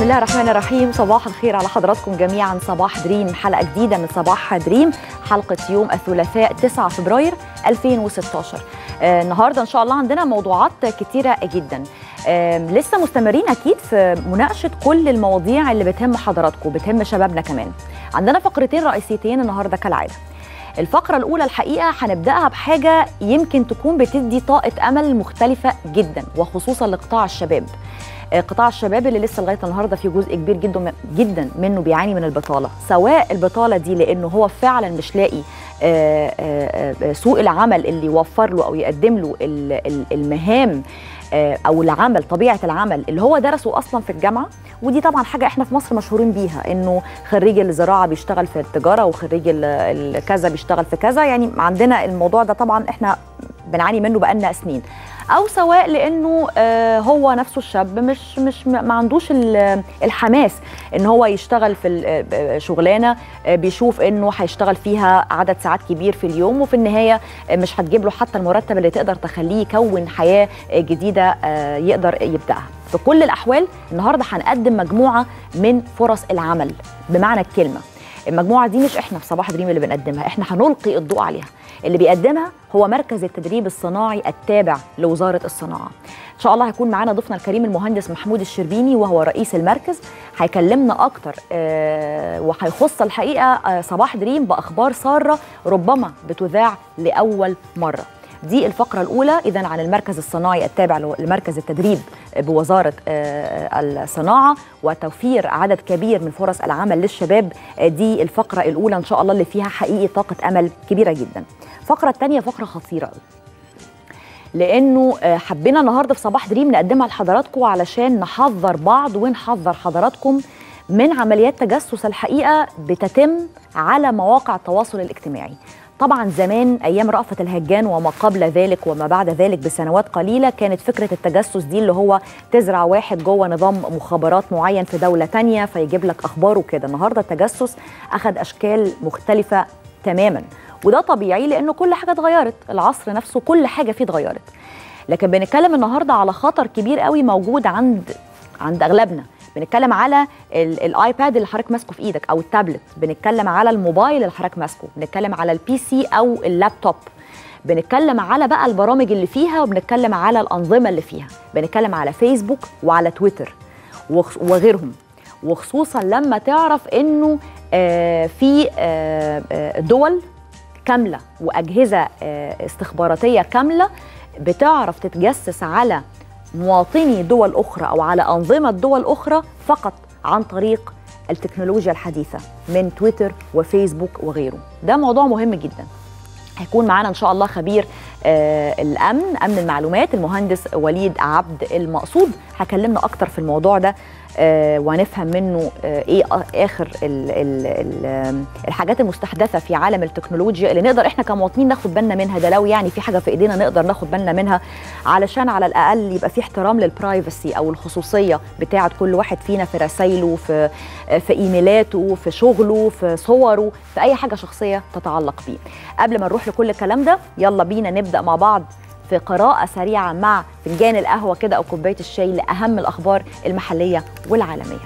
الله الرحمن الرحيم صباح الخير على حضراتكم جميعا صباح دريم حلقة جديدة من صباح دريم حلقة يوم الثلاثاء 9 فبراير 2016 آه النهاردة إن شاء الله عندنا موضوعات كتيرة جدا آه لسه مستمرين أكيد في مناقشة كل المواضيع اللي بتهم حضراتكم بتهم شبابنا كمان عندنا فقرتين رئيسيتين النهاردة كالعادة الفقرة الأولى الحقيقة هنبدأها بحاجة يمكن تكون بتدي طاقة أمل مختلفة جدا وخصوصا لقطاع الشباب قطاع الشباب اللي لسه لغايه النهارده في جزء كبير جدا جدا منه بيعاني من البطاله سواء البطاله دي لانه هو فعلا مش لاقي سوق العمل اللي يوفر له او يقدم له المهام او العمل طبيعه العمل اللي هو درسه اصلا في الجامعه ودي طبعا حاجه احنا في مصر مشهورين بيها انه خريج الزراعه بيشتغل في التجاره وخريج الكذا بيشتغل في كذا يعني عندنا الموضوع ده طبعا احنا بنعاني منه بقالنا سنين او سواء لانه هو نفسه الشاب مش مش ما عندوش الحماس ان هو يشتغل في شغلانه بيشوف انه هيشتغل فيها عدد ساعات كبير في اليوم وفي النهايه مش هتجيب له حتى المرتب اللي تقدر تخليه يكون حياه جديده يقدر يبداها في كل الاحوال النهارده هنقدم مجموعه من فرص العمل بمعنى الكلمه المجموعه دي مش احنا في صباح دريم اللي بنقدمها احنا هنلقي الضوء عليها اللي بيقدمها هو مركز التدريب الصناعي التابع لوزاره الصناعه ان شاء الله هيكون معانا ضيفنا الكريم المهندس محمود الشربيني وهو رئيس المركز هيكلمنا اكتر آه وهيخص الحقيقه آه صباح دريم باخبار ساره ربما بتذاع لاول مره دي الفقرة الأولى إذا عن المركز الصناعي التابع لمركز التدريب بوزارة الصناعة وتوفير عدد كبير من فرص العمل للشباب دي الفقرة الأولى إن شاء الله اللي فيها حقيقي طاقة أمل كبيرة جدا الفقرة الثانية فقرة خطيرة لانه حبينا النهارده في صباح دريم نقدمها لحضراتكم علشان نحذر بعض ونحذر حضراتكم من عمليات تجسس الحقيقه بتتم على مواقع التواصل الاجتماعي طبعا زمان ايام رأفت الهجان وما قبل ذلك وما بعد ذلك بسنوات قليله كانت فكره التجسس دي اللي هو تزرع واحد جوه نظام مخابرات معين في دوله تانية فيجيب لك اخباره كده النهارده التجسس اخذ اشكال مختلفه تماما وده طبيعي لانه كل حاجه اتغيرت العصر نفسه كل حاجه فيه اتغيرت لكن بنتكلم النهارده على خطر كبير قوي موجود عند عند اغلبنا بنتكلم على الايباد اللي حضرتك ماسكه في ايدك او التابلت بنتكلم على الموبايل اللي حضرتك ماسكه بنتكلم على البي سي او اللابتوب بنتكلم على بقى البرامج اللي فيها وبنتكلم على الانظمه اللي فيها بنتكلم على فيسبوك وعلى تويتر وغيرهم وخصوصا لما تعرف انه آه في آه دول كامله واجهزه آه استخباراتيه كامله بتعرف تتجسس على مواطني دول أخرى أو على أنظمة دول أخرى فقط عن طريق التكنولوجيا الحديثة من تويتر وفيسبوك وغيره ده موضوع مهم جدا هيكون معانا ان شاء الله خبير آه الامن امن المعلومات المهندس وليد عبد المقصود هكلمنا اكتر في الموضوع ده آه وهنفهم منه آه ايه اخر ال ال ال الحاجات المستحدثه في عالم التكنولوجيا اللي نقدر احنا كمواطنين ناخد بالنا منها ده لو يعني في حاجه في ايدينا نقدر ناخد بالنا منها علشان على الاقل يبقى في احترام للبرايفسي او الخصوصيه بتاعه كل واحد فينا في رسايله في في ايميلاته في شغله في صوره في اي حاجه شخصيه تتعلق بيه قبل ما نروح لكل الكلام ده يلا بينا نبدا مع بعض في قراءة سريعة مع فنجان القهوة كده أو كوباية الشاي لأهم الأخبار المحلية والعالمية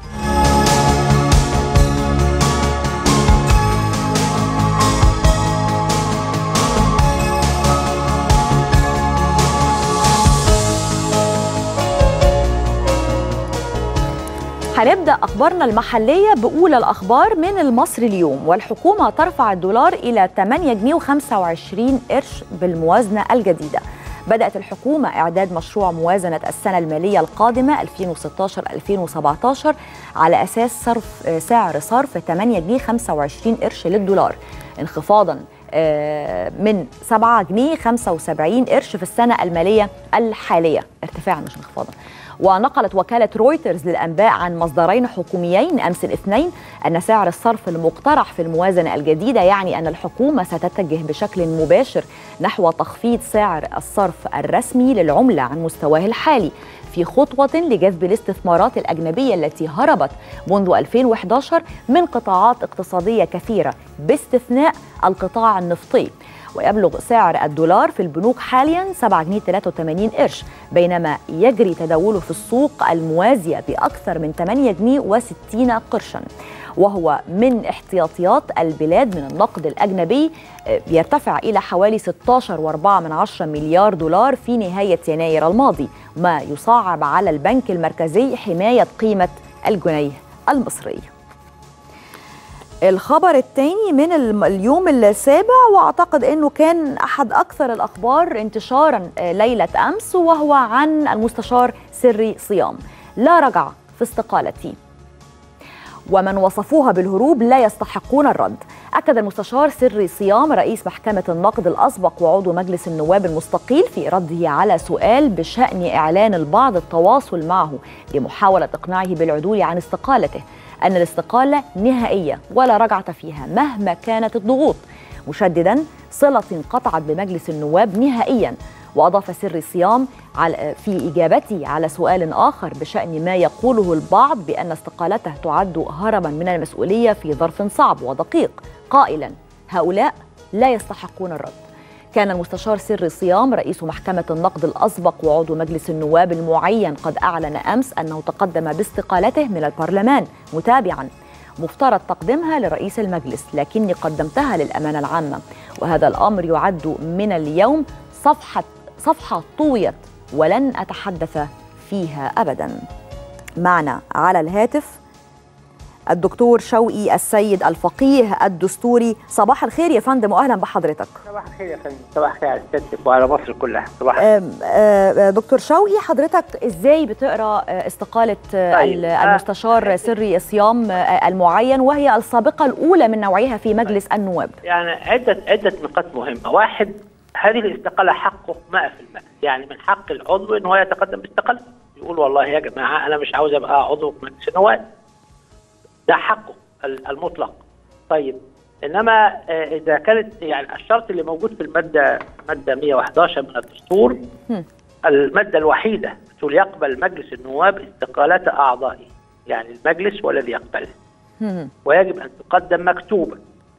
هنبدا اخبارنا المحليه باولى الاخبار من المصري اليوم والحكومه ترفع الدولار الى 8 جنيه و25 قرش بالموازنه الجديده بدات الحكومه اعداد مشروع موازنه السنه الماليه القادمه 2016 2017 على اساس صرف سعر صرف 8 جنيه 25 قرش للدولار انخفاضا من 7 جنيه 75 قرش في السنه الماليه الحاليه ارتفاعا مش انخفاضا ونقلت وكالة رويترز للأنباء عن مصدرين حكوميين أمس الاثنين أن سعر الصرف المقترح في الموازنة الجديدة يعني أن الحكومة ستتجه بشكل مباشر نحو تخفيض سعر الصرف الرسمي للعملة عن مستواه الحالي في خطوة لجذب الاستثمارات الأجنبية التي هربت منذ 2011 من قطاعات اقتصادية كثيرة باستثناء القطاع النفطي ويبلغ سعر الدولار في البنوك حاليا 7 جنيه 83 قرش بينما يجري تداوله في السوق الموازية بأكثر من 8 جنيه و60 قرشا وهو من احتياطيات البلاد من النقد الأجنبي بيرتفع إلى حوالي 16.4 مليار دولار في نهاية يناير الماضي ما يصعب على البنك المركزي حماية قيمة الجنيه المصري الخبر الثاني من اليوم السابع واعتقد انه كان احد اكثر الاخبار انتشارا ليله امس وهو عن المستشار سري صيام لا رجع في استقالتي ومن وصفوها بالهروب لا يستحقون الرد أكد المستشار سري صيام رئيس محكمة النقد الأسبق وعضو مجلس النواب المستقيل في رده على سؤال بشأن إعلان البعض التواصل معه لمحاولة إقناعه بالعدول عن استقالته أن الاستقالة نهائية ولا رجعة فيها مهما كانت الضغوط مشددا صلة انقطعت بمجلس النواب نهائيا وأضاف سري صيام في إجابته على سؤال آخر بشأن ما يقوله البعض بأن استقالته تعد هربا من المسؤولية في ظرف صعب ودقيق قائلا هؤلاء لا يستحقون الرد كان المستشار سري صيام رئيس محكمة النقد الأسبق وعضو مجلس النواب المعين قد أعلن أمس أنه تقدم باستقالته من البرلمان متابعا مفترض تقديمها لرئيس المجلس لكني قدمتها للأمانة العامة وهذا الأمر يعد من اليوم صفحة صفحة طويت ولن أتحدث فيها أبدا معنا على الهاتف الدكتور شوقي السيد الفقيه الدستوري صباح الخير يا فندم واهلا بحضرتك صباح الخير يا فندم صباح الخير على سيادتك وعلى مصر كلها صباح الخير دكتور شوقي حضرتك ازاي بتقرا استقاله طيب. المستشار سري صيام المعين وهي السابقه الاولى من نوعها في مجلس طيب. النواب يعني عده عده نقاط مهمه واحد هذه الاستقاله حقه 100% يعني من حق العضو ان هو يتقدم باستقالته يقول والله يا جماعه انا مش عاوز ابقى عضو في مجلس النواب ده حقه المطلق طيب انما اذا كانت يعني الشرط اللي موجود في الماده ماده 111 من الدستور الماده الوحيده تقول يقبل مجلس النواب استقاله اعضائه يعني المجلس هو الذي يقبله ويجب ان تقدم مكتوبه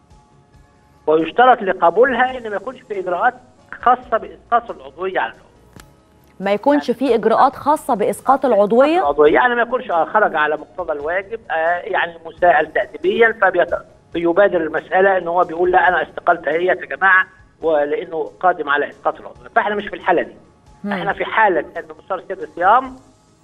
ويشترط لقبولها ان ما يكونش في اجراءات خاصه باسقاط العضويه عن العضو ما يكونش في اجراءات خاصه باسقاط العضويه العضويه يعني ما يكونش خرج على مقتضى الواجب يعني مساءل تاديبيا فبيبادر المساله ان هو بيقول لا انا استقلت هي يا جماعه ولانه قادم على اسقاط العضويه فاحنا مش في الحاله دي احنا في حاله ان مستشار سيد الصيام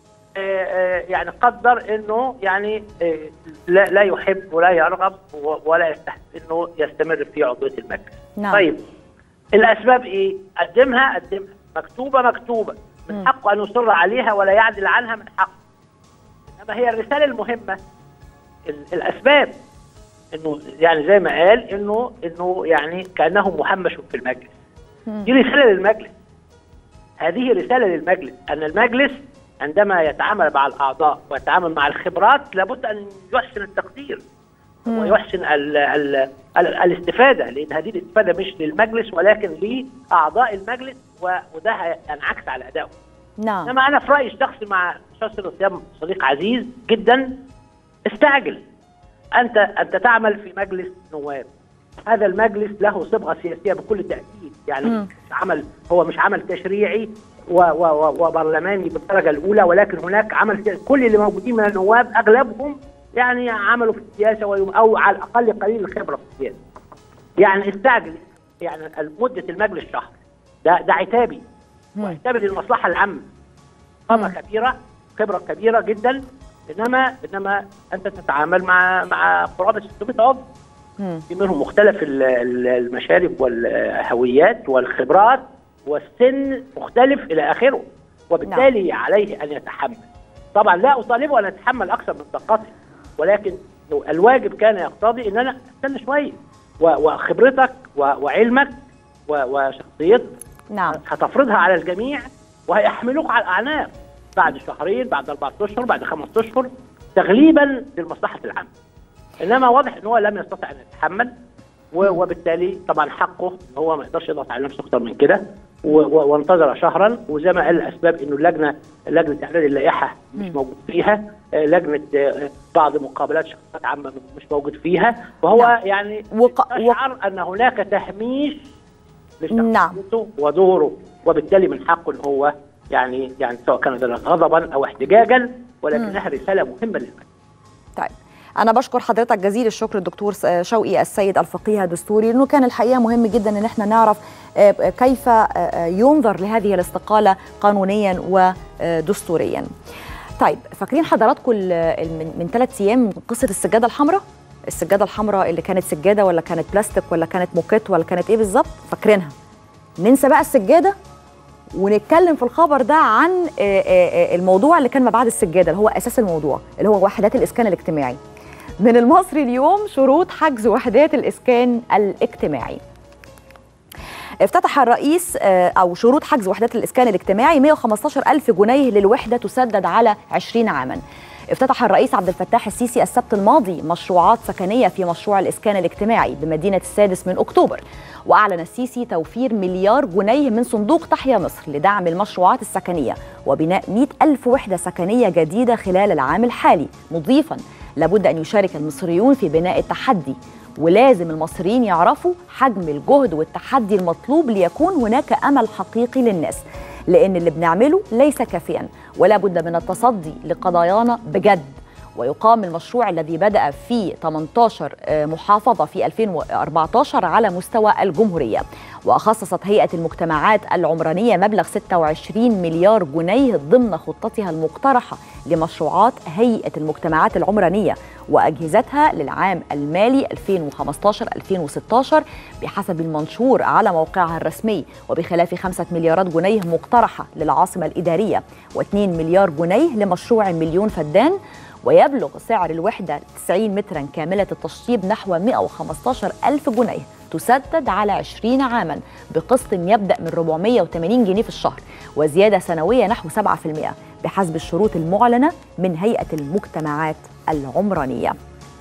يعني قدر انه يعني لا لا يحب ولا يرغب ولا يستحق انه يستمر في عضويه المجلس. نعم. طيب الاسباب ايه؟ قدمها قدمها مكتوبه مكتوبه من حقه ان يصر عليها ولا يعدل عنها من حقه. انما هي الرساله المهمه الاسباب انه يعني زي ما قال انه انه يعني كانه مهمش في المجلس. دي رساله للمجلس. هذه رساله للمجلس ان المجلس عندما يتعامل مع الاعضاء ويتعامل مع الخبرات لابد ان يحسن التقدير مم. ويحسن ال ال ال الاستفاده لان هذه الاستفاده مش للمجلس ولكن لاعضاء المجلس و- وده هينعكس على ادائه نعم انما انا في رايي الشخصي مع شخص الصيام صديق عزيز جدا استعجل انت انت تعمل في مجلس نواب هذا المجلس له صبغه سياسيه بكل تاكيد يعني مم. مش عمل هو مش عمل تشريعي و و و وبرلماني بالدرجه الاولى ولكن هناك عمل سياسي كل اللي موجودين من النواب اغلبهم يعني عملوا في السياسه ويم- او على الاقل قليل الخبره في السياسه يعني استعجل يعني مده المجلس شهر ده ده عتابي مم. واعتبر المصلحه العامه قامه كبيره خبره كبيره جدا انما انما انت تتعامل مع مع قرابه 600 عضو مم. في منهم مختلف ال- ال- المشارب والهويات والخبرات والسن مختلف الى اخره وبالتالي عليه ان يتحمل طبعا لا اطالبه ان يتحمل اكثر من طاقته ولكن الواجب كان يقتضي ان انا استنى شويه و- وخبرتك و- وعلمك و- وشخصيتك نعم هتفرضها على الجميع وهيحملوك على الاعناق بعد شهرين بعد اربعة اشهر بعد خمس اشهر تغليبا للمصلحه العامه انما واضح ان هو لم يستطع ان يتحمل و- وبالتالي طبعا حقه ان هو ما يقدرش يضغط على نفسه اكتر من كده و- و- وانتظر شهرا وزي ما قال الاسباب انه اللجنه لجنه اعداد اللائحه مش مم. موجود فيها آه، لجنه آه، بعض مقابلات شخصيات عامه مش موجود فيها وهو نعم. يعني وق- يشعر ان هناك تهميش نعم. لشخصيته ودوره وبالتالي من حقه ان هو يعني يعني سواء كان ذلك غضبا او احتجاجا ولكنها رساله مهمه للمجتمع طيب أنا بشكر حضرتك جزيل الشكر الدكتور شوقي السيد الفقيه الدستوري لأنه كان الحقيقة مهم جدا إن احنا نعرف كيف ينظر لهذه الاستقالة قانونيا ودستوريا. طيب فاكرين حضراتكم من ثلاث أيام قصة السجادة الحمراء؟ السجادة الحمراء اللي كانت سجادة ولا كانت بلاستيك ولا كانت موكيت ولا كانت إيه بالظبط؟ فاكرينها. ننسى بقى السجادة ونتكلم في الخبر ده عن الموضوع اللي كان ما بعد السجادة اللي هو أساس الموضوع اللي هو وحدات الإسكان الاجتماعي. من المصري اليوم شروط حجز وحدات الإسكان الاجتماعي افتتح الرئيس أو شروط حجز وحدات الإسكان الاجتماعي 115 ألف جنيه للوحدة تسدد على 20 عاما افتتح الرئيس عبد الفتاح السيسي السبت الماضي مشروعات سكنية في مشروع الإسكان الاجتماعي بمدينة السادس من أكتوبر وأعلن السيسي توفير مليار جنيه من صندوق تحيا مصر لدعم المشروعات السكنية وبناء 100 ألف وحدة سكنية جديدة خلال العام الحالي مضيفاً لابد أن يشارك المصريون في بناء التحدي ولازم المصريين يعرفوا حجم الجهد والتحدي المطلوب ليكون هناك أمل حقيقي للناس لأن اللي بنعمله ليس كافيا ولا بد من التصدي لقضايانا بجد ويقام المشروع الذي بدأ في 18 محافظة في 2014 على مستوى الجمهورية وخصصت هيئة المجتمعات العمرانية مبلغ 26 مليار جنيه ضمن خطتها المقترحة لمشروعات هيئة المجتمعات العمرانية وأجهزتها للعام المالي 2015-2016 بحسب المنشور على موقعها الرسمي وبخلاف 5 مليارات جنيه مقترحة للعاصمة الإدارية و2 مليار جنيه لمشروع مليون فدان ويبلغ سعر الوحدة 90 مترا كاملة التشطيب نحو 115 ألف جنيه تسدد على 20 عاما بقسط يبدأ من 480 جنيه في الشهر وزيادة سنوية نحو 7% بحسب الشروط المعلنة من هيئة المجتمعات العمرانية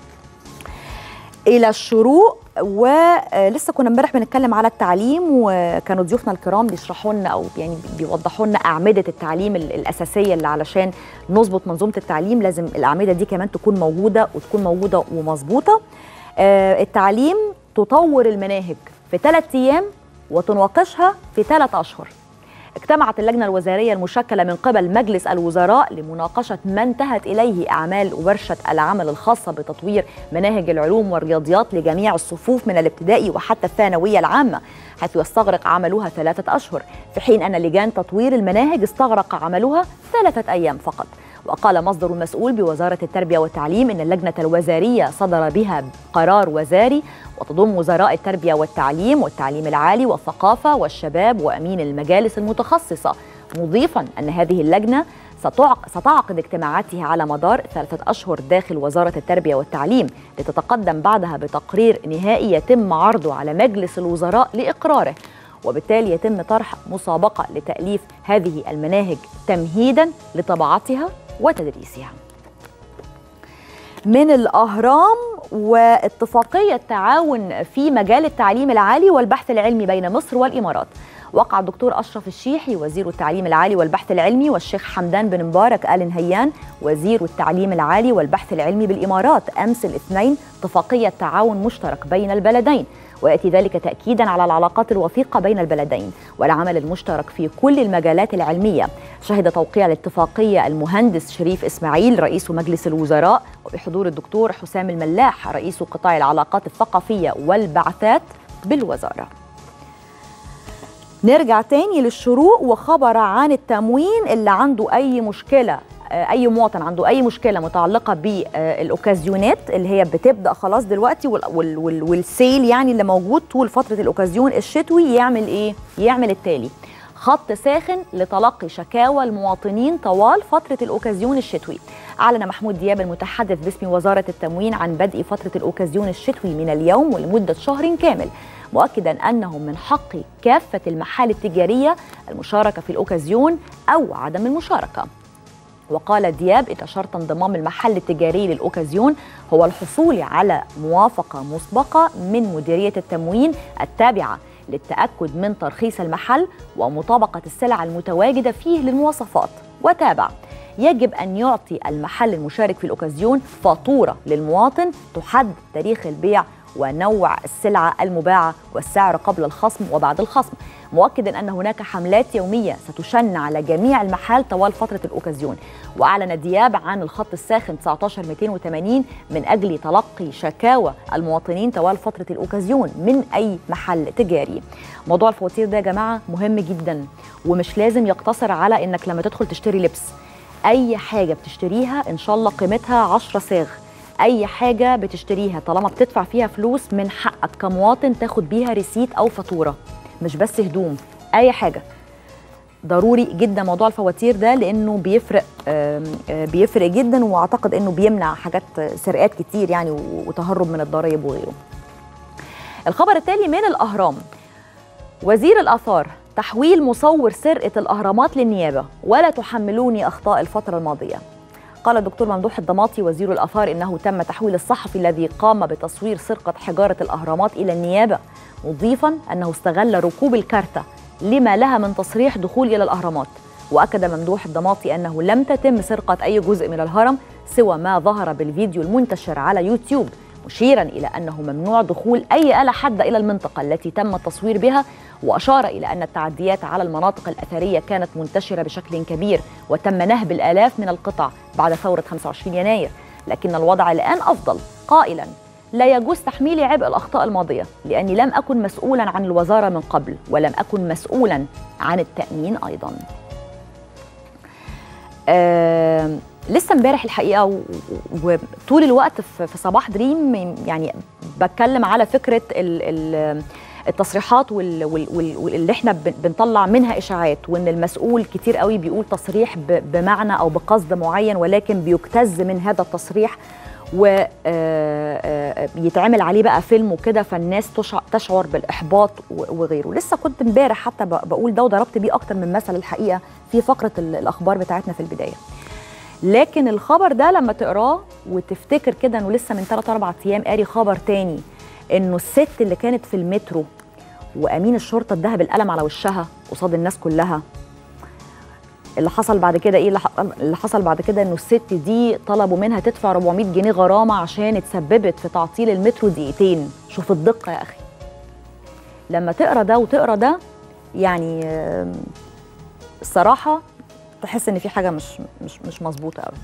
إلى الشروق ولسه كنا امبارح بنتكلم على التعليم وكانوا ضيوفنا الكرام بيشرحوا لنا او يعني بيوضحوا لنا اعمده التعليم الاساسيه اللي علشان نظبط منظومه التعليم لازم الاعمده دي كمان تكون موجوده وتكون موجوده ومظبوطه التعليم تطور المناهج في ثلاث ايام وتناقشها في ثلاث اشهر اجتمعت اللجنة الوزارية المشكلة من قبل مجلس الوزراء لمناقشة ما انتهت إليه أعمال ورشة العمل الخاصة بتطوير مناهج العلوم والرياضيات لجميع الصفوف من الابتدائي وحتى الثانوية العامة حيث يستغرق عملها ثلاثة أشهر في حين أن لجان تطوير المناهج استغرق عملها ثلاثة أيام فقط وقال مصدر مسؤول بوزارة التربية والتعليم إن اللجنة الوزارية صدر بها قرار وزاري وتضم وزراء التربية والتعليم والتعليم العالي والثقافة والشباب وأمين المجالس المتخصصة مضيفا أن هذه اللجنة ستعقد اجتماعاتها على مدار ثلاثة أشهر داخل وزارة التربية والتعليم لتتقدم بعدها بتقرير نهائي يتم عرضه على مجلس الوزراء لإقراره وبالتالي يتم طرح مسابقة لتأليف هذه المناهج تمهيدا لطباعتها وتدريسها من الأهرام واتفاقية تعاون في مجال التعليم العالي والبحث العلمي بين مصر والإمارات وقع الدكتور أشرف الشيحي وزير التعليم العالي والبحث العلمي والشيخ حمدان بن مبارك آل نهيان وزير التعليم العالي والبحث العلمي بالإمارات أمس الاثنين اتفاقية تعاون مشترك بين البلدين وياتي ذلك تاكيدا على العلاقات الوثيقه بين البلدين والعمل المشترك في كل المجالات العلميه شهد توقيع الاتفاقيه المهندس شريف اسماعيل رئيس مجلس الوزراء وبحضور الدكتور حسام الملاح رئيس قطاع العلاقات الثقافيه والبعثات بالوزاره نرجع تاني للشروق وخبر عن التموين اللي عنده اي مشكله اي مواطن عنده اي مشكله متعلقه بالاوكازيونات اللي هي بتبدا خلاص دلوقتي والسيل يعني اللي موجود طول فتره الاوكازيون الشتوي يعمل ايه يعمل التالي خط ساخن لتلقي شكاوى المواطنين طوال فترة الأوكازيون الشتوي أعلن محمود دياب المتحدث باسم وزارة التموين عن بدء فترة الأوكازيون الشتوي من اليوم ولمدة شهر كامل مؤكدا أنه من حق كافة المحال التجارية المشاركة في الأوكازيون أو عدم المشاركة وقال دياب إن شرط انضمام المحل التجاري للأوكازيون هو الحصول على موافقة مسبقة من مديرية التموين التابعة للتأكد من ترخيص المحل ومطابقة السلع المتواجدة فيه للمواصفات وتابع يجب أن يعطي المحل المشارك في الأوكازيون فاتورة للمواطن تحدد تاريخ البيع ونوع السلعة المباعة والسعر قبل الخصم وبعد الخصم مؤكدا أن هناك حملات يومية ستشن على جميع المحال طوال فترة الأوكازيون وأعلن دياب عن الخط الساخن 19 280 من أجل تلقي شكاوى المواطنين طوال فترة الأوكازيون من أي محل تجاري موضوع الفواتير ده يا جماعة مهم جدا ومش لازم يقتصر على إنك لما تدخل تشتري لبس أي حاجة بتشتريها إن شاء الله قيمتها 10 صاغ اي حاجه بتشتريها طالما بتدفع فيها فلوس من حقك كمواطن تاخد بيها ريسيت او فاتوره مش بس هدوم اي حاجه ضروري جدا موضوع الفواتير ده لانه بيفرق بيفرق جدا واعتقد انه بيمنع حاجات سرقات كتير يعني وتهرب من الضرائب وغيره الخبر التالي من الاهرام وزير الاثار تحويل مصور سرقه الاهرامات للنيابه ولا تحملوني اخطاء الفتره الماضيه قال الدكتور ممدوح الضماطي وزير الآثار إنه تم تحويل الصحفي الذي قام بتصوير سرقة حجارة الأهرامات إلى النيابة مضيفا أنه استغل ركوب الكارتة لما لها من تصريح دخول إلى الأهرامات وأكد ممدوح الضماطي أنه لم تتم سرقة أي جزء من الهرم سوى ما ظهر بالفيديو المنتشر على يوتيوب مشيرا إلى أنه ممنوع دخول أي آلة حادة إلى المنطقة التي تم التصوير بها وأشار إلى أن التعديات على المناطق الأثرية كانت منتشرة بشكل كبير وتم نهب الآلاف من القطع بعد ثورة 25 يناير لكن الوضع الآن أفضل قائلا لا يجوز تحميلي عبء الأخطاء الماضية لأني لم أكن مسؤولا عن الوزارة من قبل ولم أكن مسؤولا عن التأمين أيضا آه لسه امبارح الحقيقه وطول الوقت في صباح دريم يعني بتكلم على فكره ال ال التصريحات واللي احنا بنطلع منها اشاعات وان المسؤول كتير قوي بيقول تصريح بمعنى او بقصد معين ولكن بيجتز من هذا التصريح ويتعمل عليه بقى فيلم وكده فالناس تشعر بالاحباط وغيره لسه كنت امبارح حتى بقول ده وضربت بيه اكتر من مثل الحقيقه في فقره الاخبار بتاعتنا في البدايه لكن الخبر ده لما تقراه وتفتكر كده انه لسه من 3 4 ايام قاري خبر تاني انه الست اللي كانت في المترو وامين الشرطه اداها بالقلم على وشها قصاد الناس كلها اللي حصل بعد كده ايه اللي حصل بعد كده انه الست دي طلبوا منها تدفع 400 جنيه غرامه عشان اتسببت في تعطيل المترو دقيقتين شوف الدقه يا اخي لما تقرا ده وتقرا ده يعني الصراحه تحس ان في حاجه مش مش مش مظبوطه قوي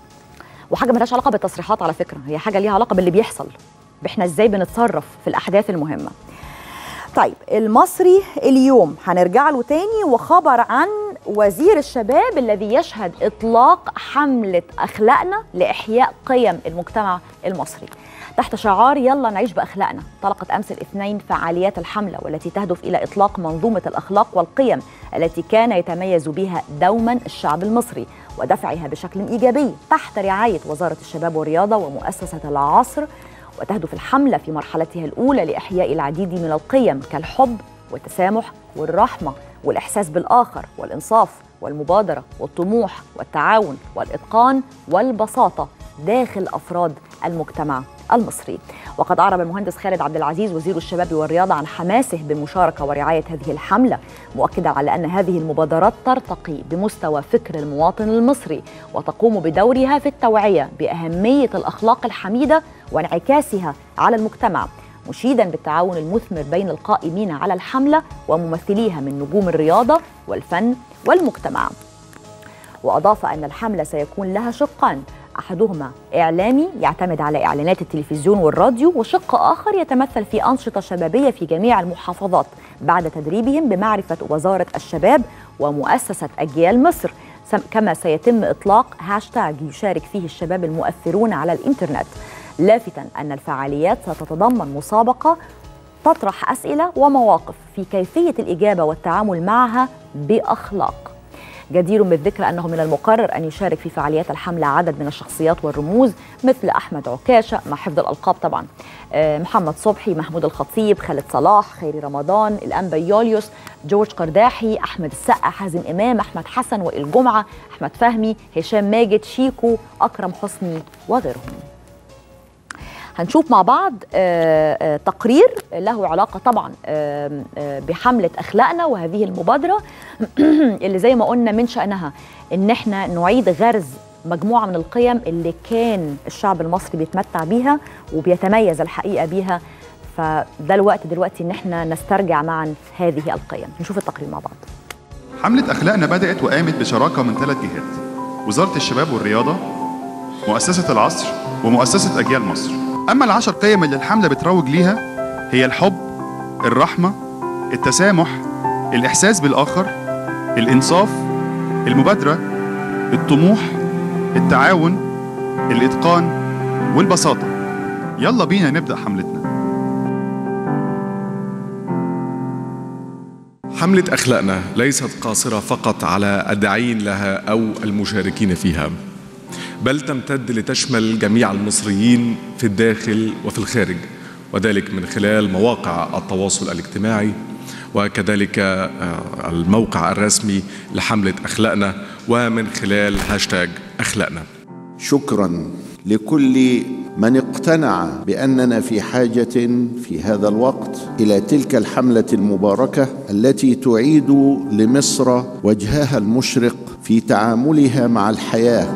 وحاجه ملهاش علاقه بالتصريحات على فكره هي حاجه ليها علاقه باللي بيحصل احنا ازاي بنتصرف في الاحداث المهمه طيب المصري اليوم هنرجع له تاني وخبر عن وزير الشباب الذي يشهد اطلاق حمله اخلاقنا لاحياء قيم المجتمع المصري تحت شعار يلا نعيش باخلاقنا طلقت امس الاثنين فعاليات الحمله والتي تهدف الى اطلاق منظومه الاخلاق والقيم التي كان يتميز بها دوما الشعب المصري ودفعها بشكل ايجابي تحت رعايه وزاره الشباب والرياضه ومؤسسه العصر وتهدف الحمله في مرحلتها الاولى لاحياء العديد من القيم كالحب والتسامح والرحمه والاحساس بالاخر والانصاف والمبادره والطموح والتعاون والاتقان والبساطه داخل افراد المجتمع المصري وقد أعرب المهندس خالد عبد العزيز وزير الشباب والرياضة عن حماسه بمشاركة ورعاية هذه الحملة مؤكدا على أن هذه المبادرات ترتقي بمستوى فكر المواطن المصري وتقوم بدورها في التوعية بأهمية الأخلاق الحميدة وانعكاسها على المجتمع مشيدا بالتعاون المثمر بين القائمين على الحملة وممثليها من نجوم الرياضة والفن والمجتمع وأضاف أن الحملة سيكون لها شقان احدهما اعلامي يعتمد على اعلانات التلفزيون والراديو وشق اخر يتمثل في انشطه شبابيه في جميع المحافظات بعد تدريبهم بمعرفه وزاره الشباب ومؤسسه اجيال مصر كما سيتم اطلاق هاشتاج يشارك فيه الشباب المؤثرون على الانترنت لافتا ان الفعاليات ستتضمن مسابقه تطرح اسئله ومواقف في كيفيه الاجابه والتعامل معها باخلاق جدير بالذكر أنه من المقرر أن يشارك في فعاليات الحملة عدد من الشخصيات والرموز مثل أحمد عكاشة مع حفظ الألقاب طبعا محمد صبحي محمود الخطيب خالد صلاح خيري رمضان الأنبا يوليوس جورج قرداحي أحمد السقا حازم إمام أحمد حسن وائل جمعة أحمد فهمي هشام ماجد شيكو أكرم حسني وغيرهم هنشوف مع بعض تقرير له علاقة طبعا بحملة أخلاقنا وهذه المبادرة اللي زي ما قلنا من شأنها إن احنا نعيد غرز مجموعه من القيم اللي كان الشعب المصري بيتمتع بيها وبيتميز الحقيقه بيها فده الوقت دلوقتي ان احنا نسترجع معا هذه القيم نشوف التقرير مع بعض حملة أخلاقنا بدأت وقامت بشراكة من ثلاث جهات وزارة الشباب والرياضة مؤسسة العصر ومؤسسة أجيال مصر أما العشر قيم اللي الحملة بتروج ليها هي الحب الرحمة التسامح الإحساس بالآخر الإنصاف المبادرة الطموح التعاون الإتقان والبساطة يلا بينا نبدأ حملتنا حملة أخلاقنا ليست قاصرة فقط على الداعين لها أو المشاركين فيها بل تمتد لتشمل جميع المصريين في الداخل وفي الخارج وذلك من خلال مواقع التواصل الاجتماعي وكذلك الموقع الرسمي لحملة أخلاقنا ومن خلال هاشتاج أخلاقنا شكرا لكل من اقتنع باننا في حاجه في هذا الوقت الى تلك الحمله المباركه التي تعيد لمصر وجهها المشرق في تعاملها مع الحياه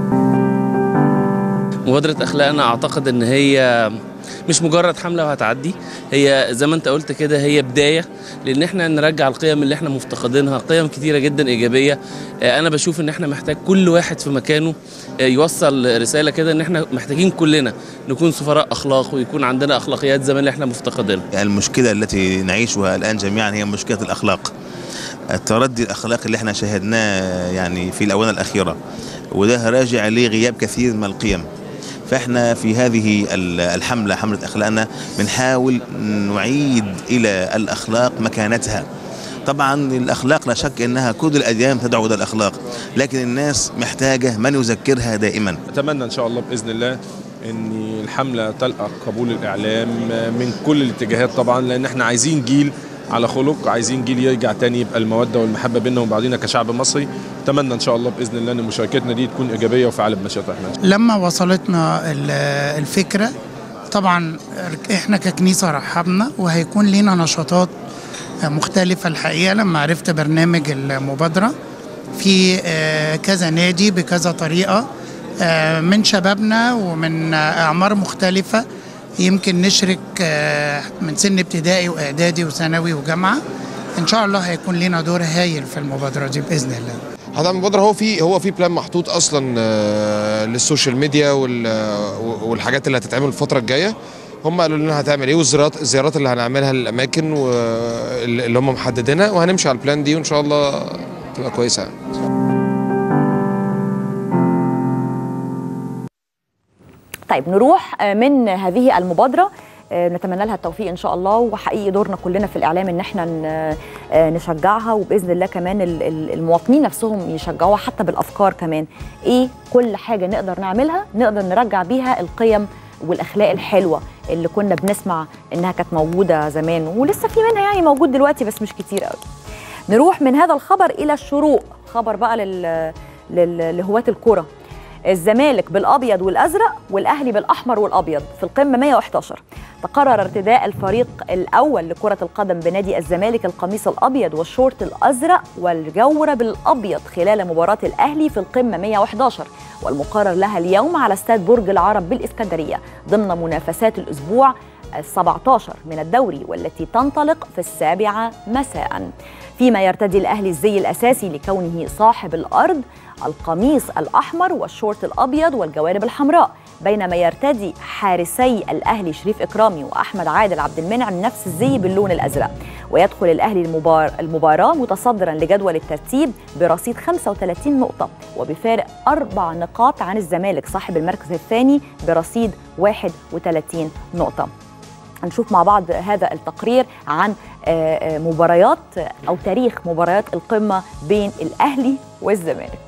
مبادره اخلاقنا اعتقد ان هي مش مجرد حمله وهتعدي هي زي ما انت قلت كده هي بدايه لان احنا نرجع القيم اللي احنا مفتقدينها قيم كتيره جدا ايجابيه انا بشوف ان احنا محتاج كل واحد في مكانه يوصل رساله كده ان احنا محتاجين كلنا نكون سفراء اخلاق ويكون عندنا اخلاقيات زي ما اللي احنا مفتقدينها يعني المشكله التي نعيشها الان جميعا هي مشكله الاخلاق التردي الاخلاقي اللي احنا شاهدناه يعني في الاونه الاخيره وده راجع لغياب كثير من القيم فاحنا في هذه الحمله حمله اخلاقنا بنحاول نعيد الى الاخلاق مكانتها طبعا الاخلاق لا شك انها كل الاديان تدعو الى الاخلاق لكن الناس محتاجه من يذكرها دائما اتمنى ان شاء الله باذن الله ان الحمله تلقى قبول الاعلام من كل الاتجاهات طبعا لان احنا عايزين جيل على خلق عايزين جيل يرجع تاني يبقى الموده والمحبه بيننا وبعضينا كشعب مصري اتمنى ان شاء الله باذن الله ان مشاركتنا دي تكون ايجابيه وفعاله بمشيئه الرحمن لما وصلتنا الفكره طبعا احنا ككنيسه رحبنا وهيكون لينا نشاطات مختلفه الحقيقه لما عرفت برنامج المبادره في كذا نادي بكذا طريقه من شبابنا ومن اعمار مختلفه يمكن نشرك من سن ابتدائي واعدادي وثانوي وجامعه ان شاء الله هيكون لنا دور هايل في المبادره دي باذن الله هذا المبادره هو في هو في بلان محطوط اصلا للسوشيال ميديا والحاجات اللي هتتعمل الفتره الجايه هم قالوا لنا هتعمل ايه والزيارات الزيارات اللي هنعملها للاماكن اللي هم محددينها وهنمشي على البلان دي وان شاء الله تبقى كويسه طيب نروح من هذه المبادره نتمنى لها التوفيق ان شاء الله وحقيقي دورنا كلنا في الاعلام ان احنا نشجعها وباذن الله كمان المواطنين نفسهم يشجعوها حتى بالافكار كمان ايه كل حاجه نقدر نعملها نقدر نرجع بيها القيم والاخلاق الحلوه اللي كنا بنسمع انها كانت موجوده زمان ولسه في منها يعني موجود دلوقتي بس مش كتير قوي نروح من هذا الخبر الى الشروق خبر بقى لل لهواة الكره الزمالك بالابيض والازرق والاهلي بالاحمر والابيض في القمه 111 تقرر ارتداء الفريق الاول لكره القدم بنادي الزمالك القميص الابيض والشورت الازرق والجوره بالابيض خلال مباراه الاهلي في القمه 111 والمقرر لها اليوم على استاد برج العرب بالاسكندريه ضمن منافسات الاسبوع ال 17 من الدوري والتي تنطلق في السابعه مساء فيما يرتدي الاهلي الزي الاساسي لكونه صاحب الارض القميص الاحمر والشورت الابيض والجوانب الحمراء بينما يرتدي حارسي الاهلي شريف اكرامي واحمد عادل عبد المنعم نفس الزي باللون الازرق ويدخل الاهلي المبار المباراه متصدرا لجدول الترتيب برصيد 35 نقطه وبفارق اربع نقاط عن الزمالك صاحب المركز الثاني برصيد 31 نقطه هنشوف مع بعض هذا التقرير عن مباريات او تاريخ مباريات القمه بين الاهلي والزمالك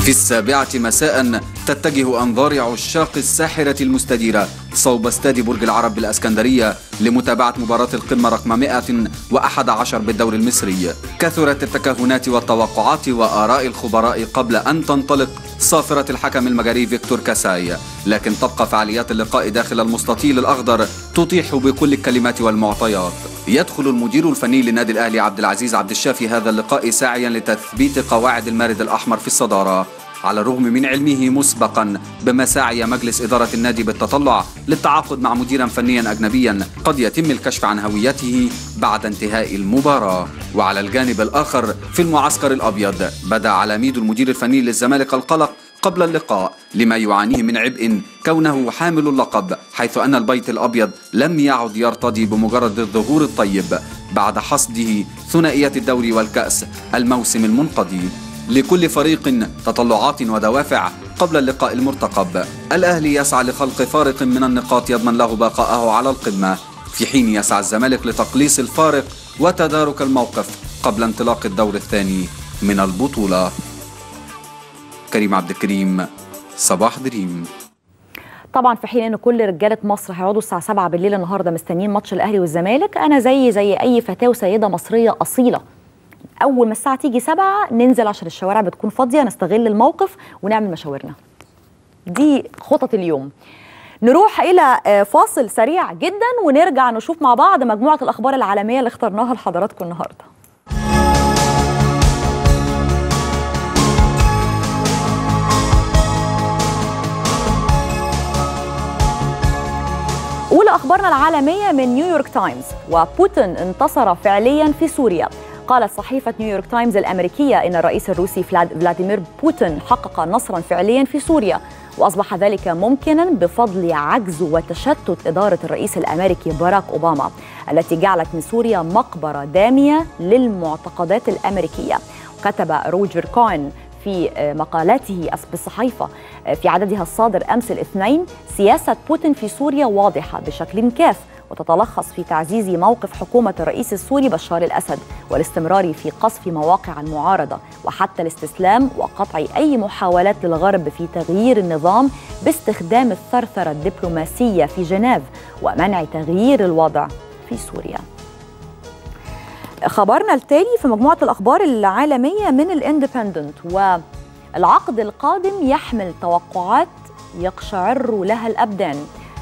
في السابعة مساء تتجه أنظار عشاق الساحرة المستديرة صوب استاد برج العرب بالأسكندرية لمتابعة مباراة القمة رقم 111 بالدوري المصري كثرت التكهنات والتوقعات وآراء الخبراء قبل أن تنطلق صافرة الحكم المجري فيكتور كاساي لكن تبقى فعاليات اللقاء داخل المستطيل الأخضر تطيح بكل الكلمات والمعطيات يدخل المدير الفني للنادي الأهلي عبد العزيز عبد الشافي هذا اللقاء ساعيا لتثبيت قواعد المارد الأحمر في الصدارة على الرغم من علمه مسبقا بمساعي مجلس إدارة النادي بالتطلع للتعاقد مع مديرا فنيا أجنبيا قد يتم الكشف عن هويته بعد انتهاء المباراة وعلى الجانب الآخر في المعسكر الأبيض بدأ عميد المدير الفني للزمالك القلق قبل اللقاء لما يعانيه من عبء كونه حامل اللقب حيث أن البيت الأبيض لم يعد يرتضي بمجرد الظهور الطيب بعد حصده ثنائية الدوري والكأس الموسم المنقضي لكل فريق تطلعات ودوافع قبل اللقاء المرتقب الأهلي يسعى لخلق فارق من النقاط يضمن له بقاءه على القمة في حين يسعى الزمالك لتقليص الفارق وتدارك الموقف قبل انطلاق الدور الثاني من البطولة كريم عبد الكريم صباح دريم طبعا في حين ان كل رجاله مصر هيقعدوا الساعه 7 بالليل النهارده مستنيين ماتش الاهلي والزمالك انا زي زي اي فتاه وسيده مصريه اصيله اول ما الساعه تيجي 7 ننزل عشان الشوارع بتكون فاضيه نستغل الموقف ونعمل مشاورنا دي خطط اليوم نروح الى فاصل سريع جدا ونرجع نشوف مع بعض مجموعه الاخبار العالميه اللي اخترناها لحضراتكم النهارده أولى أخبارنا العالمية من نيويورك تايمز وبوتين انتصر فعليا في سوريا قالت صحيفة نيويورك تايمز الأمريكية إن الرئيس الروسي فلاديمير بوتين حقق نصرا فعليا في سوريا وأصبح ذلك ممكنا بفضل عجز وتشتت إدارة الرئيس الأمريكي باراك أوباما التي جعلت من سوريا مقبرة دامية للمعتقدات الأمريكية كتب روجر كوين في مقالاته بالصحيفة في عددها الصادر أمس الاثنين سياسة بوتين في سوريا واضحة بشكل كاف وتتلخص في تعزيز موقف حكومة الرئيس السوري بشار الأسد والاستمرار في قصف مواقع المعارضة وحتى الاستسلام وقطع أي محاولات للغرب في تغيير النظام باستخدام الثرثرة الدبلوماسية في جنيف ومنع تغيير الوضع في سوريا خبرنا التالي في مجموعة الأخبار العالمية من الاندبندنت والعقد القادم يحمل توقعات يقشعر لها الأبدان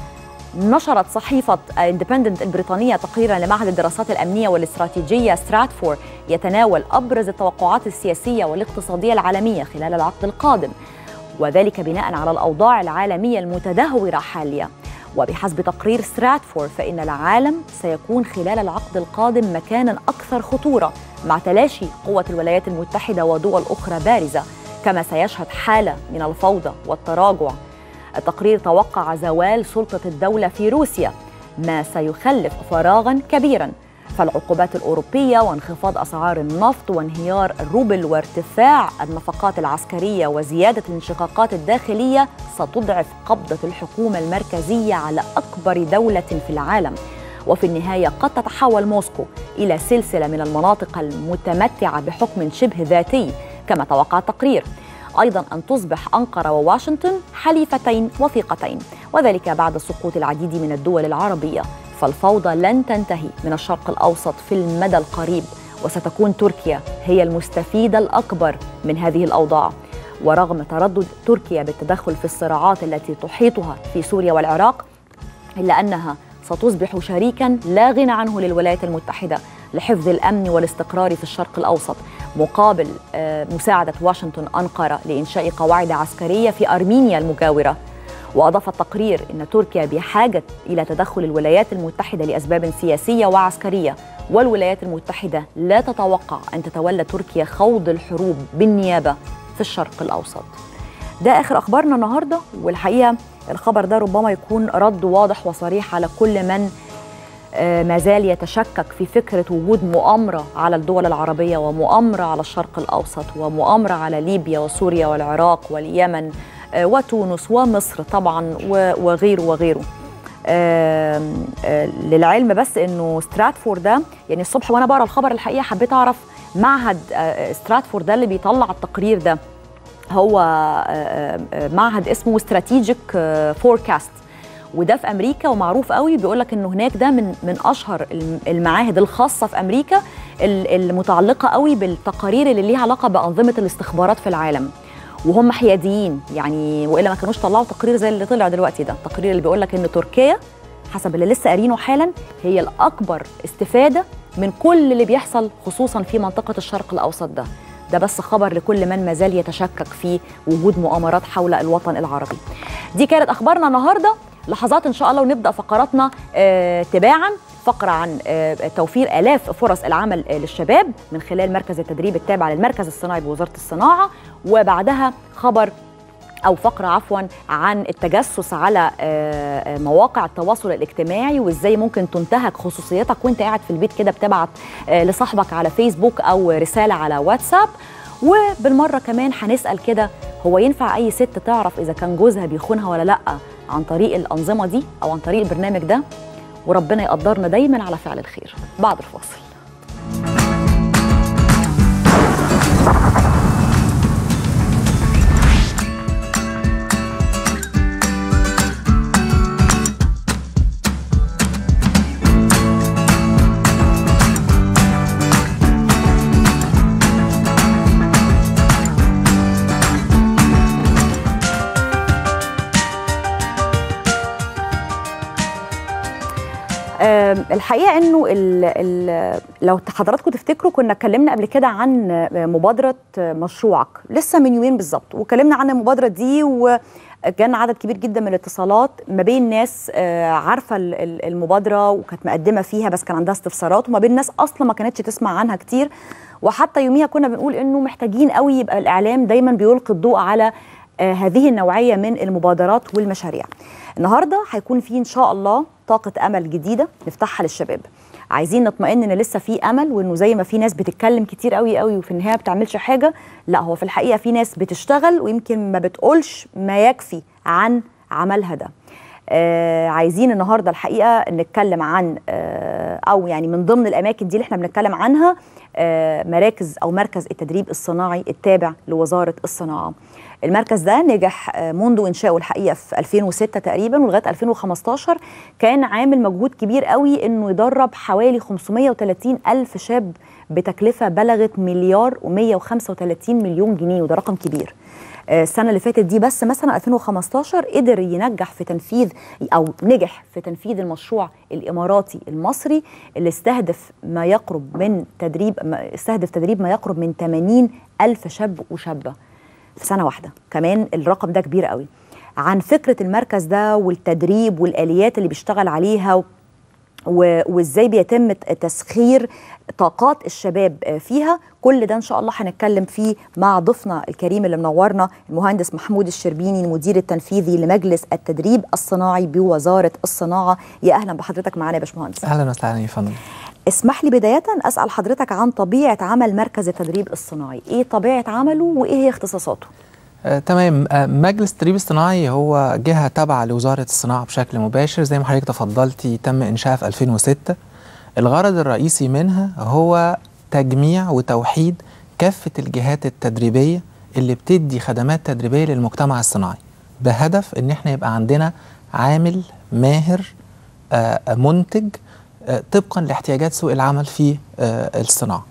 نشرت صحيفة اندبندنت البريطانية تقريرا لمعهد الدراسات الأمنية والاستراتيجية ستراتفور يتناول أبرز التوقعات السياسية والاقتصادية العالمية خلال العقد القادم وذلك بناء على الأوضاع العالمية المتدهورة حاليا وبحسب تقرير ستراتفور فإن العالم سيكون خلال العقد القادم مكانا أكثر خطورة مع تلاشي قوة الولايات المتحدة ودول أخرى بارزة كما سيشهد حالة من الفوضى والتراجع التقرير توقع زوال سلطة الدولة في روسيا ما سيخلف فراغا كبيرا فالعقوبات الأوروبية وانخفاض أسعار النفط وانهيار الروبل وارتفاع النفقات العسكرية وزيادة الانشقاقات الداخلية ستضعف قبضة الحكومة المركزية على أكبر دولة في العالم وفي النهاية قد تتحول موسكو إلى سلسلة من المناطق المتمتعة بحكم شبه ذاتي كما توقع التقرير ايضا ان تصبح انقره وواشنطن حليفتين وثيقتين وذلك بعد سقوط العديد من الدول العربيه فالفوضى لن تنتهي من الشرق الاوسط في المدى القريب وستكون تركيا هي المستفيده الاكبر من هذه الاوضاع ورغم تردد تركيا بالتدخل في الصراعات التي تحيطها في سوريا والعراق الا انها ستصبح شريكا لا غنى عنه للولايات المتحده لحفظ الامن والاستقرار في الشرق الاوسط مقابل مساعده واشنطن انقره لانشاء قواعد عسكريه في ارمينيا المجاوره واضاف التقرير ان تركيا بحاجه الى تدخل الولايات المتحده لاسباب سياسيه وعسكريه والولايات المتحده لا تتوقع ان تتولى تركيا خوض الحروب بالنيابه في الشرق الاوسط ده اخر اخبارنا النهارده والحقيقه الخبر ده ربما يكون رد واضح وصريح على كل من ما زال يتشكك في فكرة وجود مؤامرة على الدول العربية ومؤامرة على الشرق الأوسط ومؤامرة على ليبيا وسوريا والعراق واليمن وتونس ومصر طبعا وغيره وغيره للعلم بس انه ستراتفور ده يعني الصبح وانا بقرا الخبر الحقيقه حبيت اعرف معهد ستراتفور ده اللي بيطلع التقرير ده هو آه، آه، معهد اسمه استراتيجيك فوركاست وده في امريكا ومعروف قوي بيقول لك انه هناك ده من من اشهر الم- المعاهد الخاصه في امريكا ال- المتعلقه قوي بالتقارير اللي ليها علاقه بانظمه الاستخبارات في العالم وهم حياديين يعني والا ما كانوش طلعوا تقرير زي اللي طلع دلوقتي ده التقرير اللي بيقول لك ان تركيا حسب اللي لسه قارينه حالا هي الاكبر استفاده من كل اللي بيحصل خصوصا في منطقه الشرق الاوسط ده ده بس خبر لكل من ما زال يتشكك في وجود مؤامرات حول الوطن العربي دي كانت اخبارنا النهارده لحظات ان شاء الله ونبدا فقراتنا آه تباعا فقرة عن آه، توفير آلاف فرص العمل آه، للشباب من خلال مركز التدريب التابع للمركز الصناعي بوزارة الصناعة وبعدها خبر أو فقرة عفوا عن التجسس على آه، آه، مواقع التواصل الاجتماعي وإزاي ممكن تنتهك خصوصيتك وأنت قاعد في البيت كده بتبعت آه، لصاحبك على فيسبوك أو رسالة على واتساب وبالمرة كمان هنسأل كده هو ينفع أي ست تعرف إذا كان جوزها بيخونها ولا لأ عن طريق الأنظمة دي أو عن طريق البرنامج ده وربنا يقدرنا دايما على فعل الخير بعد الفاصل آم، الحقيقه انه ال ال لو حضراتكم تفتكروا كنا اتكلمنا قبل كده عن مبادره مشروعك لسه من يومين بالظبط واتكلمنا عن المبادره دي وكان عدد كبير جدا من الاتصالات ما بين ناس آه، عارفه ال- ال- المبادره وكانت مقدمه فيها بس كان عندها استفسارات وما بين ناس اصلا ما كانتش تسمع عنها كتير وحتى يوميها كنا بنقول انه محتاجين قوي يبقى الاعلام دايما بيلقي الضوء على آه، هذه النوعيه من المبادرات والمشاريع. النهارده هيكون في ان شاء الله طاقه امل جديده نفتحها للشباب. عايزين نطمئن ان لسه في امل وانه زي ما في ناس بتتكلم كتير قوي قوي وفي النهايه ما بتعملش حاجه، لا هو في الحقيقه في ناس بتشتغل ويمكن ما بتقولش ما يكفي عن عملها ده. آه عايزين النهارده الحقيقه نتكلم عن آه او يعني من ضمن الاماكن دي اللي احنا بنتكلم عنها آه مراكز او مركز التدريب الصناعي التابع لوزاره الصناعه. المركز ده نجح آه، منذ انشائه الحقيقه في 2006 تقريبا ولغايه 2015 كان عامل مجهود كبير قوي انه يدرب حوالي 530 الف شاب بتكلفه بلغت مليار و135 مليون جنيه وده رقم كبير. آه، السنه اللي فاتت دي بس مثلا 2015 قدر ينجح في تنفيذ او نجح في تنفيذ المشروع الاماراتي المصري اللي استهدف ما يقرب من تدريب ما- استهدف تدريب ما يقرب من 80 الف شاب وشابه في سنه واحده كمان الرقم ده كبير قوي عن فكره المركز ده والتدريب والاليات اللي بيشتغل عليها و- و- وازاي بيتم تسخير طاقات الشباب فيها كل ده ان شاء الله هنتكلم فيه مع ضيفنا الكريم اللي منورنا المهندس محمود الشربيني المدير التنفيذي لمجلس التدريب الصناعي بوزاره الصناعه يا اهلا بحضرتك معانا يا باشمهندس اهلا وسهلا يا فندم اسمح لي بدايه اسال حضرتك عن طبيعه عمل مركز التدريب الصناعي ايه طبيعه عمله وايه هي اختصاصاته آه، تمام آه، مجلس التدريب الصناعي هو جهة تابعة لوزارة الصناعة بشكل مباشر زي ما حضرتك تفضلتي تم إنشائها في 2006 الغرض الرئيسي منها هو تجميع وتوحيد كافة الجهات التدريبية اللي بتدي خدمات تدريبية للمجتمع الصناعي بهدف إن احنا يبقى عندنا عامل ماهر آه، منتج آه، طبقا لاحتياجات سوق العمل في آه، الصناعة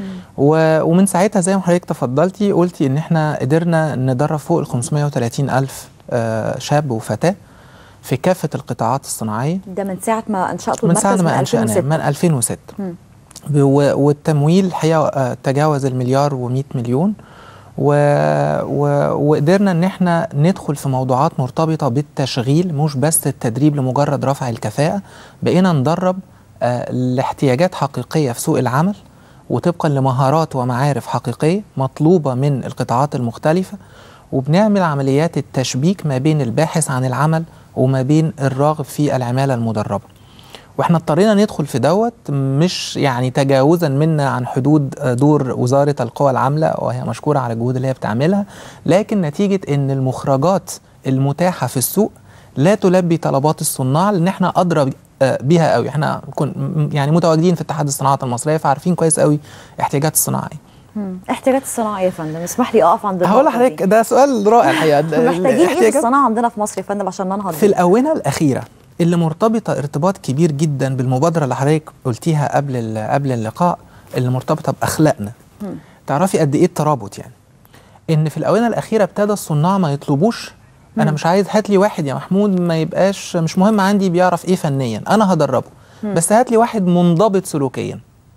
و- ومن ساعتها زي ما حضرتك تفضلتي قلتي ان احنا قدرنا ندرب فوق ال 530 الف آه، شاب وفتاه في كافه القطاعات الصناعيه ده من ساعه ما انشاتوا من المركز ساعه ما انشانا 2006. من 2006 مم. ب- و- والتمويل الحقيقه آه، تجاوز المليار و100 مليون و... و... وقدرنا ان احنا ندخل في موضوعات مرتبطه بالتشغيل مش بس التدريب لمجرد رفع الكفاءه بقينا ندرب آه، لاحتياجات حقيقيه في سوق العمل وطبقا لمهارات ومعارف حقيقيه مطلوبه من القطاعات المختلفه وبنعمل عمليات التشبيك ما بين الباحث عن العمل وما بين الراغب في العماله المدربه واحنا اضطرينا ندخل في دوت مش يعني تجاوزا منا عن حدود آه، دور وزاره القوى العامله وهي مشكوره على الجهود اللي هي بتعملها لكن نتيجه ان المخرجات المتاحه في السوق لا تلبي طلبات الصناع لان احنا ادرى ب- آه، بيها قوي احنا كن م- يعني متواجدين في اتحاد الصناعات المصريه فعارفين كويس قوي احتياجات الصناعه ايه مم. احتياجات الصناعه يا فندم اسمح لي اقف عند هقول النقطة دي. لحضرتك ده سؤال رائع الحقيقه ده محتاجين ايه في الاحتياجات- الصناعه عندنا في مصر يا فندم عشان ننهض في بيه؟ الآونة الأخيرة اللي مرتبطة ارتباط كبير جدا بالمبادرة اللي حضرتك قلتيها قبل ال- قبل اللقاء اللي مرتبطة بأخلاقنا مم. تعرفي قد إيه الترابط يعني إن في الآونة الأخيرة ابتدى الصناع ما يطلبوش أنا مم. مش عايز هات لي واحد يا محمود ما يبقاش مش مهم عندي بيعرف إيه فنيا أنا هدربه مم. بس هات لي واحد منضبط سلوكيا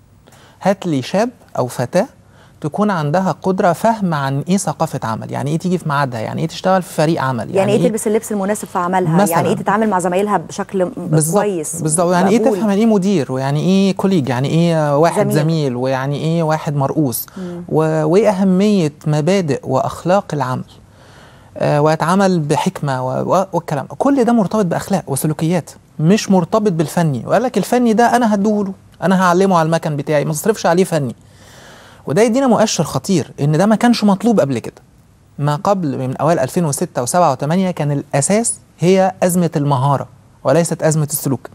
هات لي شاب أو فتاة تكون عندها قدرة فهم عن إيه ثقافة عمل يعني إيه تيجي في ميعادها يعني إيه تشتغل في فريق عمل يعني, ايه تلبس اللبس المناسب في عملها مثلاً. يعني ايه تتعامل مع زمايلها بشكل م- بالظبط كويس بالظبط يعني ايه مقبول. تفهم يعني ايه مدير ويعني ايه كوليج يعني ايه واحد زميل. زميل, زميل ويعني ايه واحد مرؤوس مم. و- وايه اهميه مبادئ واخلاق العمل آه ويتعامل بحكمه و- و- والكلام كل ده مرتبط باخلاق وسلوكيات مش مرتبط بالفني وقال لك الفني ده انا هديهوله انا هعلمه على المكن بتاعي ما تصرفش عليه فني وده يدينا مؤشر خطير ان ده ما كانش مطلوب قبل كده ما قبل من اوائل 2006 و7 و8 كان الاساس هي ازمه المهاره وليست ازمه السلوك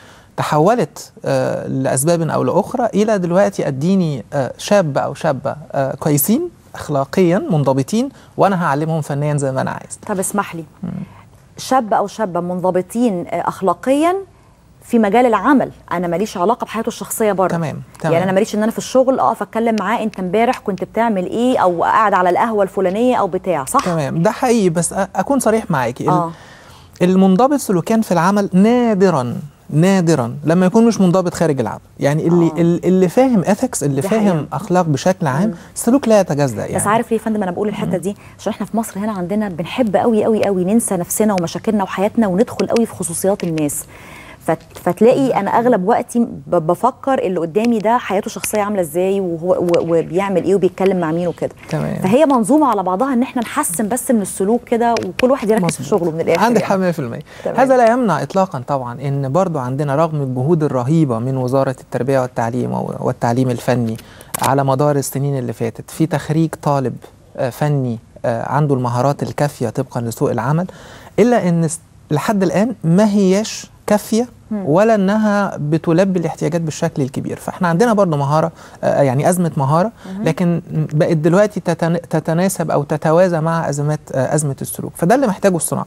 تحولت آه لاسباب او لاخرى الى دلوقتي اديني آه شاب او شابه آه كويسين اخلاقيا منضبطين وانا هعلمهم فنيا زي ما انا عايز طب اسمح لي شاب او شابه منضبطين آه، اخلاقيا في مجال العمل انا ماليش علاقه بحياته الشخصيه بره تمام تمام يعني انا ماليش ان انا في الشغل اقف اتكلم معاه انت امبارح كنت بتعمل ايه او قاعد على القهوه الفلانيه او بتاع صح تمام ده حقيقي بس أ- اكون صريح معاكي ال- اه المنضبط سلوكيا في العمل نادرا نادرا لما يكون مش منضبط خارج العمل يعني اللي آه. آه. اللي فاهم اثكس اللي دي فاهم حقيقة. اخلاق بشكل عام السلوك لا يتجزا يعني بس عارف ليه يا فندم انا بقول الحته دي عشان احنا في مصر هنا عندنا بنحب قوي قوي قوي ننسى نفسنا ومشاكلنا وحياتنا وندخل قوي في خصوصيات الناس فت- فتلاقي انا اغلب وقتي ب- بفكر اللي قدامي ده حياته الشخصيه عامله ازاي وهو و- وبيعمل ايه وبيتكلم مع مين وكده تمام فهي منظومه على بعضها ان احنا نحسن بس من السلوك كده وكل واحد يركز في مظبوط. شغله من الاخر عندك يعني. حق 100% تمام. هذا لا يمنع اطلاقا طبعا ان برضو عندنا رغم الجهود الرهيبه من وزاره التربيه والتعليم و- والتعليم الفني على مدار السنين اللي فاتت في تخريج طالب آه، فني آه، عنده المهارات الكافيه طبقا لسوق العمل الا ان س- لحد الان ما هياش كافيه مم. ولا انها بتلبي الاحتياجات بالشكل الكبير فاحنا عندنا برضو مهاره آه، يعني ازمه مهاره مهم. لكن بقت دلوقتي تتن- تتناسب او تتوازى مع ازمات آه، ازمه السلوك فده اللي محتاجه الصناعه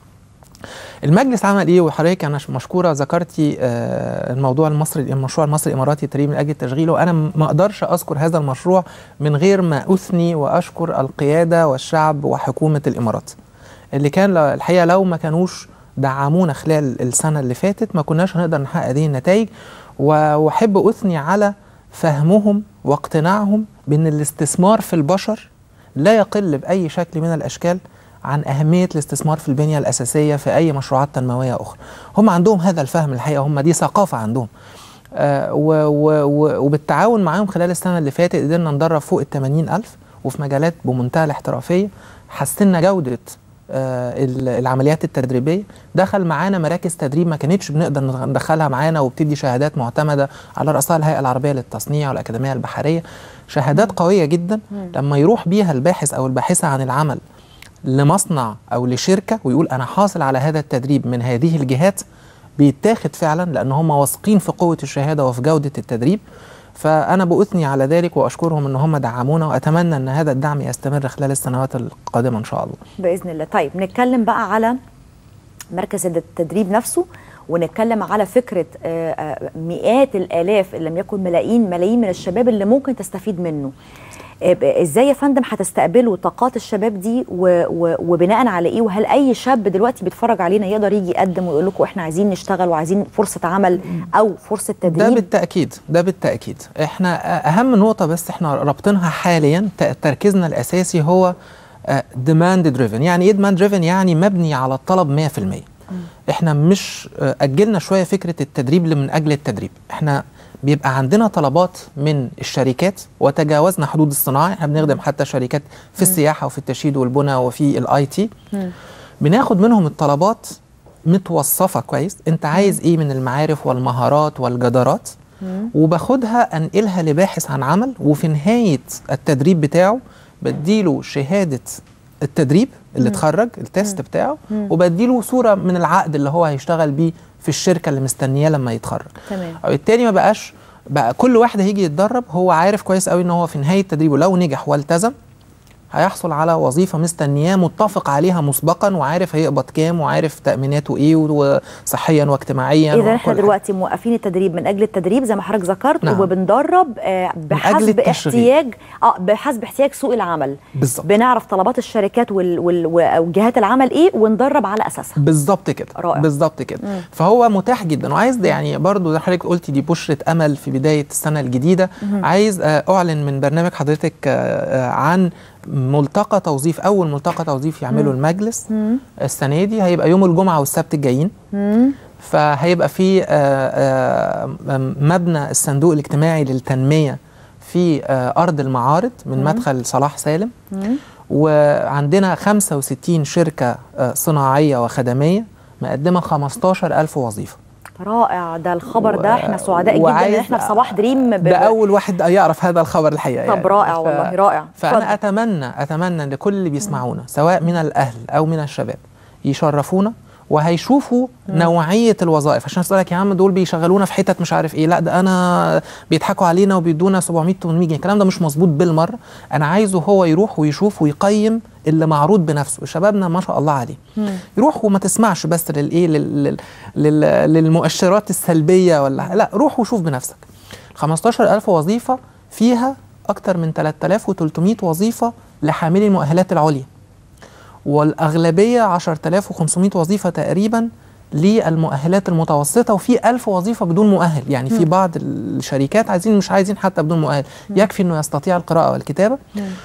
المجلس عمل ايه وحضرتك انا ش- مشكوره ذكرتي آه، الموضوع المصري المشروع المصري الاماراتي التدريب من اجل تشغيله وانا م- ما اقدرش اذكر هذا المشروع من غير ما اثني واشكر القياده والشعب وحكومه الامارات اللي كان ل- الحقيقه لو ما كانوش دعمونا خلال السنه اللي فاتت ما كناش هنقدر نحقق هذه النتائج و- واحب اثني على فهمهم واقتناعهم بان الاستثمار في البشر لا يقل باي شكل من الاشكال عن أهمية الاستثمار في البنية الأساسية في أي مشروعات تنموية أخرى هم عندهم هذا الفهم الحقيقة هم دي ثقافة عندهم آه و و و وبالتعاون معاهم خلال السنة اللي فاتت قدرنا ندرب فوق ال 80 ألف وفي مجالات بمنتهى الاحترافية حسنا جودة آه ال- العمليات التدريبية دخل معانا مراكز تدريب ما كانتش بنقدر ندخلها معانا وبتدي شهادات معتمدة على رأسها الهيئة العربية للتصنيع والأكاديمية البحرية شهادات قوية جدا مم. لما يروح بيها الباحث أو الباحثة عن العمل لمصنع او لشركه ويقول انا حاصل على هذا التدريب من هذه الجهات بيتاخد فعلا لان هم واثقين في قوه الشهاده وفي جوده التدريب فانا باثني على ذلك واشكرهم ان هم دعمونا واتمنى ان هذا الدعم يستمر خلال السنوات القادمه ان شاء الله باذن الله طيب نتكلم بقى على مركز التدريب نفسه ونتكلم على فكره آه، آه، مئات الالاف ان لم يكن ملايين ملايين من الشباب اللي ممكن تستفيد منه آه، ب- ازاي يا فندم هتستقبلوا طاقات الشباب دي و- و- وبناء على ايه وهل اي شاب دلوقتي بيتفرج علينا يقدر يجي يقدم ويقول لكم احنا عايزين نشتغل وعايزين فرصه عمل او فرصه ده تدريب بالتاكيد ده بالتاكيد احنا اهم نقطه بس احنا رابطينها حاليا ت- تركيزنا الاساسي هو ديماند دريفن يعني ايه ديماند دريفن يعني مبني على الطلب 100% احنا مش آه، اجلنا شويه فكره التدريب اللي من اجل التدريب احنا بيبقى عندنا طلبات من الشركات وتجاوزنا حدود الصناعه احنا بنخدم حتى شركات في السياحه وفي التشييد والبنى وفي الاي تي بناخد منهم الطلبات متوصفه كويس انت عايز ايه من المعارف والمهارات والجدارات وباخدها انقلها لباحث عن عمل وفي نهايه التدريب بتاعه بديله شهاده التدريب اللي مم. اتخرج التيست مم. بتاعه مم. وبديله صوره من العقد اللي هو هيشتغل بيه في الشركه اللي مستنياه لما يتخرج تمام وبالتالي ما بقاش بقى كل واحد هيجي يتدرب هو عارف كويس قوي ان هو في نهايه تدريبه لو نجح والتزم هيحصل على وظيفه مستنياه متفق عليها مسبقا وعارف هيقبض كام وعارف تاميناته ايه وصحيا واجتماعيا اذا وكل احنا حاجة. دلوقتي موقفين التدريب من اجل التدريب زي ما حضرتك ذكرت نعم. وبندرب آه، بحسب التشغيل. احتياج اه بحسب احتياج سوق العمل بالظبط بنعرف طلبات الشركات وال... وال... وجهات العمل ايه وندرب على اساسها بالظبط كده رائع. بالظبط كده مم. فهو متاح جدا وعايز ده يعني برضو زي حضرتك قلتي دي بشره امل في بدايه السنه الجديده مهم. عايز آه، اعلن من برنامج حضرتك آه، آه، عن ملتقى توظيف اول ملتقى توظيف يعمله مم. المجلس مم. السنه دي هيبقى يوم الجمعه والسبت الجايين مم. فهيبقى في آه، آه، مبنى الصندوق الاجتماعي للتنميه في آه، ارض المعارض من مم. مدخل صلاح سالم مم. وعندنا 65 شركة آه، صناعية وخدمية مقدمة 15 ألف وظيفة رائع ده الخبر ده و- احنا سعداء جدا ان وعايز- احنا في صباح دريم ب... ده أول واحد يعرف هذا الخبر الحقيقة طب رائع والله، رائع. اتفضل. فأنا أتمنى أتمنى لكل اللي بيسمعونا سواء من الأهل أو من الشباب يشرفونا وهيشوفوا نوعيه الوظائف عشان اسالك يا عم دول بيشغلونا في حتت مش عارف ايه لا ده انا بيضحكوا علينا وبيدونا 700 800 جنيه الكلام ده مش مظبوط بالمره انا عايزه هو يروح ويشوف ويقيم اللي معروض بنفسه شبابنا ما شاء الله عليه يروح وما تسمعش بس للايه لل... لل... لل... للمؤشرات السلبيه ولا لا روح وشوف بنفسك 15000 وظيفه فيها اكتر من 3300 وظيفه لحاملي المؤهلات العليا والاغلبيه 10500 وظيفه تقريبا للمؤهلات المتوسطه وفي 1000 وظيفه بدون مؤهل يعني في مم. بعض الشركات عايزين مش عايزين حتى بدون مؤهل يكفي انه يستطيع القراءه والكتابه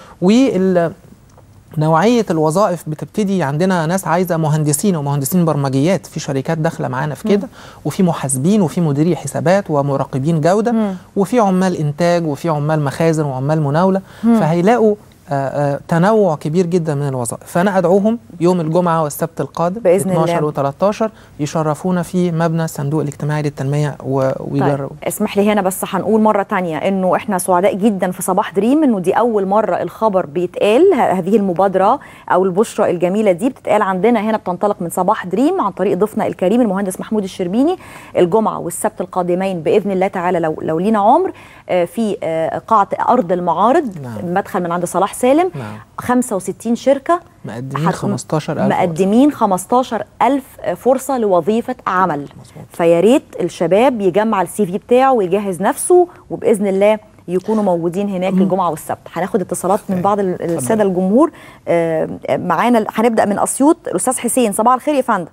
وال نوعية الوظائف بتبتدي عندنا ناس عايزة مهندسين ومهندسين برمجيات في شركات داخلة معانا في كده وفي محاسبين وفي مديري حسابات ومراقبين جودة مم. وفي عمال إنتاج وفي عمال مخازن وعمال مناولة مم. فهيلاقوا آه، آه، تنوع كبير جدا من الوظائف فأنا أدعوهم يوم الجمعة والسبت القادم بإذن 12 الله. و13 يشرفونا في مبنى الصندوق الاجتماعي للتنمية و- ويجربوا طيب اسمح لي هنا بس هنقول مرة تانية انه احنا سعداء جدا في صباح دريم انه دي اول مرة الخبر بيتقال ه- هذه المبادرة او البشرة الجميلة دي بتتقال عندنا هنا بتنطلق من صباح دريم عن طريق ضيفنا الكريم المهندس محمود الشربيني الجمعة والسبت القادمين بإذن الله تعالى لو لو لينا عمر آه، في آه، قاعة أرض المعارض نعم. مدخل من عند صلاح سالم نعم 65 شركة مقدمين هت- 15000 مقدمين 15 ألف فرصة لوظيفة عمل فيا ريت الشباب يجمع السي في بتاعه ويجهز نفسه وبإذن الله يكونوا موجودين هناك الجمعة والسبت هناخد اتصالات من بعض ال- السادة الجمهور آه، معانا هنبدأ من أسيوط الأستاذ حسين صباح الخير يا فندم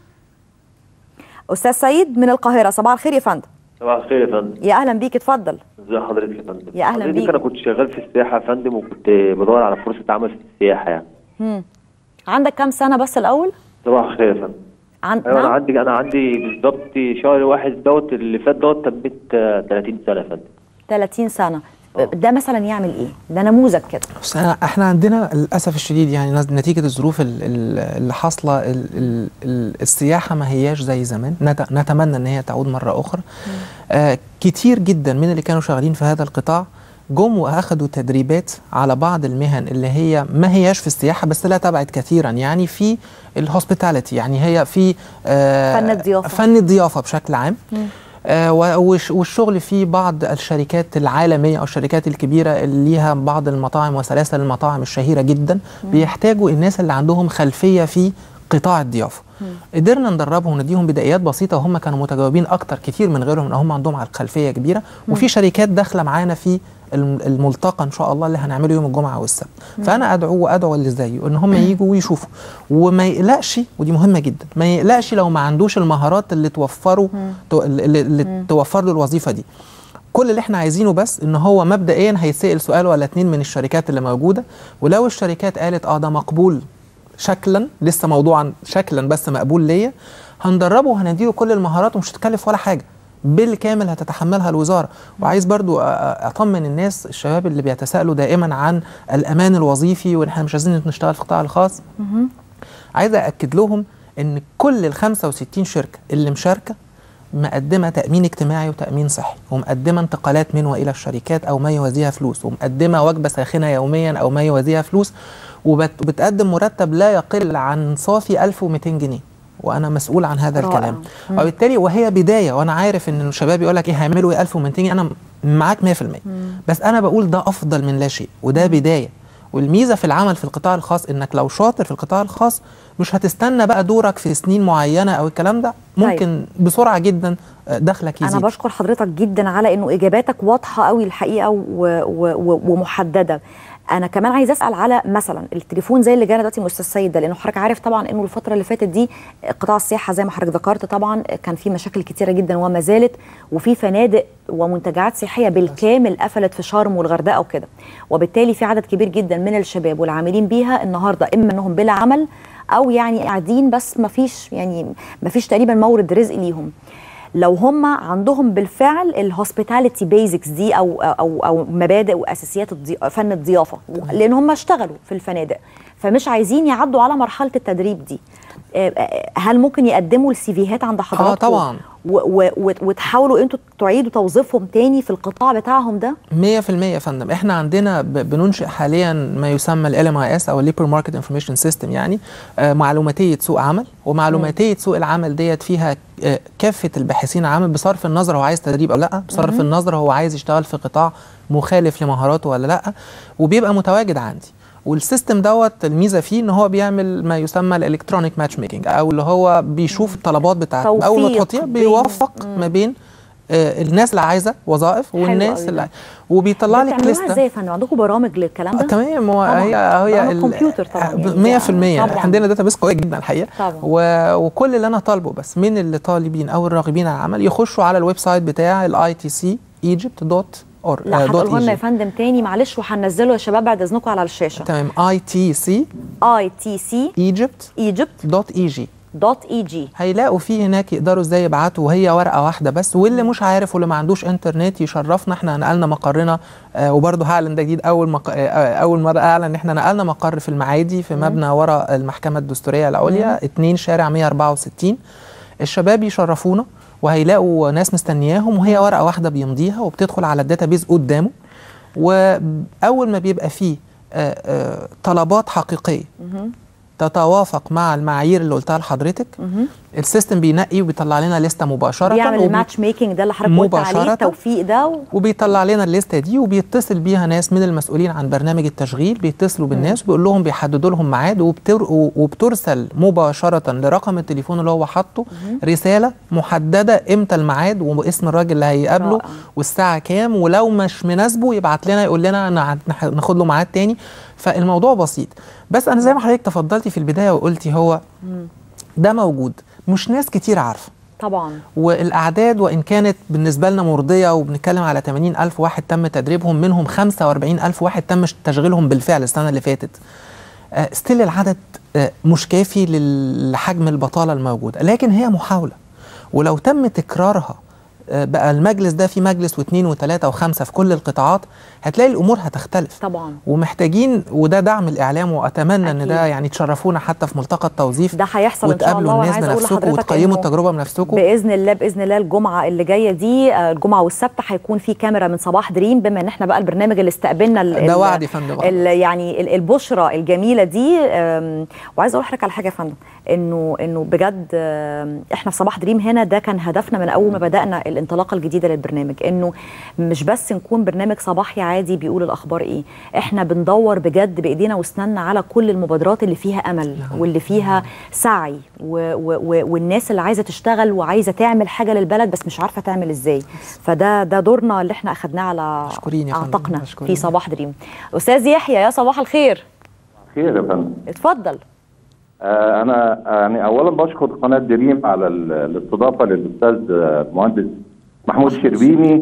أستاذ سيد من القاهرة صباح الخير يا فندم صباح الخير يا فندم يا أهلا بيك اتفضل ازي حضرتك يا فندم يا أهلا حضرتك بيك. انا كنت شغال في السياحه يا فندم وكنت بدور على فرصه عمل في السياحه يعني مم. عندك كام سنة بس الأول صباح الخير يا فندم عن... ايوه انا نعم عندي انا عندي بالظبط شهر واحد دوت اللي فات دوت تميت آه، 30 سنه يا فندم 30 سنة ده مثلا يعمل ايه ده نموذج كده بس أنا احنا عندنا للاسف الشديد يعني نز- نتيجه الظروف ال- ال- اللي حاصله ال- ال- ال- السياحه ما هياش زي زمان نت- نتمنى ان هي تعود مره اخرى آه كتير جدا من اللي كانوا شغالين في هذا القطاع جم واخدوا تدريبات على بعض المهن اللي هي ما هياش في السياحه بس لا تبعد كثيرا يعني في الهوسبيتاليتي يعني هي في آه فن الضيافة. فن الضيافه بشكل عام آه، و- والش- والشغل في بعض الشركات العالميه او الشركات الكبيره اللي ليها بعض المطاعم وسلاسل المطاعم الشهيره جدا مم. بيحتاجوا الناس اللي عندهم خلفيه في قطاع الضيافه قدرنا ندربهم ونديهم بدايات بسيطه وهم كانوا متجاوبين اكتر كتير من غيرهم ان هم عندهم على خلفيه كبيره وفي شركات داخله معانا في الم- الملتقى ان شاء الله اللي هنعمله يوم الجمعه والسبت مم. فانا ادعو وادعو اللي زيه ان هم يجوا ويشوفوا وما يقلقش ودي مهمه جدا ما يقلقش لو ما عندوش المهارات اللي توفره تو- اللي, اللي توفر له الوظيفه دي كل اللي احنا عايزينه بس ان هو مبدئيا هيتسال سؤال ولا اتنين من الشركات اللي موجوده ولو الشركات قالت اه ده مقبول شكلا لسه موضوعا شكلا بس مقبول ليا هندربه وهنديله كل المهارات ومش هتكلف ولا حاجه بالكامل هتتحملها الوزاره وعايز برضو أ- أ- اطمن الناس الشباب اللي بيتساءلوا دائما عن الامان الوظيفي وان احنا مش عايزين نشتغل في القطاع الخاص عايز أأكد لهم إن كل ال 65 شركة اللي مشاركة مقدمة تأمين اجتماعي وتأمين صحي ومقدمة انتقالات من وإلى الشركات أو ما يوازيها فلوس ومقدمة وجبة ساخنة يوميا أو ما يوازيها فلوس وبت- وبتقدم مرتب لا يقل عن صافي 1200 جنيه وانا مسؤول عن هذا رائع. الكلام مم. وبالتالي وهي بدايه وانا عارف ان الشباب يقول لك ايه هيعملوا ايه 1200 جنيه انا معاك 100% بس انا بقول ده افضل من لا شيء وده بدايه والميزه في العمل في القطاع الخاص انك لو شاطر في القطاع الخاص مش هتستنى بقى دورك في سنين معينه او الكلام ده ممكن بسرعه جدا آه، دخلك يزيد انا بشكر حضرتك جدا على انه اجاباتك واضحه قوي الحقيقه و و و ومحدده انا كمان عايز اسال على مثلا التليفون زي اللي جانا دلوقتي من الاستاذ سيد ده لانه حضرتك عارف طبعا انه الفتره اللي فاتت دي قطاع السياحه زي ما حضرتك ذكرت طبعا كان في مشاكل كتيره جدا وما زالت وفي فنادق ومنتجعات سياحيه بالكامل قفلت في شرم والغردقه وكده وبالتالي في عدد كبير جدا من الشباب والعاملين بيها النهارده اما انهم بلا عمل او يعني قاعدين بس ما فيش يعني ما فيش تقريبا مورد رزق ليهم لو هم عندهم بالفعل الهوسبيتاليتي بيزكس دي او او او مبادئ واساسيات الضي... فن الضيافه لان هم اشتغلوا في الفنادق فمش عايزين يعدوا على مرحله التدريب دي آه، آه، هل ممكن يقدموا السيفيهات عند حضراتكم طبعاً. و- و- و- وتحاولوا انتوا تعيدوا توظيفهم تاني في القطاع بتاعهم ده 100% يا فندم احنا عندنا ب- بننشئ حاليا ما يسمى ال LMIS او الليبر ماركت انفورميشن سيستم يعني آه، معلوماتيه سوق عمل ومعلوماتيه سوق العمل ديت فيها آه، كافه الباحثين عن عمل بصرف النظر هو عايز تدريب او لا بصرف مم. النظر هو عايز يشتغل في قطاع مخالف لمهاراته ولا لا وبيبقى متواجد عندي والسيستم دوت الميزه فيه ان هو بيعمل ما يسمى الالكترونيك ماتش ميكنج او اللي هو بيشوف الطلبات بتاعت اول ما توفيق تحطيها بين- بيوفق ما بين آه، الناس اللي عايزه وظائف حلو والناس قوي اللي ده. وبيطلع لك بتعملوها لسته ازاي يا فندم عندكم برامج للكلام ده تمام هو طبعاً. هي هي برامج ال- كمبيوتر طبعا يعني ب- 100% طبعاً. عندنا داتا بيس قويه جدا الحقيقه طبعاً. و... وكل اللي انا طالبه بس من اللي طالبين او الراغبين على العمل يخشوا على الويب سايت بتاع الاي تي سي ايجيبت دوت اور لا هتقولوا لنا يا فندم تاني معلش وهنزله يا شباب بعد اذنكم على الشاشه تمام اي تي سي اي تي سي ايجيبت ايجيبت دوت اي جي دوت اي جي هيلاقوا فيه هناك يقدروا ازاي يبعتوا وهي ورقه واحده بس واللي مش عارف واللي ما عندوش انترنت يشرفنا احنا نقلنا مقرنا آه وبرضه هعلن ده جديد اول مق... آه اول مره اعلن ان احنا نقلنا مقر في المعادي في مبنى ورا المحكمه الدستوريه العليا 2 شارع 164 الشباب يشرفونا وهيلاقوا ناس مستنياهم وهي ورقه واحده بيمضيها وبتدخل على الداتابيز قدامه واول ما بيبقى فيه آه آه طلبات حقيقيه تتوافق مع المعايير اللي قلتها لحضرتك السيستم بينقي وبيطلع لنا لسته مباشره بيعمل وبي- الماتش ميكنج ده اللي حضرتك قلت عليه مباشرة. التوفيق ده و... وبيطلع لنا الليسته دي وبيتصل بيها ناس من المسؤولين عن برنامج التشغيل بيتصلوا بالناس وبيقول لهم بيحددوا لهم ميعاد وبتر... وبترسل مباشره لرقم التليفون اللي هو حاطه رساله محدده امتى الميعاد واسم الراجل اللي هيقابله رائع. والساعه كام ولو مش مناسبه يبعت لنا يقول لنا نع- نح- ناخد له ميعاد تاني فالموضوع بسيط بس انا زي ما حضرتك تفضلتي في البدايه وقلتي هو مم. ده موجود مش ناس كتير عارفه طبعا والأعداد وإن كانت بالنسبة لنا مرضية وبنتكلم على 80 ألف واحد تم تدريبهم منهم 45 ألف واحد تم تشغيلهم بالفعل السنة اللي فاتت ستيل العدد آه، مش كافي لل- لحجم البطالة الموجودة لكن هي محاولة ولو تم تكرارها آه، بقى المجلس ده في مجلس واثنين وثلاثة وخمسة في كل القطاعات هتلاقي الأمور هتختلف طبعا ومحتاجين وده دعم الإعلام وأتمنى إن ده أكيد. يعني تشرفونا حتى في ملتقى التوظيف ده هيحصل ان شاء وتقابلوا الله وانا الناس عايزه اقول بنفسكم لحضرتك وتقيموا إنه التجربة بنفسكم باذن الله باذن الله الجمعه اللي جايه دي آه، الجمعه والسبت هيكون في كاميرا من صباح دريم بما ان احنا بقى البرنامج اللي استقبلنا ال- ده ال- وعد يا فندم. ال- يعني ال- البشرى الجميله دي آم، وعايزه اقول لحضرتك على حاجه يا فندم انه انه بجد آم، احنا في صباح دريم هنا ده كان هدفنا من اول ما بدانا الانطلاقه الجديده للبرنامج انه مش بس نكون برنامج صباحي عادي بيقول الاخبار ايه احنا بندور بجد بايدينا واسناننا على كل المبادرات اللي فيها امل واللي فيها سعي و و و والناس اللي عايزه تشتغل وعايزه تعمل حاجه للبلد بس مش عارفه تعمل ازاي فده ده دورنا اللي احنا اخدناه على مشكورين يا فندم، اعتقنا مشكورين. في صباح دريم استاذ يحيى يا صباح الخير خير يا فندم اتفضل آه، انا آه، يعني اولا بشكر قناه دريم على ال- الاستضافه للاستاذ آه، المهندس محمود شربيني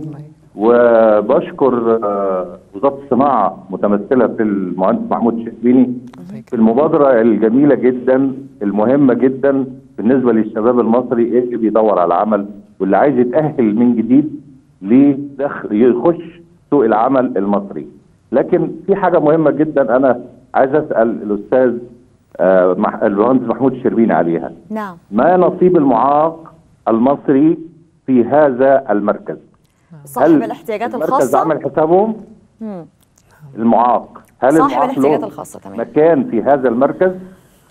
وبشكر آه، وزاره الصناعه متمثله في المهندس محمود شربيني في المبادره الجميله جدا المهمه جدا بالنسبه للشباب المصري اللي بيدور على عمل واللي عايز يتاهل من جديد لدخل يخش سوق العمل المصري لكن في حاجه مهمه جدا انا عايز اسال الاستاذ آه، مح- المهندس محمود الشربيني عليها نعم ما نصيب المعاق المصري في هذا المركز صاحب الاحتياجات المركز الخاصه عمل حسابهم مم. المعاق هل صاحب المعاق الاحتياجات له الخاصه تمام مكان في هذا المركز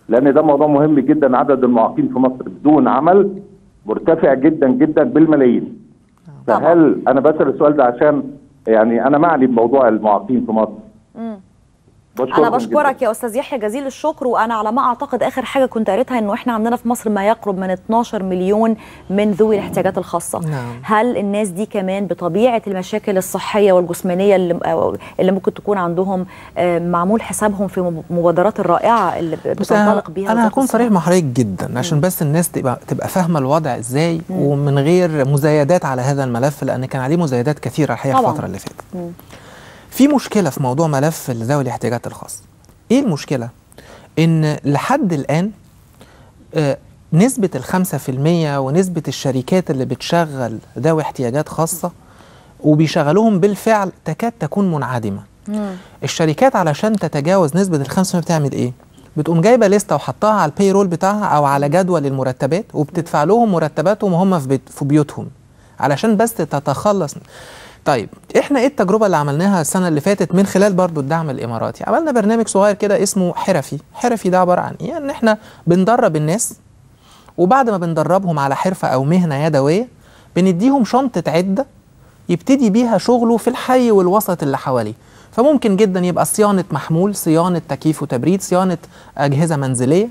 لان ده موضوع مهم جدا عدد المعاقين في مصر بدون عمل مرتفع جدا جدا بالملايين فهل انا بسال السؤال ده عشان يعني انا معني بموضوع المعاقين في مصر مم. بشكركم انا جداً. بشكرك يا استاذ يحيى جزيل الشكر وانا على ما اعتقد اخر حاجه كنت قريتها انه احنا عندنا في مصر ما يقرب من 12 مليون من ذوي الاحتياجات الخاصه نعم. هل الناس دي كمان بطبيعه المشاكل الصحيه والجسمانيه اللي, أو اللي ممكن تكون عندهم آه، معمول حسابهم في مب- مبادرات الرائعه اللي ب- بس انا, بتنطلق بيها أنا وزارة هكون الصحة؟ صريح مع حضرتك جدا عشان بس الناس تبقى تبقى فاهمه الوضع ازاي مم. ومن غير مزايدات على هذا الملف لان كان عليه مزايدات كثيره الحقيقه طبعاً. الفتره اللي فاتت مم. في مشكله في موضوع ملف ذوي الاحتياجات الخاصه ايه المشكله ان لحد الان آه، نسبة الخمسة في المية ونسبة الشركات اللي بتشغل ذوي احتياجات خاصة وبيشغلوهم بالفعل تكاد تكون منعدمة الشركات علشان تتجاوز نسبة الخمسة بتعمل ايه؟ بتقوم جايبة لستة وحطها على البيرول بتاعها أو على جدول المرتبات وبتدفع لهم مرتباتهم وهم في, بيت في بيوتهم علشان بس تتخلص طيب احنا ايه التجربة اللي عملناها السنة اللي فاتت من خلال برضو الدعم الإماراتي عملنا برنامج صغير كده اسمه حرفي حرفي ده عبارة عن ايه؟ ان احنا بندرب الناس وبعد ما بندربهم على حرفة أو مهنة يدوية بنديهم شنطة عدة يبتدي بيها شغله في الحي والوسط اللي حواليه فممكن جدا يبقى صيانة محمول صيانة تكييف وتبريد صيانة أجهزة منزلية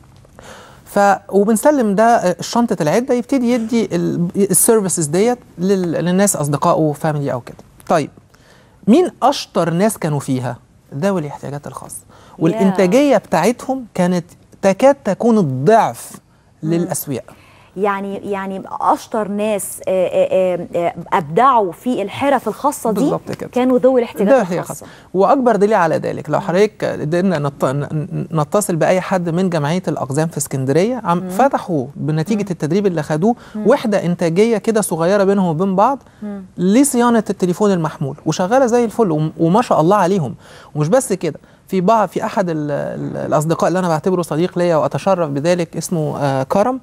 ف وبنسلم ده آه، شنطة العدة يبتدي يدي ال- السيرفيسز ديت لل- للناس أصدقائه وفاميلي أو كده طيب مين أشطر ناس كانوا فيها ذوي الاحتياجات الخاصة والإنتاجية بتاعتهم كانت تكاد تكون الضعف للأسوياء يعني يعني اشطر ناس آه، آه، آه، ابدعوا في الحرف الخاصه دي بالظبط كده. كانوا ذوي الاحتياجات ده هي الخاصه خاصة. واكبر دليل على ذلك لو حضرتك قدرنا نط- ن- نتصل باي حد من جمعيه الاقزام في اسكندريه عم مم. فتحوا بنتيجه التدريب اللي خدوه مم. وحده انتاجيه كده صغيره بينهم وبين بعض مم. لصيانه التليفون المحمول وشغاله زي الفل وم- وما شاء الله عليهم ومش بس كده في بعض في احد ال ال الاصدقاء اللي انا بعتبره صديق ليا واتشرف بذلك اسمه آه كرم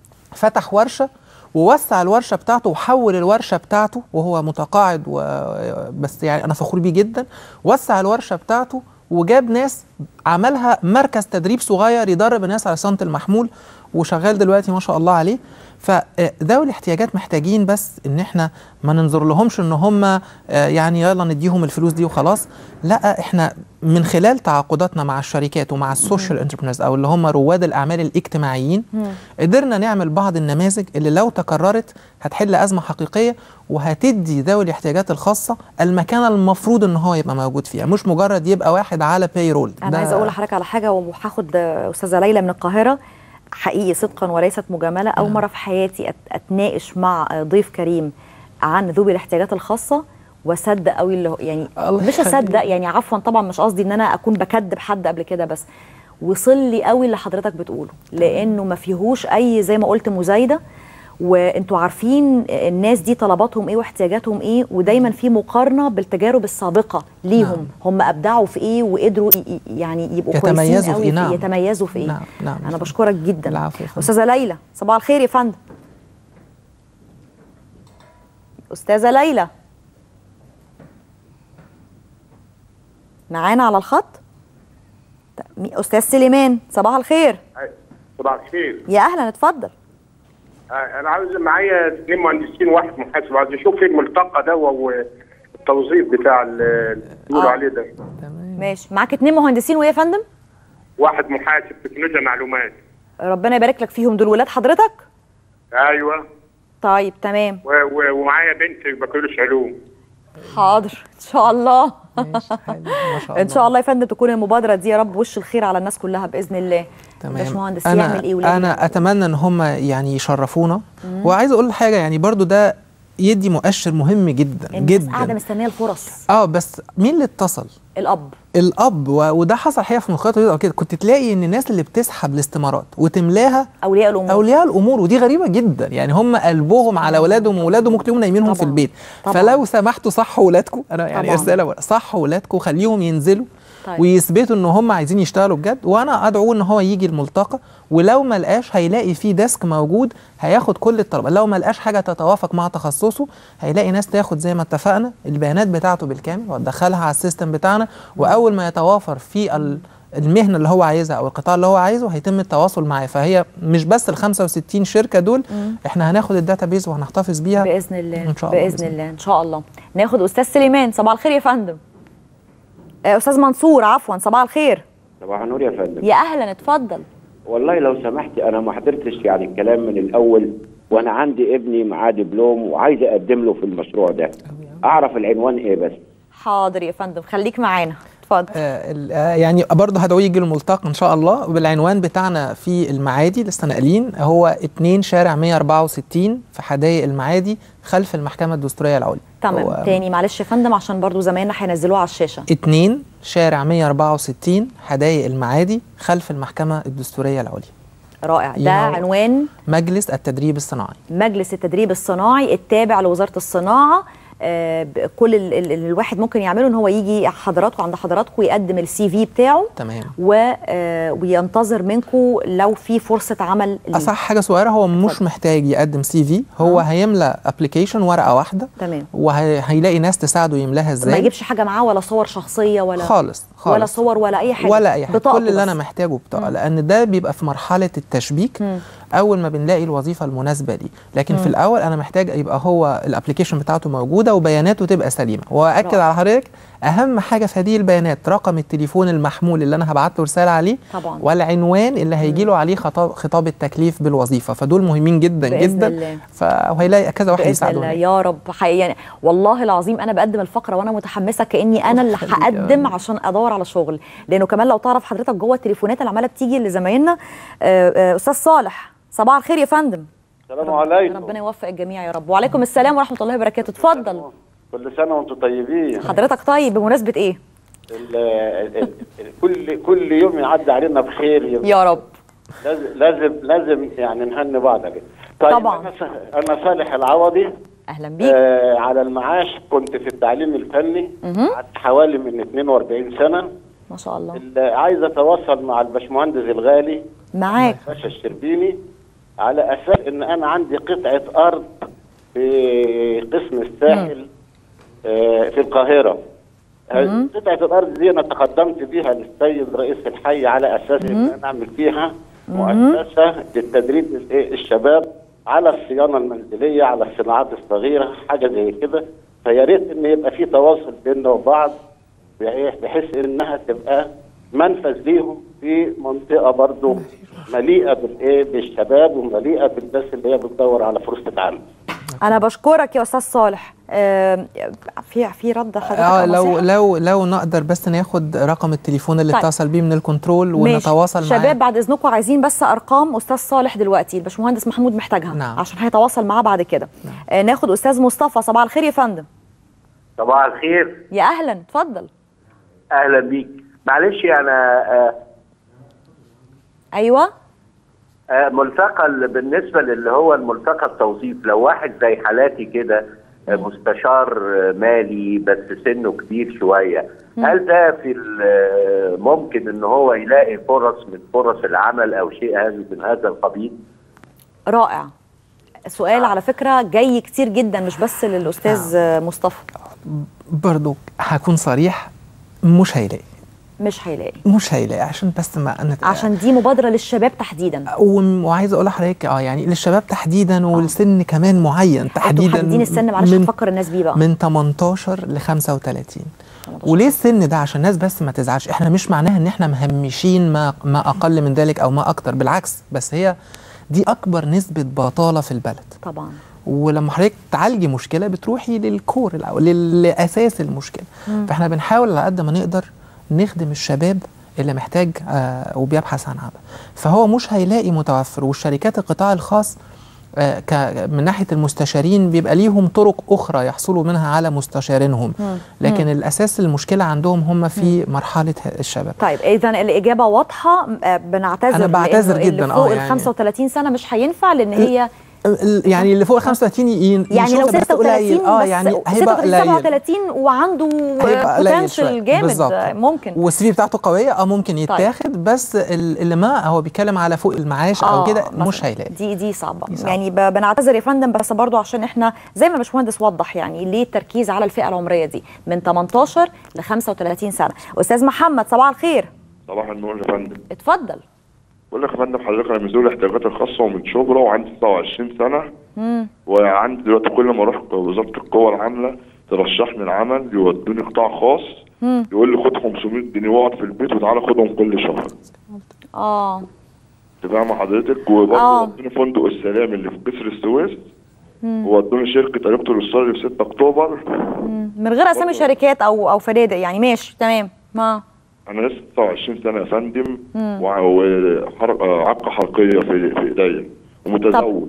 فتح ورشه ووسع الورشه بتاعته وحول الورشه بتاعته وهو متقاعد و... بس يعني انا فخور بيه جدا وسع الورشه بتاعته وجاب ناس عملها مركز تدريب صغير يدرب الناس على صيانه المحمول وشغال دلوقتي ما شاء الله عليه فذوي الاحتياجات محتاجين بس ان احنا ما ننظر لهمش ان هم آه، يعني يلا نديهم الفلوس دي وخلاص لا احنا من خلال تعاقداتنا مع الشركات ومع السوشيال انتربرينورز او اللي هم رواد الاعمال الاجتماعيين قدرنا نعمل بعض النماذج اللي لو تكررت هتحل ازمه حقيقيه وهتدي ذوي الاحتياجات الخاصه المكانه المفروض ان هو يبقى موجود فيها مش مجرد يبقى واحد على بايرول انا عايزه اقول لحضرتك على حاجه وهاخد آه، استاذه ليلى من القاهره حقيقي صدقا وليست مجامله اول مره في حياتي أت- اتناقش مع آه، ضيف كريم عن ذوي الاحتياجات الخاصه واصدق قوي اللي هو يعني الله مش يخليك. اصدق يعني عفوا طبعا مش قصدي ان انا اكون بكذب حد قبل كده بس وصل لي قوي اللي حضرتك بتقوله لانه ما فيهوش اي زي ما قلت مزايده وانتوا عارفين الناس دي طلباتهم ايه واحتياجاتهم ايه ودايما في مقارنه بالتجارب السابقه ليهم نعم. هم ابدعوا في ايه وقدروا ي- ي- يعني يبقوا يتميزوا كويسين في قوي إيه، نعم. يتميزوا في ايه نعم نعم انا بشكرك جدا العفو يا فندم. استاذه ليلى صباح الخير يا فندم استاذه ليلى معانا على الخط طب مي- استاذ سليمان صباح الخير صباح الخير يا اهلا اتفضل آه، انا عاوز معايا اثنين مهندسين واحد محاسب عاوز اشوف ايه الملتقى ده والتوظيف بتاع ال- اللي بيقولوا آه. عليه ده ماشي معاك اتنين مهندسين وايه يا فندم واحد محاسب تكنولوجيا معلومات ربنا يبارك لك فيهم دول ولاد حضرتك ايوه طيب تمام و- و- ومعايا بنت بكالوريوس علوم حاضر ان شاء الله ما شاء ان شاء الله يا فندم تكون المبادره دي يا رب وش الخير على الناس كلها باذن الله تمام باشمهندس يعمل ايه ولاد انا اتمنى ان هم يعني يشرفونا مم. وعايز اقول حاجه يعني برضو ده يدي مؤشر مهم جدا الناس جدا قاعده مستنيه الفرص اه بس مين اللي اتصل الاب الاب و... وده حصل حقيقه في مخاطر او كده كنت تلاقي ان الناس اللي بتسحب الاستمارات وتملاها اولياء الامور اولياء الامور ودي غريبه جدا يعني هم قلبهم على اولادهم واولادهم ممكن يكونوا نايمينهم في البيت طبعاً. فلو سمحتوا صحوا اولادكم انا يعني طبعاً. رساله صحوا اولادكم خليهم ينزلوا طيب. ويثبتوا ان هم عايزين يشتغلوا بجد وانا ادعوه ان هو يجي الملتقى ولو ما لقاش هيلاقي في ديسك موجود هياخد كل الطلبات لو ما لقاش حاجه تتوافق مع تخصصه هيلاقي ناس تاخد زي ما اتفقنا البيانات بتاعته بالكامل وتدخلها على السيستم بتاعنا واول ما يتوافر في ال المهنه اللي هو عايزها او القطاع اللي هو عايزه هيتم التواصل معاه فهي مش بس ال 65 شركه دول مم. احنا هناخد الداتابيز وهنحتفظ بيها باذن الله ان شاء الله باذن الله ان شاء الله ناخد استاذ سليمان صباح الخير يا فندم آه، استاذ منصور عفوا صباح الخير صباح النور يا فندم يا اهلا اتفضل والله لو سمحتي انا ما حضرتش يعني الكلام من الاول وانا عندي ابني معاه دبلوم وعايز اقدم له في المشروع ده اعرف العنوان ايه بس حاضر يا فندم خليك معانا اتفضل آه ال- آه يعني برضه هدعوه يجي الملتقى ان شاء الله بالعنوان بتاعنا في المعادي لسه ناقلين هو 2 شارع 164 في حدائق المعادي خلف المحكمه الدستوريه العليا تمام هو تاني معلش يا فندم عشان برضو زمايلنا هينزلوها على الشاشه 2 شارع 164 حدائق المعادي خلف المحكمه الدستوريه العليا رائع ده ينور. عنوان مجلس التدريب الصناعي مجلس التدريب الصناعي التابع لوزاره الصناعه آه، ب- كل ال- ال- اللي الواحد ممكن يعمله ان هو يجي حضراتكم عند حضراتكم ويقدم السي في بتاعه تمام و آه، وينتظر منكم لو في فرصه عمل ليه. اصح حاجه صغيره هو مش محتاج يقدم سي في هو هيملى ابلكيشن ورقه واحده تمام وهيلاقي ناس تساعده يملاها ما ازاي يجيبش حاجه معاه ولا صور شخصيه ولا خالص خالص ولا صور ولا اي حاجه ولا اي حاجه بطاقته كل اللي انا بس. محتاجه بطاقه لان ده بيبقى في مرحله التشبيك مم. اول ما بنلاقي الوظيفه المناسبه ليه لكن مم. في الاول انا محتاج يبقى هو الابلكيشن بتاعته موجوده وبياناته تبقى سليمه واكد رائع. على حضرتك اهم حاجه في هذه البيانات رقم التليفون المحمول اللي انا هبعت له رساله عليه طبعا والعنوان اللي هيجي له عليه خطاب خطاب التكليف بالوظيفه فدول مهمين جدا بإذن جدا الله. فهيلاقي كذا واحد باذن يساعده الله هناك. يا رب حقيقي والله العظيم انا بقدم الفقره وانا متحمسه كاني انا اللي هقدم عشان ادور على شغل لانه كمان لو تعرف حضرتك جوه التليفونات اللي عماله بتيجي لزمايلنا آه، آه، استاذ صالح صباح الخير يا فندم السلام عليكم ربنا يوفق الجميع يا رب وعليكم السلام ورحمه الله وبركاته اتفضل كل سنه وانتم طيبين حضرتك طيب بمناسبه ايه ال- ال- ال- كل كل يوم يعدي علينا بخير يا رب لازم لازم لازم يعني نهني بعض عليه طيب طبعا. انا س- انا صالح العوضي اهلا بيك آه على المعاش كنت في التعليم الفني مهم. قعدت حوالي من 42 سنه ما شاء الله ال- عايز اتواصل مع الباشمهندس الغالي معاك باشا الشربيني على اساس ان انا عندي قطعه ارض في قسم الساحل آه، في القاهره مم. قطعه الارض دي انا تقدمت بيها للسيد رئيس الحي على اساس ان مم. انا اعمل فيها مم. مؤسسه للتدريب الإيه؟ الشباب على الصيانه المنزليه على الصناعات الصغيره حاجه زي كده فيا ريت ان يبقى في تواصل بيننا وبعض بحيث بحيث انها تبقى منفذ ليهم في منطقه برضو مليئه بالايه بالشباب ومليئه بالناس اللي هي بتدور على فرصه عمل انا بشكرك يا استاذ صالح آه، في في رد حضرتك اه أو لو نصيحة؟ لو لو نقدر بس ناخد رقم التليفون اللي طيب. اتصل بيه من الكنترول ماشي. ونتواصل معاه شباب بعد اذنكم عايزين بس ارقام استاذ صالح دلوقتي الباشمهندس محمود محتاجها نعم. عشان هيتواصل معاه بعد كده آه ناخد استاذ مصطفى صباح الخير يا فندم صباح الخير يا اهلا اتفضل اهلا بيك معلش انا آه، ايوه آه، ملتقى ال- بالنسبه للي هو الملتقى التوظيف لو واحد زي حالاتي كده آه، مستشار آه، مالي بس سنه كبير شويه هل ده في ال- آه، ممكن ان هو يلاقي فرص من فرص العمل او شيء هذا من هذا القبيل رائع سؤال على فكره جاي كتير جدا مش بس للاستاذ آه، مصطفى برضو هكون صريح مش هيلاقي مش هيلاقي مش هيلاقي عشان بس ما أنا عشان دي مبادره للشباب تحديدا وم- وعايز اقول لحضرتك اه يعني للشباب تحديدا والسن كمان معين تحديدا محددين السن معلش من- هفكر الناس بيه بقى من 18 ل 35 وليه السن ده عشان الناس بس ما تزعلش احنا مش معناها ان احنا مهمشين ما ما اقل من ذلك او ما اكتر بالعكس بس هي دي اكبر نسبه بطاله في البلد طبعا ولما حضرتك تعالجي مشكله بتروحي للكور الاول لل- لاساس المشكله مم. فاحنا بنحاول على قد ما نقدر نخدم الشباب اللي محتاج آه وبيبحث عن عمل فهو مش هيلاقي متوفر والشركات القطاع الخاص آه ك- من ناحيه المستشارين بيبقى ليهم طرق اخرى يحصلوا منها على مستشارينهم مم. لكن مم. الاساس المشكله عندهم هم في مرحله الشباب طيب اذا الاجابه واضحه آه، بنعتذر أنا بعتذر لأنه اللي جداً، فوق آه، ال يعني- 35 سنه مش هينفع لان هي ال- يعني اللي فوق ال 35 ي- يعني لو يشوفها بس 36 قليل. اه بس يعني 36 هيبقى قليل 37 وعنده هيبقى قليل شوية. بوتنشال جامد بالظبط. آه، ممكن والسي في بتاعته قويه اه ممكن يتاخد بس ال- اللي ما هو بيتكلم على فوق المعاش او آه، كده مثلاً. مش هيلاقي دي دي صعبه دي صعبة. يعني ب- بنعتذر يا فندم بس برضو عشان احنا زي ما الباشمهندس وضح يعني ليه التركيز على الفئه العمريه دي من 18 ل 35 سنه استاذ محمد صباح الخير صباح النور يا فندم اتفضل بقول لك يا فندم حضرتك انا من ذوي الاحتياجات الخاصه ومن شبرا وعندي 29 سنه مم. وعندي دلوقتي كل ما اروح وزاره القوى العامله ترشحني العمل يودوني قطاع خاص مم. يقول لي خد 500 جنيه واقعد في البيت وتعالى خدهم كل شهر اه انت فاهمه حضرتك وبرضه آه. ودوني فندق السلام اللي في جسر السويس مم. وودوني شركه طريقه الوصال اللي في 6 اكتوبر مم. من غير اسامي شركات او او فنادق يعني ماشي تمام ما انا لسه 29 سنه يا فندم مم. وع- وحرق- آه، عقه حلقيه في في ايديا ومتزوج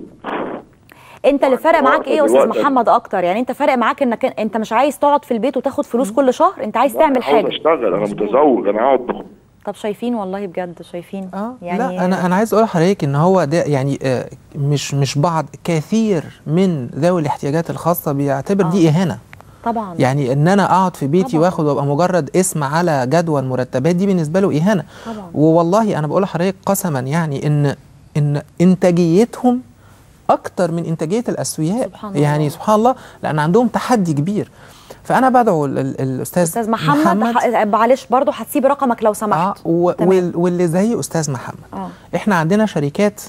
انت اللي فارق معاك ايه يا استاذ دلوقتي- محمد اكتر يعني انت فارق معاك انك انت مش عايز تقعد في البيت وتاخد فلوس كل شهر انت عايز تعمل عاوز حاجه اشتغل انا متزوج انا قاعد بخ- طب شايفين والله بجد شايفين اه يعني لا انا انا عايز اقول لحضرتك ان هو ده يعني آه، مش مش بعض كثير من ذوي الاحتياجات الخاصه بيعتبر دي اهانه طبعا يعني ان انا اقعد في بيتي واخد وابقى مجرد اسم على جدول مرتبات دي بالنسبه له اهانه طبعا ووالله انا بقول لحضرتك قسما يعني ان ان انتاجيتهم اكتر من انتاجيه الاسوياء سبحان الله. يعني سبحان الله لان عندهم تحدي كبير فانا بدعو ال- ال- الاستاذ استاذ محمد, ح- معلش برضه هتسيب رقمك لو سمحت آه و- وال- واللي زي استاذ محمد اه احنا عندنا شركات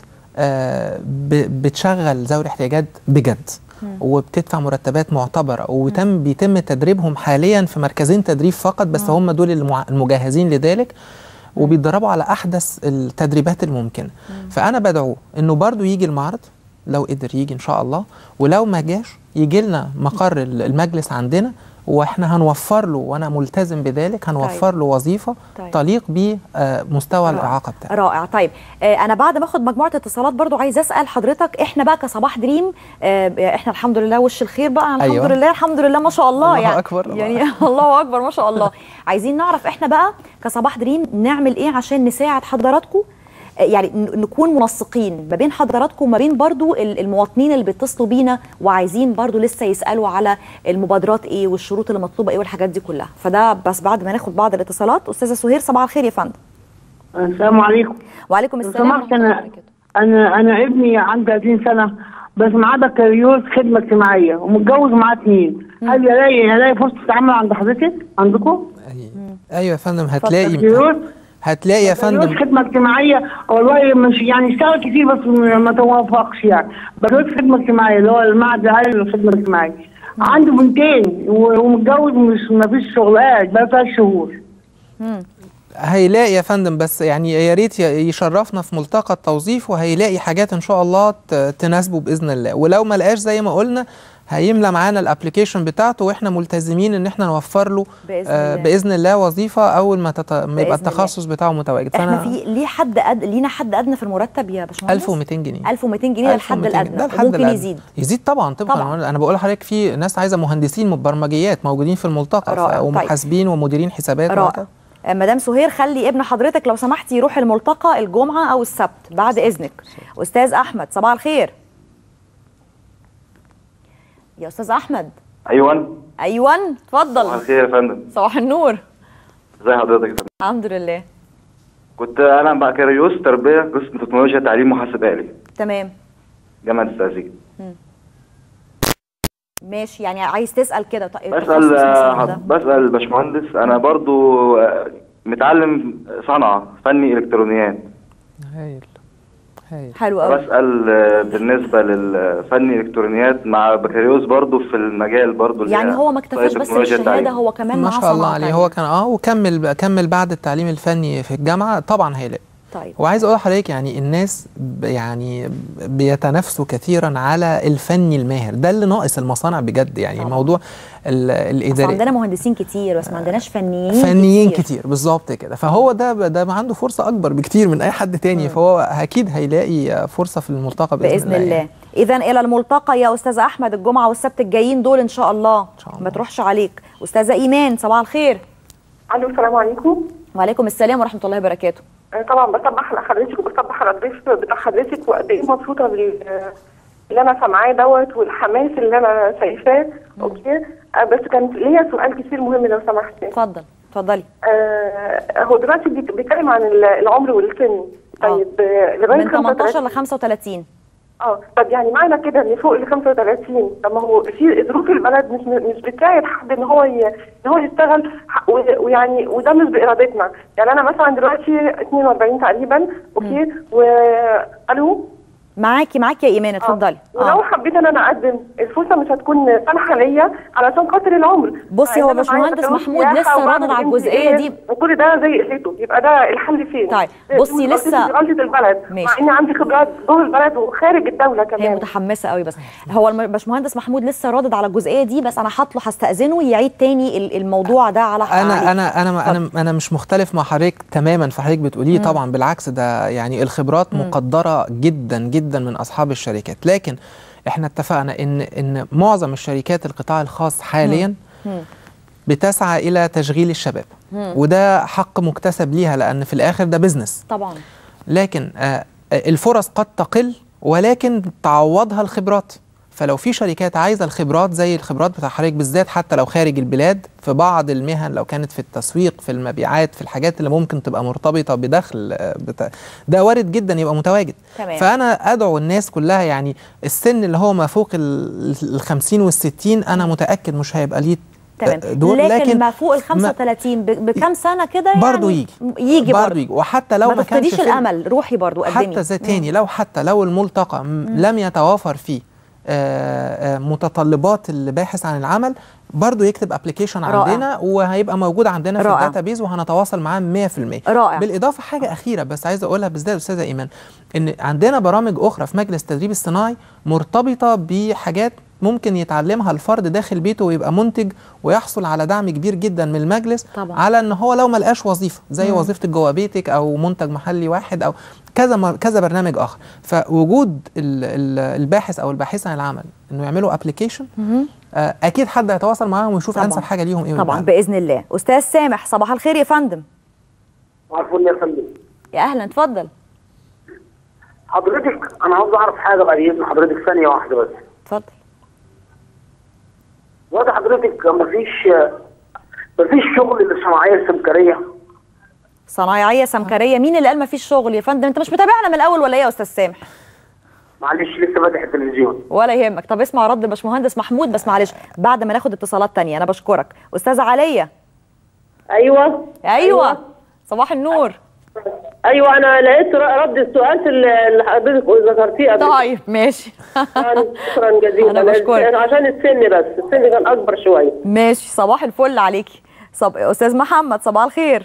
آه ب- بتشغل ذوي الاحتياجات بجد مم. وبتدفع مرتبات معتبره وتم بيتم تدريبهم حاليا في مركزين تدريب فقط بس هم دول المع- المجهزين لذلك وبيتدربوا على احدث التدريبات الممكنه فانا بدعوه انه برضو يجي المعرض لو قدر يجي ان شاء الله ولو ما جاش يجي لنا مقر ال- المجلس عندنا واحنا هنوفر له وانا ملتزم بذلك هنوفر له وظيفه طيب. تليق بمستوى الاعاقه بتاعه رائع طيب آه انا بعد ما اخد مجموعه اتصالات برضو عايز اسال حضرتك احنا بقى كصباح دريم آه احنا الحمد لله وش الخير بقى الحمد أيوة. لله الحمد لله ما شاء الله الله يعني أكبر، الله يعني الله اكبر ما شاء الله عايزين نعرف احنا بقى كصباح دريم نعمل ايه عشان نساعد حضراتكم آه، يعني ن- نكون منسقين ما بين حضراتكم وما بين برضو ال- المواطنين اللي بيتصلوا بينا وعايزين برضو لسه يسالوا على المبادرات ايه والشروط اللي مطلوبه ايه والحاجات دي كلها فده بس بعد ما ناخد بعض الاتصالات استاذه سهير صباح الخير يا فندم السلام عليكم وعليكم لو السلام سمحت انا انا انا ابني عنده 30 سنه بس معاه بكالوريوس خدمه اجتماعيه ومتجوز معاه اثنين هل يلاقي يلاقي فرصه عمل عند حضرتك عندكم؟ ايوه يا فندم هتلاقي بكالوريوس هتلاقي يا بكالوريوس فندم خدمه اجتماعيه والله مش يعني اشتغل كتير بس ما توافقش يعني بكالوريوس خدمه اجتماعيه اللي هو المعهد العالي للخدمه الاجتماعيه عنده بنتين و- ومتجوز مش ما فيش شغل قاعد بقى ثلاث شهور هيلاقي يا فندم بس يعني يا ريت ي- يشرفنا في ملتقى التوظيف وهيلاقي حاجات ان شاء الله ت- تناسبه باذن الله ولو ما لقاش زي ما قلنا هيملى معانا الابلكيشن بتاعته واحنا ملتزمين ان احنا نوفر له بإذن آه الله. باذن الله وظيفه اول ما, تت... ما بإذن يبقى الله. التخصص بتاعه متواجد احنا في ليه حد أد... لينا حد ادنى في المرتب يا باشمهندس 1200 جنيه 1200 جنيه ده الحد 1200 الادنى ده الحد ممكن الأدنى. يزيد يزيد طبعا طبعا, طبعاً. طبعا. انا بقول لحضرتك في ناس عايزه مهندسين مبرمجيات موجودين في الملتقى رائع. ف- ومحاسبين ومديرين حسابات رائع وهكذا. آه، مدام سهير خلي ابن حضرتك لو سمحتي يروح الملتقى الجمعه او السبت بعد اذنك استاذ احمد صباح الخير يا استاذ احمد ايوه ايوه صباح اتفضل الخير يا فندم صباح النور ازي حضرتك يا فندم الحمد لله كنت انا بكالوريوس تربيه قسم تكنولوجيا تعليم محاسب آلي تمام جامعه الزقازيق ماشي يعني عايز تسال كده طيب بسال التخصص آه، مثلاً ده. بسال باشمهندس انا برضو آه، متعلم صنعه فني الكترونيات هايل هايل حلو قوي بسال آه، بالنسبه للفني الكترونيات مع بكالوريوس برضو في المجال برضو اللي يعني هي هو ما اكتفاش بس تكنولوجيا بالشهاده التعليم. هو كمان ما معاه شاء الله صنعة عليه تانية. هو كان اه وكمل كمل بعد التعليم الفني في الجامعه طبعا هيلاقي طيب وعايز اقول لحضرتك يعني الناس ب- يعني بيتنافسوا كثيرا على الفني الماهر ده اللي ناقص المصانع بجد يعني طبعاً. موضوع ال- بس الاداري عندنا مهندسين كتير بس ما عندناش فنيين فنيين كتير بالظبط كده فهو ده ده ما عنده فرصه اكبر بكتير من اي حد تاني فهو اكيد هيلاقي فرصه في الملتقى باذن, باذن الله يعني. اذا الى الملتقى يا استاذ احمد الجمعه والسبت الجايين دول ان شاء الله, إن شاء الله. ما تروحش عليك استاذه ايمان صباح الخير الو السلام عليكم وعليكم السلام ورحمه الله وبركاته آه، طبعا بصبح على حضرتك وبصبح على الضيف بتاع حضرتك وقد ايه مبسوطه بال اللي انا سامعاه دوت والحماس اللي انا شايفاه اوكي آه، بس كان ليا سؤال كتير مهم لو سمحتي اتفضل اتفضلي آه هو دلوقتي بيت- بيتكلم عن ال- العمر والسن طيب آه، لغايه من 18 35 ل 35 اه طب يعني معنى كده ان فوق ال 35 طب ما هو في ظروف البلد مش مش بتساعد حد ان هو ي... ان هو يشتغل ح- و- ويعني وده مش بارادتنا يعني انا مثلا دلوقتي 42 تقريبا اوكي و الو معاكي معاكي يا ايمان اتفضلي ولو حبيت ان انا اقدم الفرصه مش هتكون سامحه ليا علشان خاطر العمر بصي، هو يعني أنا معايا باشمهندس بكالوريوس محمود سياحة لسه وبعمل رادد على MBA الجزئية دي. وكل ده زي قلته يبقى ده الحل فين؟ طيب، دي بصي، غلطتي، لسه- دي غلطه البلد ماشي. مع اني عندي خبرات جوه البلد وخارج الدوله هي كمان متحمسه قوي بس هو الم- باشمهندس محمود لسه رادد على الجزئيه دي بس انا هطلع هستاذنه يعيد تاني ال- الموضوع ده على عليه. انا انا انا انا انا مش مختلف مع حضرتك تماما في حضرتك بتقوليه مم. طبعا بالعكس ده يعني الخبرات مم. مقدره جدا جدا من اصحاب الشركات لكن احنا اتفقنا ان ان معظم الشركات القطاع الخاص حاليا مم. بتسعى الى تشغيل الشباب مم. وده حق مكتسب ليها لان في الاخر ده بزنس طبعا لكن آه، الفرص قد تقل ولكن تعوضها الخبرات فلو في شركات عايزه الخبرات زي الخبرات بتاع حضرتك بالذات حتى لو خارج البلاد في بعض المهن لو كانت في التسويق في المبيعات في الحاجات اللي ممكن تبقى مرتبطه بدخل آه، بتا... ده وارد جدا يبقى متواجد تمام. فانا ادعو الناس كلها يعني السن اللي هو ما فوق ال 50 وال 60 انا متاكد مش هيبقى ليه تمام دور لكن, لكن ما فوق ال 35 ب- بكام سنه كده يعني برضه يجي يجي برضه برضه يجي وحتى لو ما ما كانش تفقديش في- الامل روحي برضه قدمي حتى زي تاني لو حتى لو الملتقى م- لم يتوافر فيه آه، آه، متطلبات الباحث عن العمل برضه يكتب ابلكيشن رائع. عندنا وهيبقى موجود عندنا في رائع. الداتابيز وهنتواصل معاه 100% رائع. بالاضافه حاجه اخيره بس عايز اقولها بالذات استاذه ايمان ان عندنا برامج اخرى في مجلس التدريب الصناعي مرتبطه بحاجات ممكن يتعلمها الفرد داخل بيته ويبقى منتج ويحصل على دعم كبير جدا من المجلس طبعا. على ان هو لو ما لقاش وظيفه زي مم. وظيفه جوه بيتك او منتج محلي واحد او كذا مر- كذا برنامج اخر فوجود ال- ال- الباحث او الباحث عن العمل انه يعملوا ابلكيشن مهم. اكيد حد هيتواصل معاهم ويشوف طبعاً. انسب حاجه ليهم ايه طبعا ويبقى. باذن الله استاذ سامح صباح الخير يا فندم عفوا يا فندم يا اهلا اتفضل حضرتك انا عاوز اعرف حاجه بعد اذن حضرتك ثانيه واحده بس اتفضل دلوقتي حضرتك مفيش مفيش شغل للصناعيه السمكريه صنايعيه سمكريه مين اللي قال ما فيش شغل يا فندم انت مش متابعنا من الاول ولا ايه يا استاذ سامح معلش لسه فاتح التلفزيون ولا يهمك طب اسمع رد الباشمهندس محمود بس معلش بعد ما ناخد اتصالات تانية انا بشكرك استاذه عليا ايوه ايوه صباح النور ايوه انا لقيت ر- رد السؤال في اللي اللي حضرتك ذكرتيه قبل طيب ماشي شكرا جزيلا أنا بشكرك. عشان السن بس السن كان اكبر شويه ماشي صباح الفل عليكي صب... استاذ محمد صباح الخير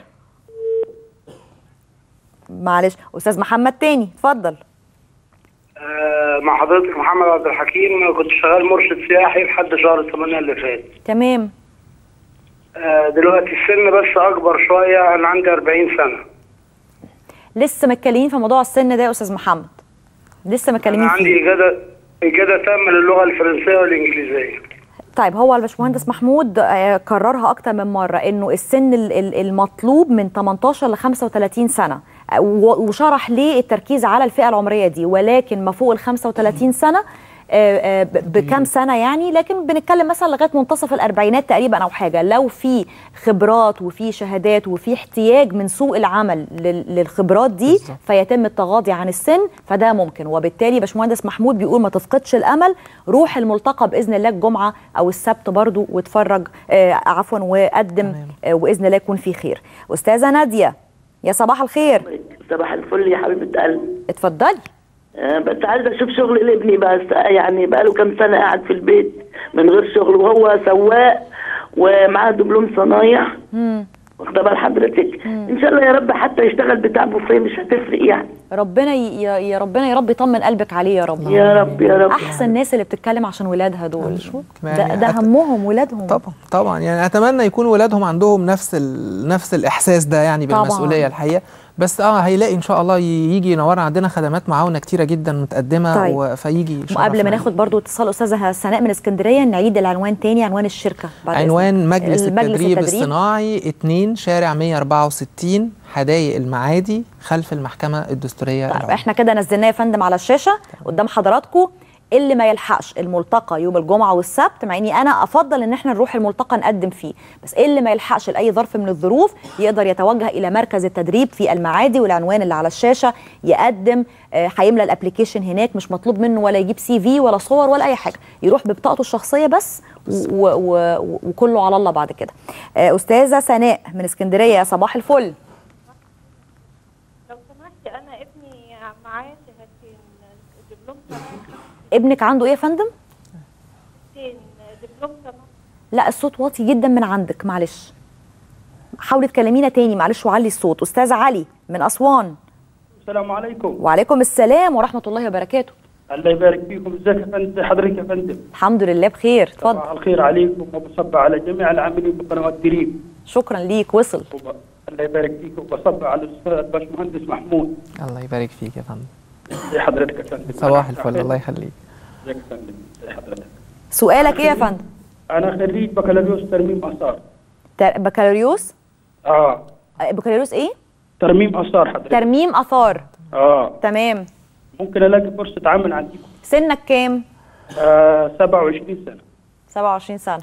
معلش استاذ محمد تاني اتفضل آه مع حضرتك محمد عبد الحكيم كنت شغال مرشد سياحي لحد شهر 8 اللي فات تمام آه دلوقتي السن بس اكبر شويه انا عندي 40 سنه لسه متكلمين في موضوع السن ده يا استاذ محمد لسه انا متكلمين عندي فيه اجازه اجازه تامه للغه الفرنسيه والانجليزيه طيب هو الباشمهندس محمود آه، كررها اكتر من مره انه السن ال- ال- المطلوب من 18 ل 35 سنه آه، و- وشرح ليه التركيز على الفئه العمريه دي ولكن ما فوق ال 35 سنه آه، آه، ب- بكام سنه يعني لكن بنتكلم مثلا لغايه منتصف الاربعينات تقريبا او حاجه لو في خبرات وفي شهادات وفي احتياج من سوق العمل لل- للخبرات دي فيتم التغاضي عن السن فده ممكن وبالتالي باشمهندس محمود بيقول ما تفقدش الامل روح الملتقى باذن الله الجمعه او السبت برضو واتفرج آه عفوا وقدم آه واذن الله يكون في خير استاذه ناديه يا صباح الخير صباح الفل يا حبيبه قلبي اتفضلي آه، بس عايزه اشوف شغل لابني بس يعني بقاله كام سنه قاعد في البيت من غير شغل وهو سواق ومعاه دبلوم صنايع واخده بال حضرتك ان شاء الله يا رب حتى يشتغل بتاع بوفيه مش هتفرق يعني ربنا ي... يا- يا ربنا يا رب يطمن قلبك عليه يا رب يا رب يا رب احسن الناس اللي بتتكلم عشان ولادها دول ده, يعني ده أت- همهم ولادهم طبعا طبعا يعني اتمنى يكون ولادهم عندهم نفس ال... نفس الاحساس ده يعني طبعاً. بالمسؤوليه الحقيقه بس اه هيلاقي ان شاء الله ي- يجي ينورنا عندنا خدمات معاونه كتيره جدا متقدمه طيب. و... فيجي وقبل ما يشرفنا. ناخد برضو اتصال استاذه سناء من اسكندريه نعيد العنوان تاني عنوان الشركه بعد عنوان إذنك. مجلس, المجلس التدريب, الصناعي 2 شارع 164 حدائق المعادي خلف المحكمه الدستوريه طيب العليا. احنا كده نزلناه يا فندم على الشاشه قدام حضراتكم اللي ما يلحقش الملتقى يوم الجمعه والسبت مع اني انا افضل ان احنا نروح الملتقى نقدم فيه بس اللي ما يلحقش لاي ظرف من الظروف يقدر يتوجه الى مركز التدريب في المعادي والعنوان اللي على الشاشه يقدم آه، هيملى الابلكيشن هناك مش مطلوب منه ولا يجيب سي في ولا صور ولا اي حاجه يروح ببطاقته الشخصيه بس و و و وكله على الله بعد كده آه، استاذه سناء من اسكندريه يا صباح الفل لو سمحتي انا ابني معاه شهادتين دبلوم صناعه ابنك عنده ايه يا فندم خمسين دبلوم صناعه لا الصوت واطي جدا من عندك معلش حاولي تكلمينا تاني معلش وعلي الصوت استاذ علي من اسوان السلام عليكم وعليكم السلام ورحمه الله وبركاته الله يبارك فيكم ازيك يا فندم حضرتك يا فندم الحمد لله بخير اتفضل صباح الخير عليكم وبصب على جميع العاملين بقنوات دريم شكرا ليك وصل الله يبارك فيكم وبصب على الاستاذ باشمهندس محمود الله يبارك فيك يا فندم ازي حضرتك يا فندم صباح الفل الله يخليك ازيك يا فندم ازي حضرتك سؤالك ايه يا فندم انا خريج بكالوريوس ترميم اثار تر- بكالوريوس اه آه، بكالوريوس ايه ترميم اثار حضرتك ترميم اثار اه تمام ممكن الاقي فرصه عمل عندكم سنك كام آه 27 سنه 27 سنه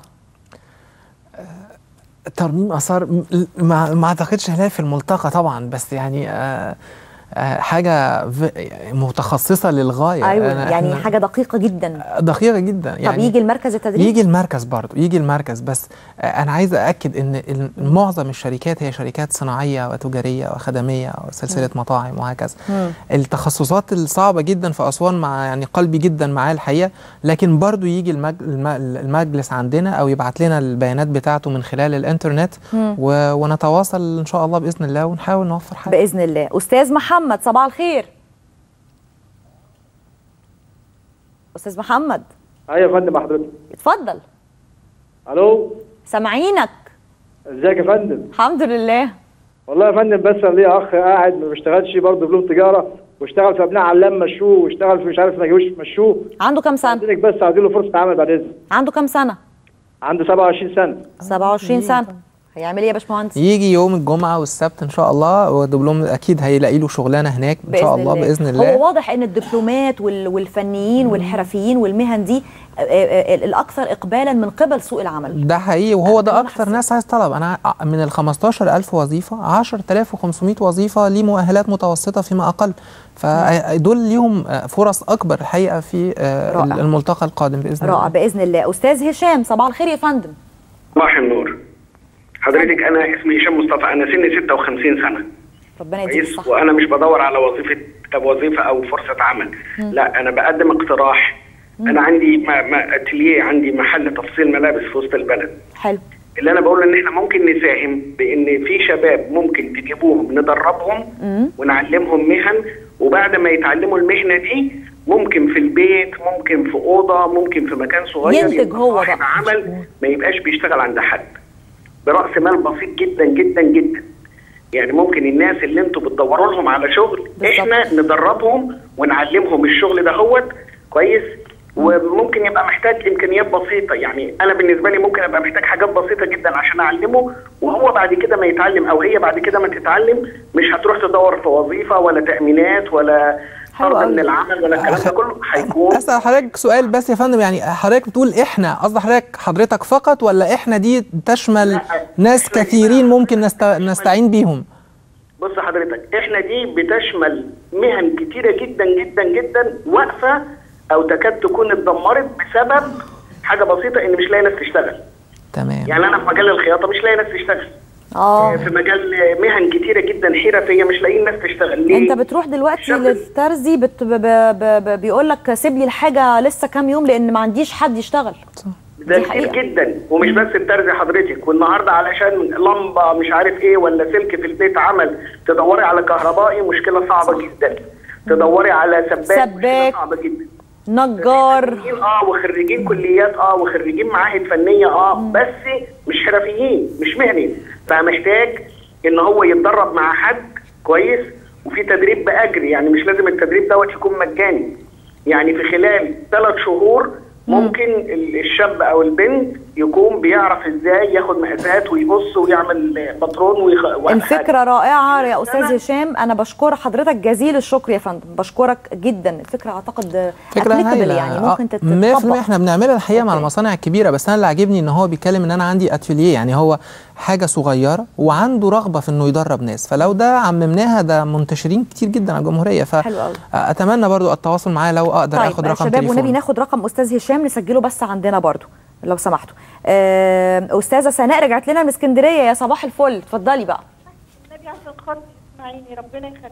ترميم اثار م- ما, ما اعتقدش هلاقي في الملتقى طبعا بس يعني آه آه حاجه ف- متخصصه للغايه ايوه أنا- يعني إحنا حاجه دقيقه جدا دقيقه جدا طب يعني يجي المركز التدريب يجي المركز برضه يجي المركز بس آه، انا عايز ااكد ان ال- معظم الشركات هي شركات صناعيه وتجاريه وخدميه وسلسله مطاعم وهكذا مم. التخصصات الصعبه جدا في اسوان مع يعني قلبي جدا معاه الحقيقه لكن برضو يجي المج... الم- المجلس عندنا او يبعت لنا البيانات بتاعته من خلال الانترنت مم. و... ونتواصل ان شاء الله باذن الله ونحاول نوفر حاجه باذن الله استاذ محمد صباح الخير استاذ محمد ايوه يا فندم حضرتك اتفضل الو سامعينك ازيك يا فندم الحمد لله والله يا فندم بس انا ليا اخ قاعد ما بيشتغلش برضه دبلوم تجاره واشتغل في ابناء علام مشوه واشتغل في مش عارف ما جوش مشوه عنده كام سنه عايزينك بس عايزين له فرصه عمل بعد اذنك عنده كام سنه عنده 27 سنه 27 سنه هيعمل ايه يا باشمهندس يجي يوم الجمعه والسبت ان شاء الله ودبلوم اكيد هيلاقي له شغلانه هناك ان شاء الله باذن الله هو واضح ان الدبلومات وال- والفنيين والحرفيين والمهن دي آه، آه، آه، الاكثر اقبالا من قبل سوق العمل ده حقيقي وهو ده اكتر ناس عايز طلب انا ع- من ال 15000 وظيفه 10500 وظيفه ليه مؤهلات متوسطه فيما اقل فدول ليهم آه، فرص اكبر الحقيقه في آه، رائع. الملتقى القادم باذن رائع الله باذن الله استاذ هشام صباح الخير يا فندم صباح النور حضرتك انا اسمي هشام مصطفى انا سني 56 سنه ربنا يديك كويس الصحه وانا مش بدور على وظيفه وظيفه او فرصه عمل مم. لا انا بقدم اقتراح انا عندي ما ما اتليه عندي محل تفصيل ملابس في وسط البلد حلو اللي انا بقول ان احنا ممكن نساهم بان في شباب ممكن تجيبوهم ندربهم مم. ونعلمهم مهن وبعد ما يتعلموا المهنه دي ممكن في البيت ممكن في اوضه ممكن في مكان صغير ينتج يبقى هو صاحب عمل ما يبقاش بيشتغل عند حد براس مال بسيط جدا جدا جدا يعني ممكن الناس اللي انتوا بتدوروا لهم على شغل احنا ندربهم ونعلمهم الشغل ده هوت كويس وممكن يبقى محتاج امكانيات بسيطه يعني انا بالنسبه لي ممكن ابقى محتاج حاجات بسيطه جدا عشان اعلمه وهو بعد كده ما يتعلم او هي بعد كده ما تتعلم مش هتروح تدور في وظيفه ولا تامينات ولا طرد من العمل ولا الكلام ده كله هيكون اسال حضرتك سؤال بس يا فندم يعني حضرتك بتقول احنا قصد حضرتك حضرتك فقط ولا احنا دي تشمل ناس كثيرين ممكن نست... نستعين بيهم بص حضرتك احنا دي بتشمل مهن كتيره جدا جدا جدا واقفه او تكاد تكون اتدمرت بسبب حاجه بسيطه ان مش لاقي ناس تشتغل تمام يعني انا في مجال الخياطه مش لاقي ناس تشتغل اه في مجال مهن كتيره جدا حرفيه مش لاقيين ناس تشتغل ليه؟ انت بتروح دلوقتي للترزي بت... ب... ب... ب... بيقول لك سيب لي الحاجه لسه كام يوم لان ما عنديش حد يشتغل ده كتير جدا ومش بس الترزي حضرتك والنهارده علشان لمبه مش عارف ايه ولا سلك في البيت عمل تدوري على كهربائي مشكله صعبه جدا تدوري على سباك, مشكله سباك. صعبه جدا نجار خريجين اه وخريجين كليات اه وخريجين معاهد فنيه اه بس مش حرفيين مش مهني فمحتاج ان هو يتدرب مع حد كويس وفي تدريب باجر يعني مش لازم التدريب دوت يكون مجاني يعني في خلال ثلاث شهور ممكن ال- الشاب او البنت يكون بيعرف ازاي ياخد مقاسات ويقص ويعمل باترون ويخ... الفكرة رائعة يا أستاذ هشام أنا بشكر حضرتك جزيل الشكر يا فندم بشكرك جدا الفكرة أعتقد فكرة applicable هايلة يعني ممكن 100% تتطبق احنا بنعملها الحقيقه مع المصانع الكبيره بس انا اللي عاجبني ان هو بيتكلم ان انا عندي اتوليه يعني هو حاجه صغيره وعنده رغبه في انه يدرب ناس فلو ده عممناها ده منتشرين كتير جدا على الجمهوريه حلو قوي. فاتمنى برضو التواصل معايا لو اقدر طيب اخد رقم شباب تليفون والنبي ناخد رقم أستاذ هشام نسجله بس عندنا برضو لو سمحتوا آه، أستاذة سناء رجعت لنا من اسكندرية يا صباح الفل اتفضلي بقى النبي عشان خاطري اسمعيني ربنا يخليك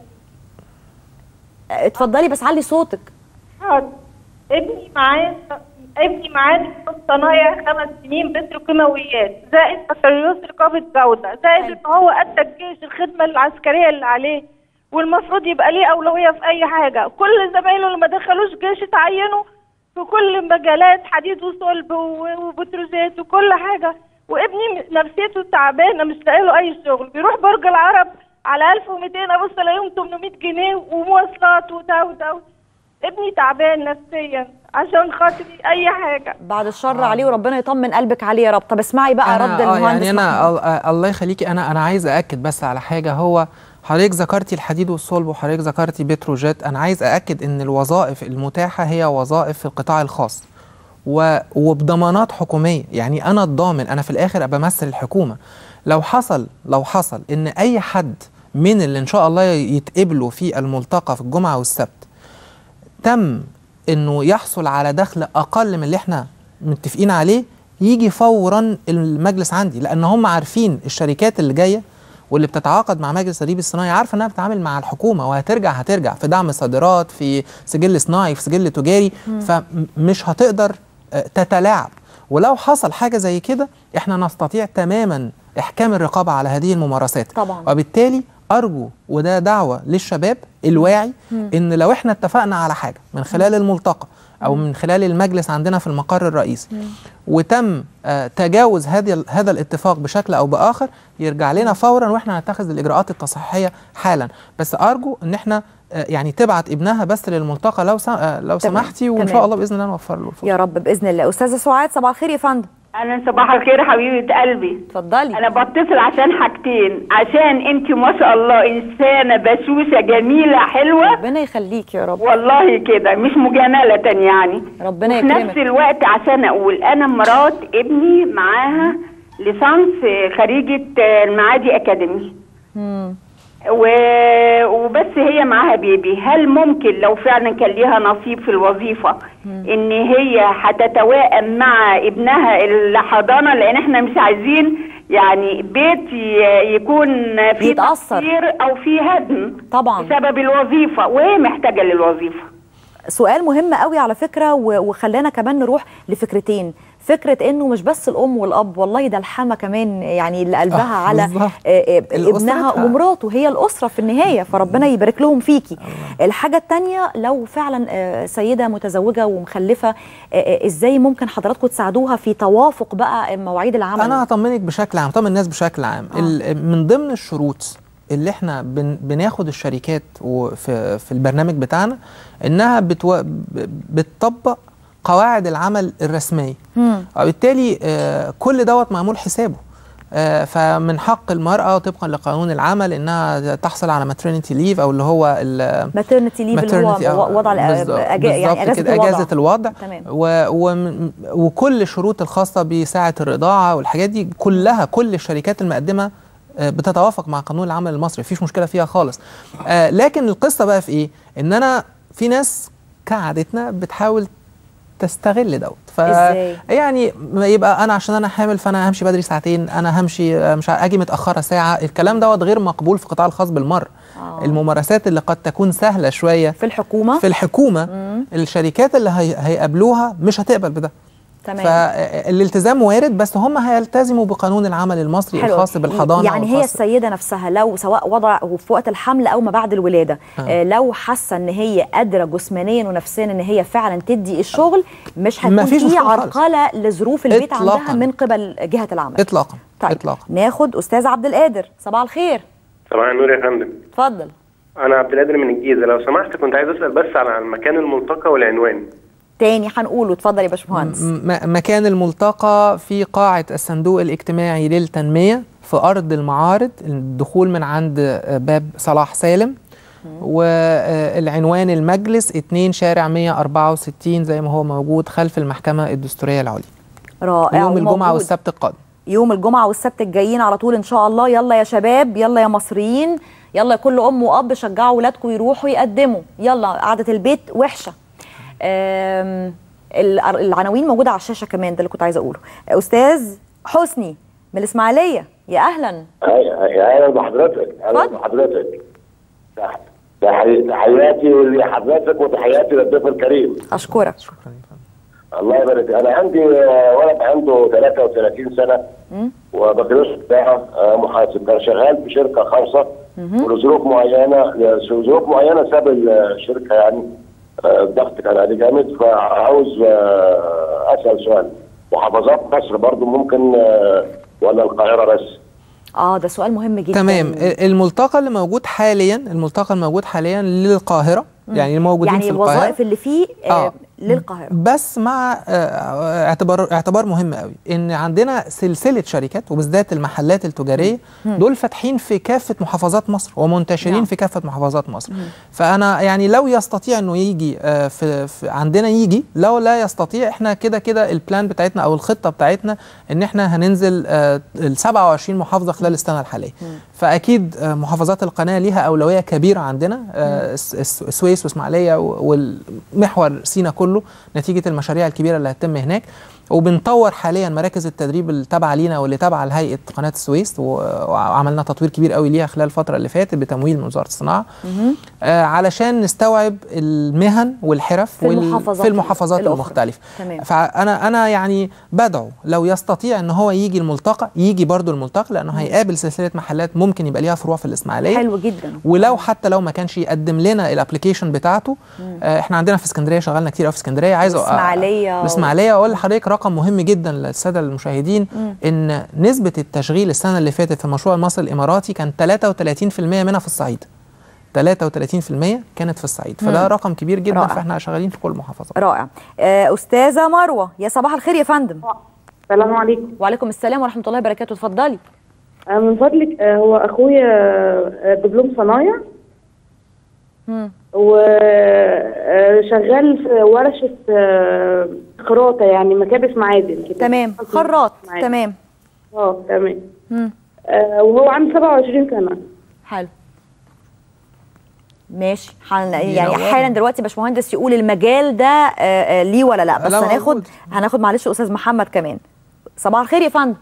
آه، اتفضلي بس علي صوتك حاضر ابني معاه ابني معاه دكتور صنايع خمس سنين بتروكيماويات زائد بكالوريوس رقابة جودة زائد ان هو أدى الجيش الخدمة العسكرية اللي عليه والمفروض يبقى ليه أولوية في أي حاجة كل زمايله اللي ما دخلوش جيش اتعينوا في كل مجالات حديد وصلب و- وبتروزات وكل حاجة وابني نفسيته تعبانة مش لاقي له أي شغل بيروح برج العرب على 1200 أبص ألاقيهم 800 جنيه ومواصلات وده وده ابني تعبان نفسيا عشان خاطري أي حاجة بعد الشر عليه وربنا يطمن قلبك عليه يا رب طب اسمعي بقى رد أنا آه المهندس يعني انا محمود. ال- آه الله يخليكي انا انا عايز ااكد بس على حاجه هو حضرتك ذكرتي الحديد والصلب وحضرتك ذكرتي بتروجيت انا عايز ااكد ان الوظائف المتاحه هي وظائف في القطاع الخاص و... وبضمانات حكوميه يعني انا الضامن انا في الاخر ابقى بمثل الحكومه لو حصل لو حصل ان اي حد من اللي ان شاء الله يتقبلوا في الملتقى في الجمعه والسبت تم انه يحصل على دخل اقل من اللي احنا متفقين عليه يجي فورا المجلس عندي لان هم عارفين الشركات اللي جايه واللي بتتعاقد مع مجلس التدريب الصناعي عارفه انها بتتعامل مع الحكومه وهترجع هترجع في دعم صادرات في سجل صناعي في سجل تجاري مم. فمش هتقدر آه، تتلاعب ولو حصل حاجه زي كده احنا نستطيع تماما احكام الرقابه على هذه الممارسات طبعا وبالتالي ارجو وده دعوه للشباب الواعي مم. ان لو احنا اتفقنا على حاجه من خلال الملتقى او من خلال المجلس عندنا في المقر الرئيسي وتم آه، تجاوز هذا هذا الاتفاق بشكل او باخر يرجع لنا فورا واحنا نتخذ الاجراءات التصحيحيه حالا بس ارجو ان احنا آه، يعني تبعت ابنها بس للملتقى لو سم... آه، لو تمام، سمحتي وان تمام. شاء الله باذن الله نوفر له الفرصه يا رب باذن الله استاذه سعاد صباح الخير يا فندم اهلا صباح الخير حبيبه قلبي اتفضلي انا بتصل عشان حاجتين عشان انت ما شاء الله انسانه بشوشه جميله حلوه ربنا يخليك يا رب والله كده مش مجامله يعني ربنا في يكرمك نفس الوقت عشان اقول انا مرات ابني معاها ليسانس خريجه المعادي اكاديمي مم. و... وبس هي معاها بيبي هل ممكن لو فعلا كان ليها نصيب في الوظيفة ان هي هتتوائم مع ابنها الحضانة لان احنا مش عايزين يعني بيت ي- يكون فيه بيتأثر. تأثير او فيه هدم طبعا بسبب الوظيفة وهي محتاجة للوظيفة سؤال مهم قوي على فكره و- وخلانا كمان نروح لفكرتين فكره انه مش بس الام والاب والله ده الحما كمان يعني اللي قلبها آه، على بالظبط. آه، آه، الأسرة ابنها بتاعها. ومراته هي الاسره في النهايه فربنا يبارك لهم فيكي الحاجه الثانيه لو فعلا آه، سيده متزوجه ومخلفه آه، آه، ازاي ممكن حضراتكم تساعدوها في توافق بقى مواعيد العمل انا هطمنك بشكل عام طمن الناس بشكل عام آه. ال- من ضمن الشروط اللي احنا بن بناخد الشركات وفي في البرنامج بتاعنا انها بتو ب- بتطبق قواعد العمل الرسميه مم. وبالتالي آه، كل دوت معمول حسابه آه، فمن حق المرأة طبقا لقانون العمل انها تحصل على ماترينيتي ليف او اللي هو ماترنتي ليف اللي هو maternity، آه، وضع الأ- بالظبط- أجا- يعني بالظبط اجازه كده، الوضع اجازه الوضع تمام و و وكل الشروط الخاصه بساعه الرضاعه والحاجات دي كلها كل الشركات المقدمه آه، بتتوافق مع قانون العمل المصري مفيش مشكله فيها خالص آه، لكن القصه بقى في ايه ان انا في ناس كعادتنا بتحاول تستغل دوت ف إزاي؟ يعني ما يبقى انا عشان انا حامل فانا همشي بدري ساعتين انا همشي آه، مش ع- اجي متاخره ساعه الكلام دوت غير مقبول في القطاع الخاص بالمره آه. الممارسات اللي قد تكون سهله شويه في الحكومه في الحكومه مم. الشركات اللي هي هيقابلوها مش هتقبل بده تمام فالالتزام وارد بس هم هيلتزموا بقانون العمل المصري حلو. الخاص بالحضانه يعني هي والخاص- السيده نفسها لو سواء وضع في وقت الحمل او ما بعد الولاده آه. آه. لو حاسه ان هي قادره جسمانيا ونفسيا ان هي فعلا تدي الشغل مش هيكون مفيش في مشكلة خالص. عرقله لظروف البيت إطلاقاً. عندها من قبل جهه العمل اطلاقا طيب اطلاقا ناخد استاذ عبد القادر صباح الخير صباح النور يا فندم اتفضل انا عبد القادر من الجيزه لو سمحت كنت عايز اسال بس على المكان الملتقى والعنوان تاني هنقوله اتفضل يا باشمهندس م- مكان الملتقى في قاعة الصندوق الاجتماعي للتنمية في أرض المعارض الدخول من عند آه، باب صلاح سالم والعنوان المجلس 2 شارع 164 زي ما هو موجود خلف المحكمة الدستورية العليا رائع يوم الجمعة وموجود. والسبت القادم يوم الجمعة والسبت الجايين على طول إن شاء الله يلا يا شباب يلا يا مصريين يلا يا كل أم وأب شجعوا ولادكم يروحوا يقدموا يلا قعدة البيت وحشة آم، الع- العناوين موجودة على الشاشة كمان ده اللي كنت عايزة أقوله أستاذ حسني من الإسماعيلية يا أهلا يا اهلا بحضرتك اهلا بحضرتك تح- تحي- تحياتي لحضرتك وتحياتي للضيف الكريم أشكرك الله يبارك انا عندي آه، ولد عنده 33 سنه وبكالوريوس بتاعه آه، محاسب كان شغال في شركه خاصه ولظروف معينه لظروف معينه ساب الشركه يعني آه، الضغط كان عليه جامد فعاوز آه، اسال سؤال محافظات مصر برضو ممكن آه، ولا القاهره بس؟ آه ده سؤال مهم جدا تمام الملتقى اللي موجود حاليا الملتقى الموجود حاليا للقاهرة مم. يعني الموجودين يعني في القاهرة الوظائف اللي فيه آه آه. للقاهرة بس مع آه، اعتبار اعتبار مهم قوي ان عندنا سلسله شركات وبالذات المحلات التجاريه مم. دول فاتحين في كافه محافظات مصر ومنتشرين نعم. في كافه محافظات مصر فانا يعني لو يستطيع انه يجي آه، في, في عندنا يجي لو لا يستطيع احنا كده كده البلان بتاعتنا او الخطه بتاعتنا ان احنا هننزل آه، ال 27 محافظه خلال السنه الحاليه فاكيد آه، محافظات القناه ليها اولويه كبيره عندنا آه، الس- الس- السويس واسماعيليه و- والمحور سينا كله نتيجه المشاريع الكبيره اللي هتتم هناك وبنطور حاليا مراكز التدريب اللي تابعه لينا واللي تابعه لهيئه قناه السويس و- وعملنا تطوير كبير قوي ليها خلال الفتره اللي فاتت بتمويل من وزاره الصناعه آه علشان نستوعب المهن والحرف في وال- المحافظات في المحافظات الأخرى. المختلفه تمام فانا انا يعني بدعو لو يستطيع ان هو يجي الملتقى يجي برضو الملتقى لانه هيقابل سلسله محلات ممكن يبقى ليها فروع في الاسماعيليه حلو جدا ولو حتى لو ما كانش يقدم لنا الابلكيشن بتاعته مم. آه احنا عندنا في اسكندريه شغلنا كتير قوي في اسكندريه عايز أ- الإسماعيلية و- الاسماعيليه اقول لحضرتك رقم مهم جدا للساده المشاهدين مم. ان نسبه التشغيل السنه اللي فاتت في مشروع المصري الاماراتي كان 33% منها في الصعيد 33% كانت في الصعيد فده مم. رقم كبير جدا رائع. فاحنا شغالين في كل المحافظات رائع آه أستاذة مروة يا صباح الخير يا فندم السلام عليكم وعليكم السلام ورحمة الله وبركاته اتفضلي آه، من فضلك آه، هو اخويا آه، دبلوم صنايع مم. وشغال في ورشة آه، خراطة يعني مكابس معادن كده تمام خراط معادن. تمام اه تمام مم. آه، وهو عنده 27 سنة حلو ماشي حن... يعني ينورنا. حالا دلوقتي باشمهندس يقول المجال ده آه، آه، ليه ولا لا بس لا، هناخد موجود. هناخد معلش استاذ محمد كمان صباح الخير يا فندم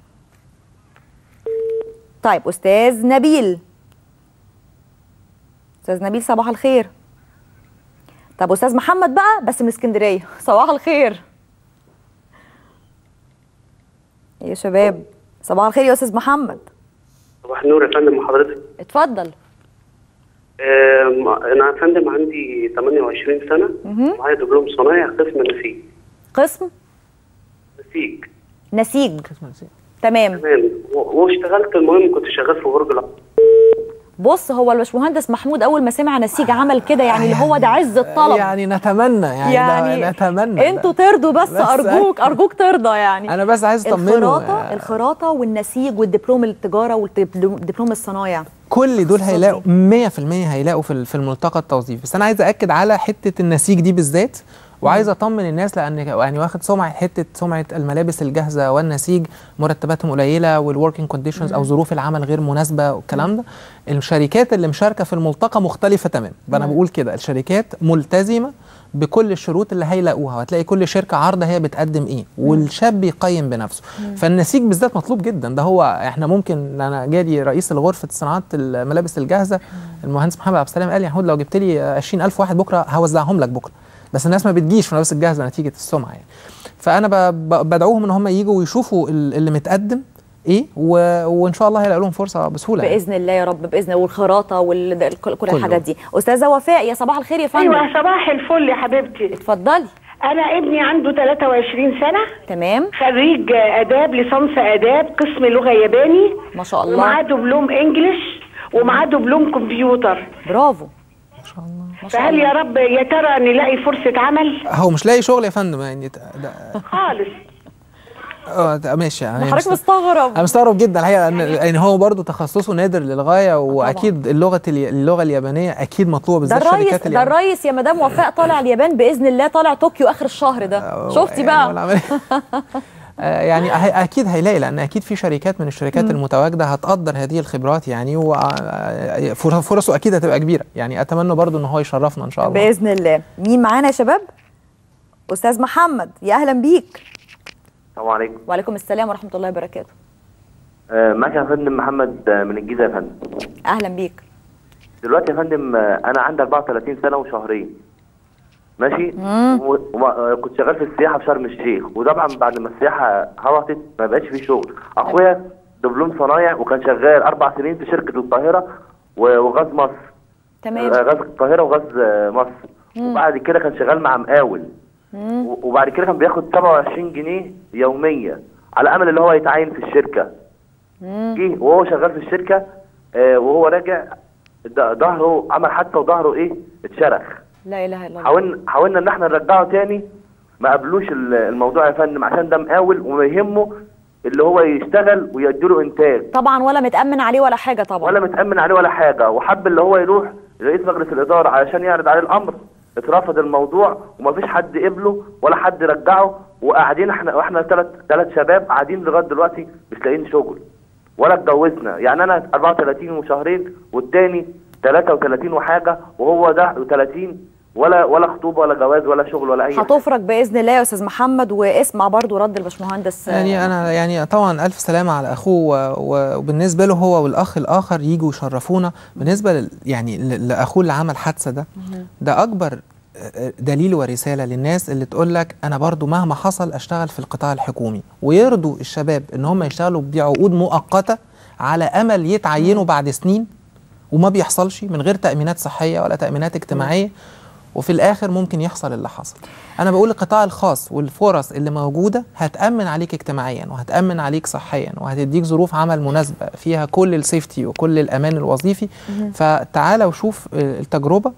طيب استاذ نبيل استاذ نبيل صباح الخير طب استاذ محمد بقى بس من اسكندريه صباح الخير يا شباب صباح الخير يا استاذ محمد صباح النور يا فندم حضرتك اتفضل آم، انا يا فندم عندي 28 سنه مهم. معايا دبلوم صنايع قسم نسيج قسم نسيج نسيج تمام تمام و- واشتغلت المهم كنت شغال في برج العرب بص هو الباشمهندس محمود اول ما سمع نسيج عمل كده يعني اللي هو ده عز الطلب يعني نتمنى يعني, يعني ده نتمنى انتوا ترضوا بس, بس ارجوك ارجوك ترضى يعني انا بس عايز اطمنه الخراطه الخراطه والنسيج والدبلوم التجاره والدبلوم الصنايع كل دول هيلاقوا 100% هيلاقوا في في الملتقى التوظيفي بس انا عايز اكد على حته النسيج دي بالذات وعايز اطمن الناس لان يعني واخد سمعه حته سمعه الملابس الجاهزه والنسيج مرتباتهم قليله والوركينج كونديشنز او مم. ظروف العمل غير مناسبه والكلام ده الشركات اللي مشاركه في الملتقى مختلفه تماما انا مم. بقول كده الشركات ملتزمه بكل الشروط اللي هيلاقوها وهتلاقي كل شركه عارضه هي بتقدم ايه والشاب يقيم بنفسه مم. فالنسيج بالذات مطلوب جدا ده هو احنا ممكن انا جالي رئيس الغرفه صناعات الملابس الجاهزه المهندس محمد عبد السلام قال لي يا محمود لو جبت لي 20000 واحد بكره هوزعهم لك بكره بس الناس ما بتجيش في الملابس الجاهزه نتيجه السمعه يعني فانا ب- ب- بدعوهم ان هم يجوا ويشوفوا ال- اللي متقدم ايه و... وان شاء الله هيلاقوا لهم فرصه بسهوله يعني. باذن الله يا رب باذن الله والخراطه وكل كل كله. الحاجات دي استاذه وفاء يا صباح الخير يا فندم ايوه صباح الفل يا حبيبتي اتفضلي انا ابني عنده 23 سنه تمام خريج اداب ليسانس اداب قسم لغه ياباني ما شاء الله ومعاه دبلوم انجلش ومعاه دبلوم كمبيوتر برافو ما شاء الله فهل يا رب يا ترى نلاقي فرصه عمل هو مش لاقي شغل يا فندم يعني ده خالص اه ده ماشي يعني حضرتك مست- مستغرب انا مستغرب جدا الحقيقه لان يعني هو برضه تخصصه نادر للغايه واكيد اللغه الي- اللغه اليابانيه اكيد مطلوبه ده بالذات الرئيس الشركات ده اليابانيه الرئيس يا مدام وفاء طالع اليابان باذن الله طالع طوكيو اخر الشهر ده شفتي بقى آه، يعني هي- اكيد هيلاقي لان اكيد في شركات من الشركات مم. المتواجده هتقدر هذه الخبرات يعني وفرصه اكيد هتبقى كبيره يعني اتمنى برضو ان هو يشرفنا ان شاء الله باذن الله مين معانا يا شباب استاذ محمد يا اهلا بيك السلام عليكم وعليكم السلام ورحمه الله وبركاته آه، معك يا فندم محمد آه، من الجيزه يا فندم اهلا بيك دلوقتي يا فندم آه، انا عندي 34 سنه وشهرين ماشي وكنت شغال في السياحه في شرم الشيخ وطبعا بعد ما السياحه هبطت ما بقاش في شغل اخويا دبلوم صنايع وكان شغال اربع سنين في شركه القاهره و- وغاز مصر تمام آه، غاز القاهره وغاز آه، مصر مم. وبعد كده كان شغال مع مقاول مم. و- وبعد كده كان بياخد 27 جنيه يوميا على امل اللي هو يتعين في الشركه مم. جه وهو شغال في الشركه آه وهو راجع د- ظهره عمل حادثه وظهره ايه اتشرخ لا اله الا الله حاولنا حاولنا ان احنا نرجعه تاني ما قبلوش ال- الموضوع يا فندم عشان ده مقاول وما يهمه اللي هو يشتغل ويديله انتاج طبعا ولا متامن عليه ولا حاجه طبعا ولا متامن عليه ولا حاجه وحب اللي هو يروح لرئيس مجلس الاداره علشان يعرض عليه الامر اترفض الموضوع ومفيش حد قبله ولا حد رجعه وقاعدين احنا واحنا ثلاث ثلاث شباب قاعدين لغايه دلوقتي مش لاقيين شغل ولا اتجوزنا يعني انا 34 وشهرين والتاني 33 وحاجه وهو ده 30 ولا ولا خطوبه ولا جواز ولا شغل ولا اي حاجه هتفرج باذن الله يا استاذ محمد واسمع برضو رد الباشمهندس يعني انا يعني طبعا الف سلامه على اخوه و- و- وبالنسبه له هو والاخ الاخر يجوا يشرفونا بالنسبه لل يعني ل- لاخوه اللي عمل حادثه ده ده اكبر آه، دليل ورساله للناس اللي تقول لك انا برضو مهما حصل اشتغل في القطاع الحكومي ويرضوا الشباب ان هم يشتغلوا بعقود مؤقته على امل يتعينوا بعد سنين وما بيحصلش من غير تامينات صحيه ولا تامينات اجتماعيه وفي الاخر ممكن يحصل اللي حصل انا بقول القطاع الخاص والفرص اللي موجوده هتامن عليك اجتماعيا وهتامن عليك صحيا وهتديك ظروف عمل مناسبه فيها كل السيفتي وكل الامان الوظيفي مهم. فتعالى وشوف آه، التجربه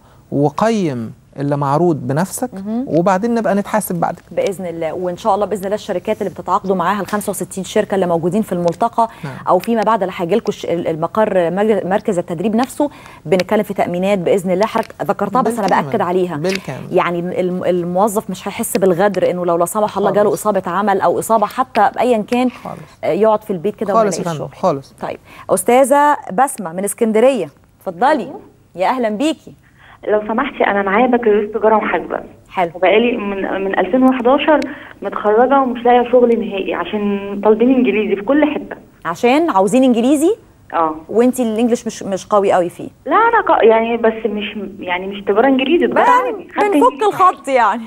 وقيم اللي معروض بنفسك وبعدين نبقى نتحاسب بعد كده باذن الله وان شاء الله باذن الله الشركات اللي بتتعاقدوا معاها ال 65 شركه اللي موجودين في الملتقى نعم. او فيما بعد اللي هيجي لكم المقر مج- مركز التدريب نفسه بنتكلم في تامينات باذن الله حضرتك ذكرتها بس انا بالكامل. باكد عليها بالكامل. يعني الم- الموظف مش هيحس بالغدر انه لو لا سمح الله جاله اصابه عمل او اصابه حتى ايا كان آه، يقعد في البيت كده وما خالص يا يلاقيش فندم شغل خالص طيب استاذه بسمه من اسكندريه اتفضلي يا اهلا بيكي لو سمحتي انا معايا بكالوريوس تجاره ومحاسبه حلو وبقالي من من 2011 متخرجه ومش لاقيه شغل نهائي عشان طالبين انجليزي في كل حته عشان عاوزين انجليزي اه وانت الانجليش مش مش قوي قوي فيه لا انا ق- يعني بس مش يعني مش تجاره انجليزي تجاره عادي خدت بنفك الخط يعني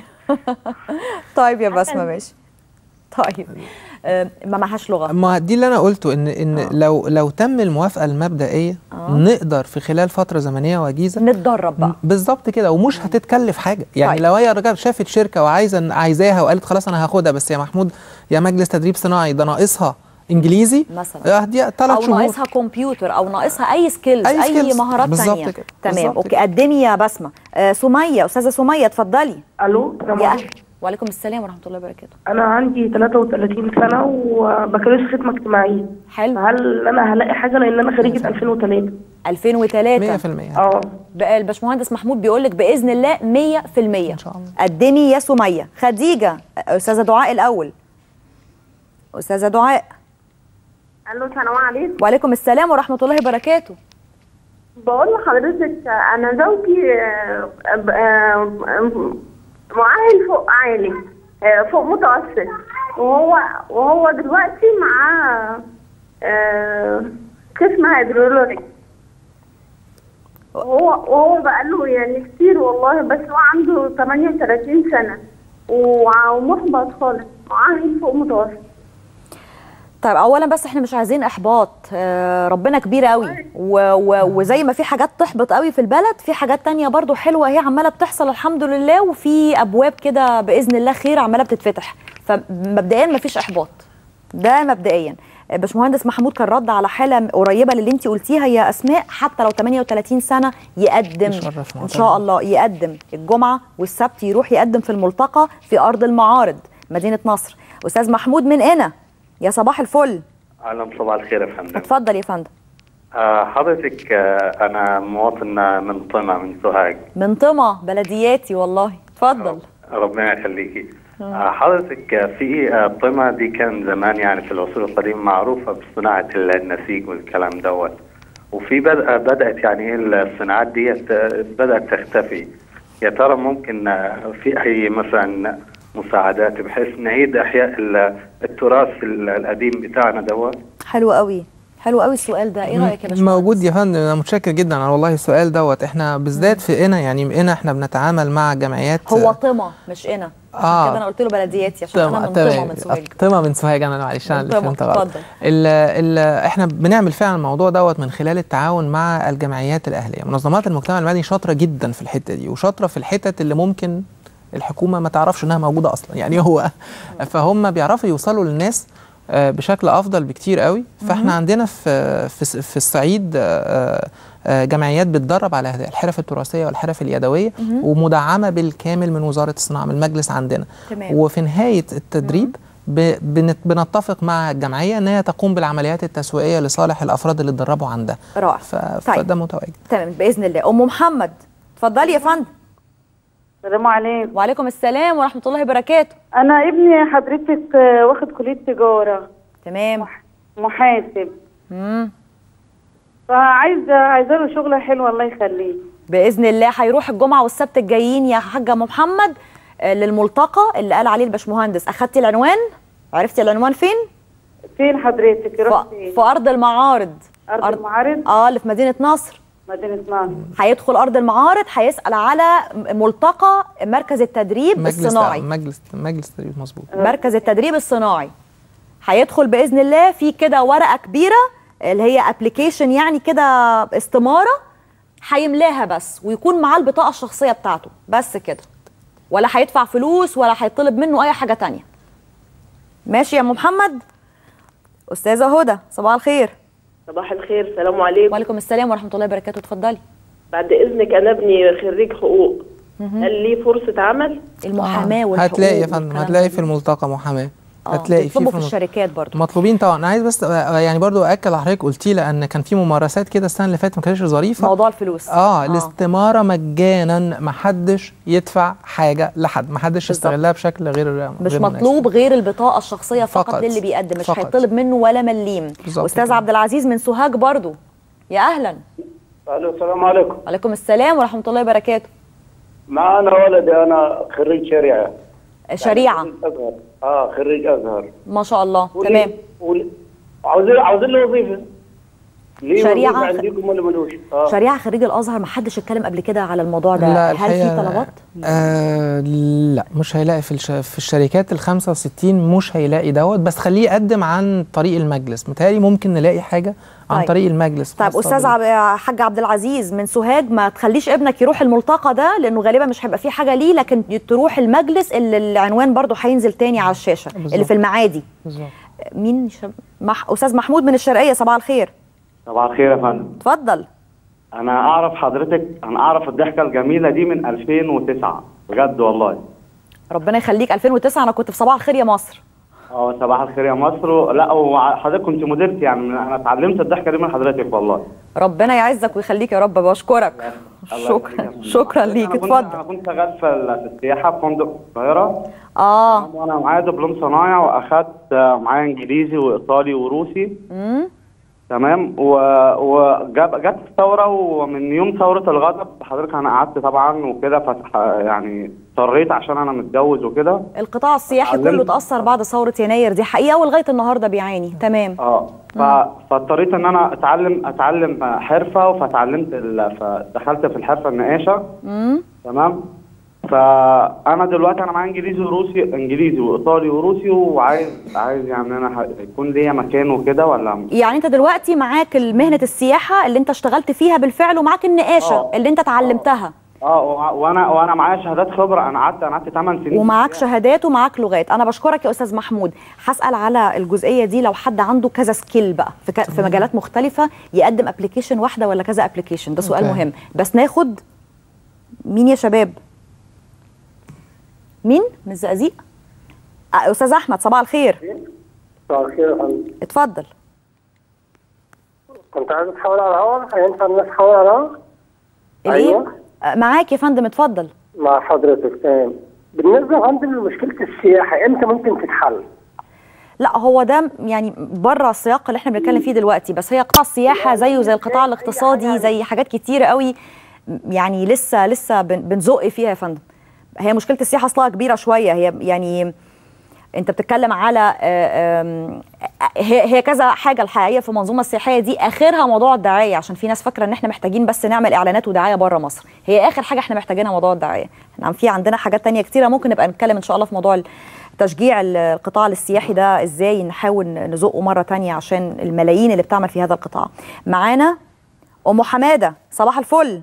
طيب يا بسمه ماشي طيب آه، ما معهاش لغه ما دي اللي انا قلته ان ان آه. لو لو تم الموافقه المبدئيه آه. نقدر في خلال فتره زمنيه وجيزه نتدرب بقى بالظبط كده ومش هتتكلف حاجه يعني طيب. لو هي رجعت شافت شركه وعايزه عايزاها وقالت خلاص انا هاخدها بس يا محمود يا مجلس تدريب صناعي ده ناقصها انجليزي مثلا آه، دي ثلاث او شهور ناقصها كمبيوتر او ناقصها اي سكيلز أي اي, skills. مهارات بالظبط ثانيه كده. تمام بالظبط اوكي كده. قدمي يا بسمه آه سميه استاذه سميه اتفضلي الو السلام يا عليكم. أهلا. وعليكم السلام ورحمه الله وبركاته انا عندي 33 سنه وبكالوريوس خدمه اجتماعيه حلو هل انا هلاقي حاجه لان انا خريجه 2003 2003 100% اه بقى الباشمهندس محمود بيقول لك باذن الله 100% ان شاء الله قدمي يا سميه خديجه استاذه دعاء الاول استاذه دعاء الو السلام عليكم وعليكم السلام ورحمه الله وبركاته بقول لحضرتك انا زوجي آه، آه، مؤهل فوق عالي آه، فوق متوسط وهو وهو دلوقتي معاه آه، قسم هيدرولوجي وهو وهو بقاله يعني كتير والله بس هو عنده 38 سنة وع- ومحبط خالص مؤهل فوق متوسط طيب اولا بس احنا مش عايزين احباط آه ربنا كبير قوي و و وزي ما في حاجات تحبط قوي في البلد في حاجات تانية برضو حلوه هي عماله بتحصل الحمد لله وفي ابواب كده باذن الله خير عماله بتتفتح فمبدئيا ما فيش احباط ده مبدئيا باشمهندس محمود كان رد على حاله قريبه للي انت قلتيها يا اسماء حتى لو 38 سنه يقدم يشرف ان شاء الله يقدم الجمعه والسبت يروح يقدم في الملتقى في ارض المعارض مدينه نصر استاذ محمود من هنا يا صباح الفل اهلا صباح الخير يا فندم اتفضل يا فندم آه، حضرتك آه، انا مواطن من طمع من سوهاج من طمع بلدياتي والله اتفضل ربنا يخليكي آه، حضرتك آه، في آه، طمع دي كان زمان يعني في العصور القديمه معروفه بصناعه النسيج والكلام دوت وفي بدأ بدات يعني ايه الصناعات دي بدات تختفي يا ترى ممكن آه، في اي مثلا مساعدات بحيث نعيد احياء ال- التراث القديم بتاعنا دوت حلو قوي حلو قوي السؤال ده ايه رايك يا باشمهندس موجود يا فندم انا متشكر جدا على والله السؤال دوت احنا بالذات في قنا يعني قنا احنا بنتعامل مع جمعيات هو طمع مش انا عشان آه. كده انا قلت له بلدياتي عشان انا من طمع من سوهاج طمع من سوهاج انا معلش انا من اللي طمع، فهمت غلط اتفضل. ال ال احنا بنعمل فعلا الموضوع دوت من خلال التعاون مع الجمعيات الاهليه منظمات المجتمع المدني شاطره جدا في الحته دي وشاطره في الحتت اللي ممكن الحكومه ما تعرفش انها موجوده اصلا يعني هو فهم بيعرفوا يوصلوا للناس آه، بشكل افضل بكتير قوي فاحنا عندنا في في في الصعيد آه، آه، جمعيات بتدرب على هذه الحرف التراثيه والحرف اليدويه مهم. ومدعمه بالكامل من وزاره الصناعه من المجلس عندنا تمام. وفي نهايه التدريب ب- بنت- بنتفق مع الجمعيه ان هي تقوم بالعمليات التسويقيه لصالح الافراد اللي اتدربوا عندها رائع ف... طيب. فده متواجد تمام باذن الله ام محمد اتفضلي يا فندم السلام عليكم وعليكم السلام ورحمه الله وبركاته انا ابني حضرتك آه، واخد كليه تجاره تمام محاسب امم فعايزه عايزه له شغله حلوه الله يخليه باذن الله هيروح الجمعه والسبت الجايين يا حاجه ام محمد آه، للملتقى اللي قال عليه الباشمهندس اخدتي العنوان عرفتي العنوان فين فين حضرتك رحت في, في ارض المعارض ارض المعارض اه اللي في مدينه نصر مدينه نصر هيدخل ارض المعارض هيسال على ملتقى مركز التدريب مجلس الصناعي مجلس مجلس تدريب مظبوط مركز التدريب الصناعي هيدخل باذن الله في كده ورقه كبيره اللي هي ابلكيشن يعني كده استماره هيملاها بس ويكون معاه البطاقه الشخصيه بتاعته بس كده ولا هيدفع فلوس ولا هيطلب منه اي حاجه تانية ماشي يا ام محمد استاذه هدى صباح الخير صباح الخير السلام عليكم وعليكم السلام ورحمه الله وبركاته اتفضلي بعد اذنك انا ابني خريج حقوق هل ليه فرصه عمل المحاماه والحقوق هتلاقي يا فندم والكلام هتلاقي ده. في الملتقى محاماه آه، هتلاقي بيطلبوا في الم- الشركات برضو مطلوبين طبعا انا عايز بس آه، يعني برضو اكد على حضرتك قلتي لان كان في ممارسات كده السنه اللي فاتت ما كانتش ظريفه موضوع الفلوس اه الاستماره مجانا ما حدش يدفع حاجه لحد ما حدش يستغلها بشكل غير مش غير مناسب. مطلوب غير البطاقه الشخصيه فقط, فقط. للي بيقدم مش فقط. هيطلب منه ولا مليم بالظبط استاذ كده. عبد العزيز من سوهاج برضو يا اهلا الو السلام عليكم وعليكم السلام ورحمه الله وبركاته معانا ولدي انا خريج شريعه شريعه ازهر اه خريج ازهر ما شاء الله ولي- تمام ولي- عاوزين عاوزين له وظيفه ليه شريعة وظيفة خ- عندكم ولا ملوش اه شريعه خريج الازهر ما حدش اتكلم قبل كده على الموضوع ده لا هل في الحقيقة طلبات آه لا مش هيلاقي في الش... في الشركات ال 65 مش هيلاقي دوت بس خليه يقدم عن طريق المجلس متهيألي ممكن نلاقي حاجه عن طيب. طريق المجلس طيب خاصة استاذ بال- عب... حاج عبد العزيز من سوهاج ما تخليش ابنك يروح الملتقى ده لانه غالبا مش هيبقى فيه حاجه ليه لكن تروح المجلس اللي العنوان برضو هينزل تاني على الشاشه بالظبط. اللي في المعادي بالظبط مين شب... مح... استاذ محمود من الشرقيه صباح الخير صباح الخير يا فندم اتفضل انا اعرف حضرتك انا اعرف الضحكه الجميله دي من 2009 بجد والله ربنا يخليك 2009 انا كنت في صباح الخير يا مصر اه صباح الخير يا مصر لا وحضرتك كنت مديرتي يعني من- انا اتعلمت الضحكه دي من حضرتك والله ربنا يعزك ويخليك يا رب بشكرك شكرا شكرا ليك انا كنت اتفضل انا كنت شغال في ال- في السياحه في فندق في القاهره اه وانا معايا دبلوم صنايع واخدت آه، معايا انجليزي وايطالي وروسي امم تمام و... وجاب جت الثوره ومن يوم ثوره الغضب حضرتك انا قعدت طبعا وكده فتح يعني اضطريت عشان انا متجوز وكده القطاع السياحي كله اتعلمت. اتاثر بعد ثوره يناير دي حقيقه ولغايه النهارده بيعاني تمام اه ف... فاضطريت ان انا اتعلم اتعلم حرفه فتعلمت ال... فدخلت في الحرفه النقاشه امم تمام فانا دلوقتي انا معايا انجليزي وروسي انجليزي وايطالي وروسي وعايز عايز يعني انا ه- يكون ليا مكان وكده ولا يعني انت دلوقتي معاك مهنه السياحه اللي انت اشتغلت فيها بالفعل ومعاك النقاشه آه. اللي انت اتعلمتها اه وع- وانا وانا معايا شهادات خبره انا قعدت انا قعدت 8 سنين ومعاك شهادات ومعاك لغات انا بشكرك يا استاذ محمود هسال على الجزئيه دي لو حد عنده كذا سكيل بقى في, ك... في مجالات مختلفه يقدم ابلكيشن واحده ولا كذا ابلكيشن ده سؤال أوكي. مهم بس ناخد مين يا شباب مين من الزقازيق آه، استاذ احمد صباح الخير مساء الخير يا فندم اتفضل كنت عايز اتحول على الهواء هينفع الناس تحول على الهواء؟ الايه آه، معاك يا فندم اتفضل مع حضرتك تمام بالنسبه عندي لمشكله السياحه امتى ممكن تتحل؟ لا هو ده يعني بره السياق اللي احنا بنتكلم فيه دلوقتي بس هي قطاع السياحه زيه زي القطاع الاقتصادي زي حاجات كتيره قوي يعني لسه لسه بن- بنزق فيها يا فندم هي مشكله السياحه اصلها كبيره شويه هي يعني انت بتتكلم على آه، آم، هي هي كذا حاجه الحقيقيه في المنظومه السياحيه دي اخرها موضوع الدعايه عشان في ناس فاكره ان احنا محتاجين بس نعمل اعلانات ودعايه بره مصر هي اخر حاجه احنا محتاجينها موضوع الدعايه احنا في عندنا حاجات تانية كتيره ممكن نبقى نتكلم ان شاء الله في موضوع تشجيع القطاع السياحي ده ازاي نحاول نزقه مره تانية عشان الملايين اللي بتعمل في هذا القطاع معانا ام حماده صباح الفل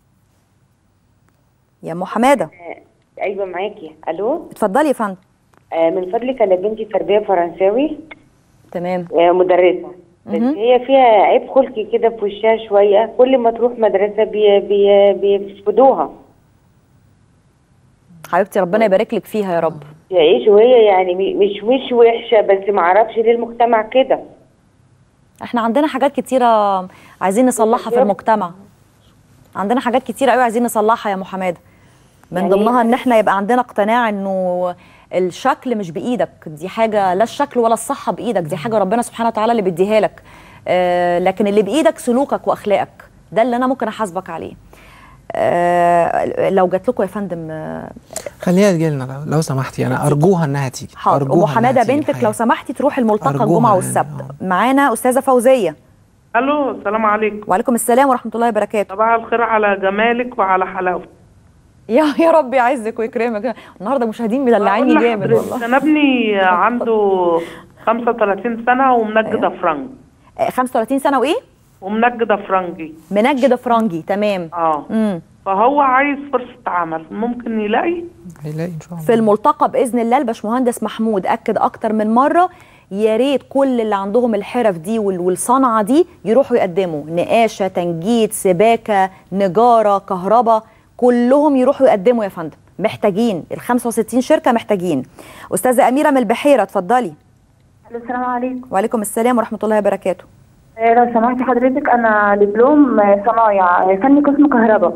يا ام حماده ايوه معاكي الو اتفضلي يا فندم آه من فضلك انا بنتي تربيه فرنساوي تمام آه مدرسه بس مهم. هي فيها عيب خلقي كده في وشها شويه كل ما تروح مدرسه بي بي بيفسدوها حبيبتي ربنا يبارك لك فيها يا رب تعيش وهي يعني م- مش مش وحشه بس ما اعرفش ليه المجتمع كده احنا عندنا حاجات كتيرة عايزين نصلحها في المجتمع عندنا حاجات كتيرة قوي عايزين نصلحها يا ام حماده من يعني ضمنها ان احنا يبقى عندنا اقتناع انه الشكل مش بايدك دي حاجه لا الشكل ولا الصحه بايدك دي حاجه ربنا سبحانه وتعالى اللي بيديها لك آه لكن اللي بايدك سلوكك واخلاقك ده اللي انا ممكن احاسبك عليه آه لو جات لكم يا فندم آه خليها تجيلنا لو, لو سمحتي انا ارجوها انها تيجي حاضر ام أرجوها إنها حماده تيجي بنتك الحقيقة. لو سمحتي تروح الملتقى أرجوها الجمعه يعني، والسبت معانا استاذه فوزيه الو السلام عليكم وعليكم السلام ورحمه الله وبركاته صباح الخير على جمالك وعلى حلاوتك يا يا رب يعزك ويكرمك النهارده مشاهدين مدلعيني بقول جامد لحضرتك، والله انا ابني عنده 35 سنه ومنجد افرنج آه، 35 سنه وايه ومنجد افرنجي منجد فرنجي تمام اه امم فهو عايز فرصه عمل ممكن يلاقي هيلاقي ان شاء الله في الملتقى باذن الله الباشمهندس محمود اكد اكتر من مره يا ريت كل اللي عندهم الحرف دي وال- والصنعه دي يروحوا يقدموا نقاشه تنجيد سباكه نجاره كهرباء كلهم يروحوا يقدموا يا فندم محتاجين ال 65 شركه محتاجين استاذه اميره من البحيره اتفضلي السلام عليكم وعليكم السلام ورحمه الله وبركاته آه، لو سمحتي حضرتك انا دبلوم آه، صنايع آه، فني قسم كهرباء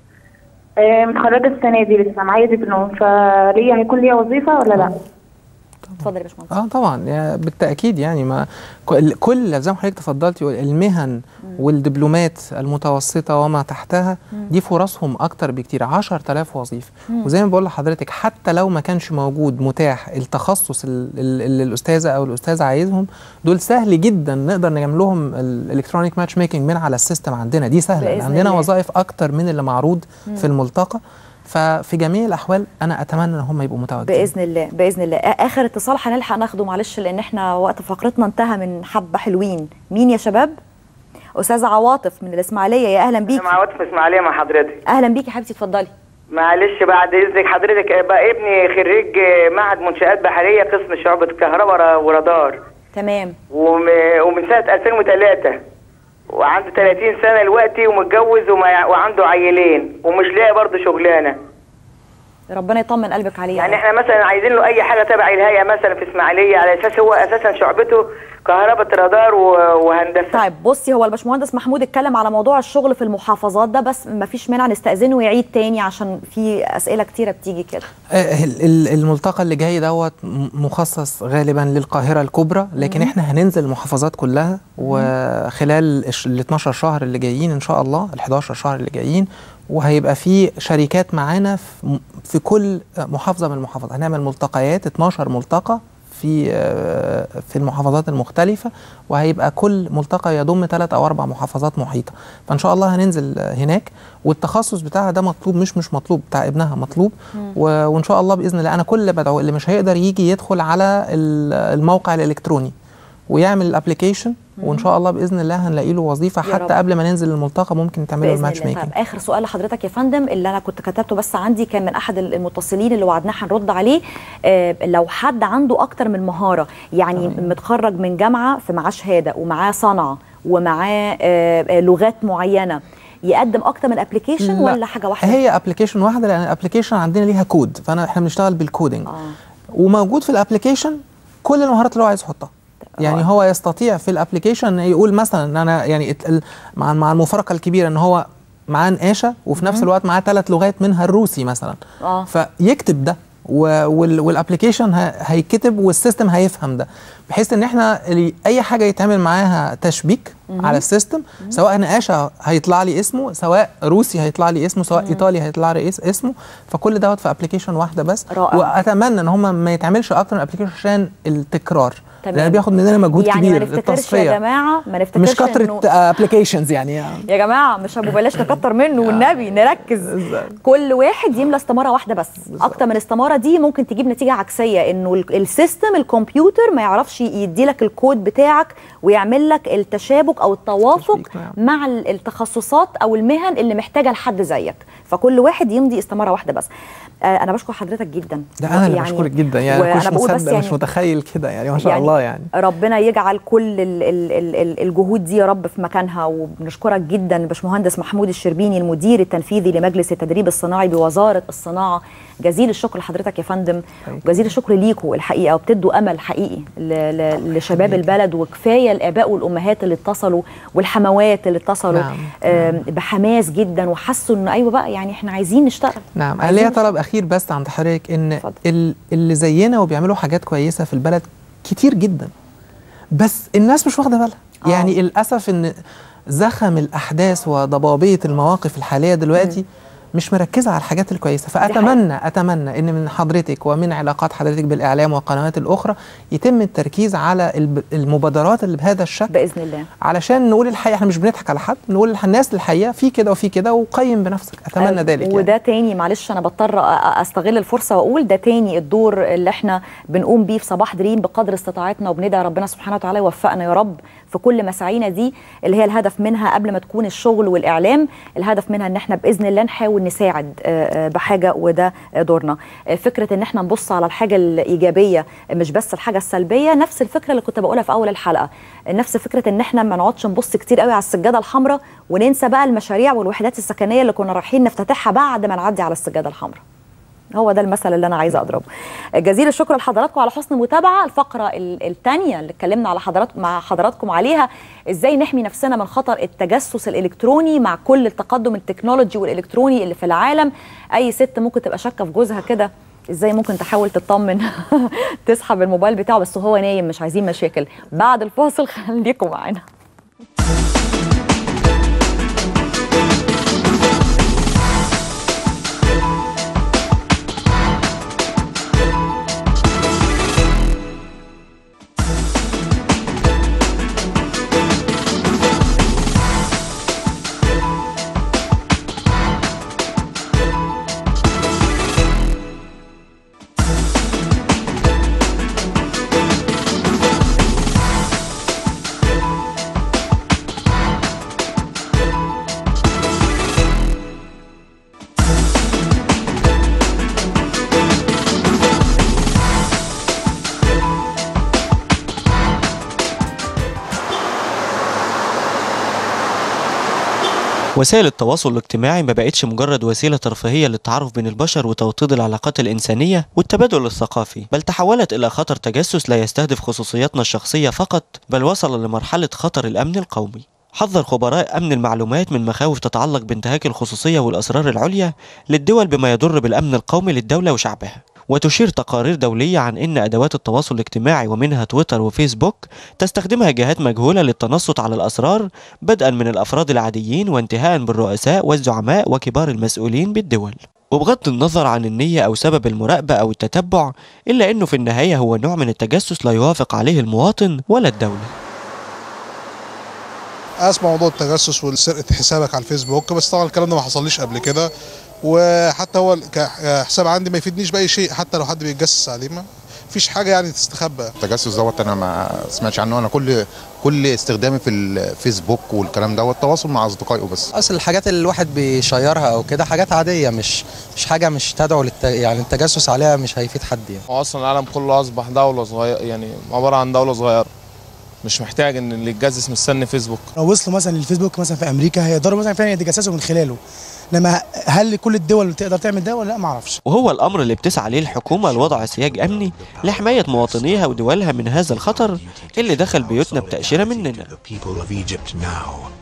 آه، متخرجه السنه دي لسه معايا دبلوم فليا هيكون ليا وظيفه ولا لا؟ اتفضل يا باشمهندس اه طبعا يا بالتاكيد يعني ما كل- كل زي ما حضرتك تفضلتي المهن والدبلومات المتوسطه وما تحتها دي فرصهم اكتر بكتير 10000 وظيفه مم. وزي ما بقول لحضرتك حتى لو ما كانش موجود متاح التخصص ال- ال- اللي الاستاذه او الاستاذ عايزهم دول سهل جدا نقدر نعمل لهم الالكترونيك ماتش ميكنج من على السيستم عندنا دي سهله بإذن عندنا الله. وظائف اكتر من اللي معروض مم. في الملتقى ففي جميع الاحوال انا اتمنى ان هم يبقوا متواجدين باذن الله باذن الله آ- اخر اتصال هنلحق ناخده معلش لان احنا وقت فقرتنا انتهى من حبه حلوين مين يا شباب استاذه عواطف من الاسماعيليه يا اهلا بيكي مع عواطف اسماعيليه مع حضرتك اهلا بيكي يا حبيبتي اتفضلي معلش بعد اذنك حضرتك آه، بقى ابني خريج آه، معهد منشآت بحريه قسم شعبة كهرباء را- ورادار تمام وم- ومن سنه 2003 وعنده 30 سنه دلوقتي ومتجوز وما- وعنده عيلين ومش لاقي برضه شغلانه ربنا يطمن قلبك عليه يعني احنا مثلا عايزين له اي حاجه تبع الهيئه مثلا في اسماعيليه على اساس هو اساسا شعبته كهرباء رادار و- وهندسه طيب بصي هو الباشمهندس محمود اتكلم على موضوع الشغل في المحافظات ده بس ما فيش مانع نستأذنه ويعيد تاني عشان في أسئلة كتيرة بتيجي كده آه، ال- ال- الملتقى اللي جاي دوت م- مخصص غالبا للقاهرة الكبرى لكن مم. احنا هننزل المحافظات كلها وخلال الش- ال 12 شهر اللي جايين ان شاء الله ال 11 شهر اللي جايين وهيبقى في شركات معانا في م- في كل محافظة من المحافظات هنعمل ملتقيات 12 ملتقى في آه، في المحافظات المختلفة وهيبقى كل ملتقى يضم ثلاث أو أربع محافظات محيطة فإن شاء الله هننزل آه، هناك والتخصص بتاعها ده مطلوب مش مش مطلوب بتاع ابنها مطلوب مم. و- وإن شاء الله بإذن الله أنا كل اللي بدعو اللي مش هيقدر يجي يدخل على ال- الموقع الإلكتروني ويعمل الابلكيشن وان شاء الله باذن الله هنلاقي له وظيفه يا حتى رب. قبل ما ننزل الملتقى ممكن تعمل له باذن الماتش الله ميكنج طيب اخر سؤال لحضرتك يا فندم اللي انا كنت كتبته بس عندي كان من احد المتصلين اللي وعدناه هنرد عليه آه لو حد عنده اكتر من مهاره يعني متخرج من جامعه في معاه شهاده ومعاه صنعه ومعاه آه آه، لغات معينه يقدم اكتر من ابلكيشن لا. ولا حاجه واحده هي ابلكيشن واحده لان الابلكيشن عندنا ليها كود فانا احنا بنشتغل بالكودنج آه. وموجود في الابلكيشن كل المهارات اللي هو عايز يحطها يعني هو يستطيع في الابلكيشن يقول مثلا ان انا يعني ات- ال- مع مع المفارقه الكبيره ان هو معاه نقاشه وفي نفس مهم. الوقت معاه ثلاث لغات منها الروسي مثلا اه فيكتب ده و- وال- والابلكيشن ه- هيكتب والسيستم هيفهم ده بحيث ان احنا ال- اي حاجه يتعمل معاها تشبيك مهم. على السيستم سواء نقاشه هيطلع لي اسمه سواء روسي هيطلع لي اسمه سواء مم. ايطالي هيطلع لي اس- اسمه فكل دوت في ابلكيشن واحده بس رائع. واتمنى ان هم ما يتعملش اكتر من ابلكيشن عشان التكرار تمام. لان بياخد مننا مجهود يعني كبير ما نفتكرش يا التصفيه جماعه ما نفتكرش مش كتره إنه- ابلكيشنز يعني, يعني يا جماعه مش ابو بلاش نكتر منه والنبي نركز كل واحد يملى استماره واحده بس اكتر من استماره دي ممكن تجيب نتيجه عكسيه انه ال- السيستم الكمبيوتر ما يعرفش يدي لك الكود بتاعك ويعمل لك التشابك او التوافق مع ال- التخصصات او المهن اللي محتاجه لحد زيك فكل واحد يمضي استماره واحده بس آه انا بشكر حضرتك جدا ده انا اللي بشكرك جدا يعني وأنا مش بقول بس مصدق مش يعني متخيل كده يعني ما شاء يعني الله يعني ربنا يجعل كل ال ال ال ال الجهود دي يا رب في مكانها وبنشكرك جدا باشمهندس محمود الشربيني المدير التنفيذي لمجلس التدريب الصناعي بوزاره الصناعه جزيل الشكر لحضرتك يا فندم وجزيل الشكر ليكوا الحقيقه وبتدوا امل حقيقي ل- ل- لشباب البلد وكفايه الاباء والامهات اللي اتصلوا والحموات اللي اتصلوا نعم. آم، بحماس جدا وحسوا ان ايوه بقى يعني احنا عايزين نشتغل نعم انا عايزين ليا طلب اخير بس عند حضرتك ان ال- اللي زينا وبيعملوا حاجات كويسه في البلد كتير جدا بس الناس مش واخده بالها يعني للاسف ان زخم الاحداث وضبابيه المواقف الحاليه دلوقتي مش مركزه على الحاجات الكويسه فاتمنى اتمنى ان من حضرتك ومن علاقات حضرتك بالاعلام والقنوات الاخرى يتم التركيز على الب- المبادرات اللي بهذا الشكل باذن الله علشان نقول الحقيقه احنا مش بنضحك على حد نقول الناس الحقيقه في كده وفي كده وقيم بنفسك اتمنى آه، ذلك يعني. وده تاني معلش انا بضطر أ- أ- استغل الفرصه واقول ده تاني الدور اللي احنا بنقوم بيه في صباح دريم بقدر استطاعتنا وبندعي ربنا سبحانه وتعالى يوفقنا يا رب في كل مساعينا دي اللي هي الهدف منها قبل ما تكون الشغل والاعلام الهدف منها ان احنا باذن الله نحاول نساعد آه، آه، بحاجه وده آه، دورنا آه، فكره ان احنا نبص على الحاجه الايجابيه مش بس الحاجه السلبيه نفس الفكره اللي كنت بقولها في اول الحلقه نفس فكره ان احنا ما نقعدش نبص كتير قوي على السجاده الحمراء وننسى بقى المشاريع والوحدات السكنيه اللي كنا رايحين نفتتحها بعد ما نعدي على السجاده الحمراء هو ده المثل اللي انا عايزه اضربه جزيل الشكر لحضراتكم على حسن المتابعه الفقره الثانيه اللي اتكلمنا على حضرات مع حضراتكم عليها ازاي نحمي نفسنا من خطر التجسس الالكتروني مع كل التقدم التكنولوجي والالكتروني اللي في العالم اي ست ممكن تبقى شاكه في جوزها كده ازاي ممكن تحاول تطمن تسحب الموبايل بتاعه بس هو نايم مش عايزين مشاكل بعد الفاصل خليكم معانا وسائل التواصل الاجتماعي ما بقتش مجرد وسيلة ترفيهية للتعارف بين البشر وتوطيد العلاقات الإنسانية والتبادل الثقافي بل تحولت إلى خطر تجسس لا يستهدف خصوصياتنا الشخصية فقط بل وصل لمرحلة خطر الأمن القومي حذر خبراء أمن المعلومات من مخاوف تتعلق بانتهاك الخصوصية والأسرار العليا للدول بما يضر بالأمن القومي للدولة وشعبها وتشير تقارير دولية عن أن أدوات التواصل الاجتماعي ومنها تويتر وفيسبوك تستخدمها جهات مجهولة للتنصت على الأسرار بدءا من الأفراد العاديين وانتهاء بالرؤساء والزعماء وكبار المسؤولين بالدول وبغض النظر عن النية أو سبب المراقبة أو التتبع إلا أنه في النهاية هو نوع من التجسس لا يوافق عليه المواطن ولا الدولة اسمع موضوع التجسس وسرقه حسابك على الفيسبوك بس طبعا الكلام ده ما حصليش قبل كده وحتى هو كحساب عندي ما يفيدنيش باي شيء حتى لو حد بيتجسس عليه ما مفيش حاجه يعني تستخبى التجسس دوت انا ما سمعتش عنه انا كل كل استخدامي في الفيسبوك والكلام دوت تواصل مع اصدقائي وبس اصل الحاجات اللي الواحد بيشيرها او كده حاجات عاديه مش مش حاجه مش تدعو للت... يعني التجسس عليها مش هيفيد حد يعني هو اصلا العالم كله اصبح دوله صغيره يعني عباره عن دوله صغيره مش محتاج ان اللي يتجسس مستني فيسبوك لو وصلوا مثلا للفيسبوك مثلا في امريكا هيقدروا مثلا فعلا يتجسسوا من خلاله انما هل كل الدول تقدر تعمل ده ولا لا ما اعرفش وهو الأمر اللي بتسعى ليه الحكومة لوضع سياج أمني لحماية مواطنيها ودولها من هذا الخطر اللي دخل بيوتنا بتأشيرة مننا people of Egypt now.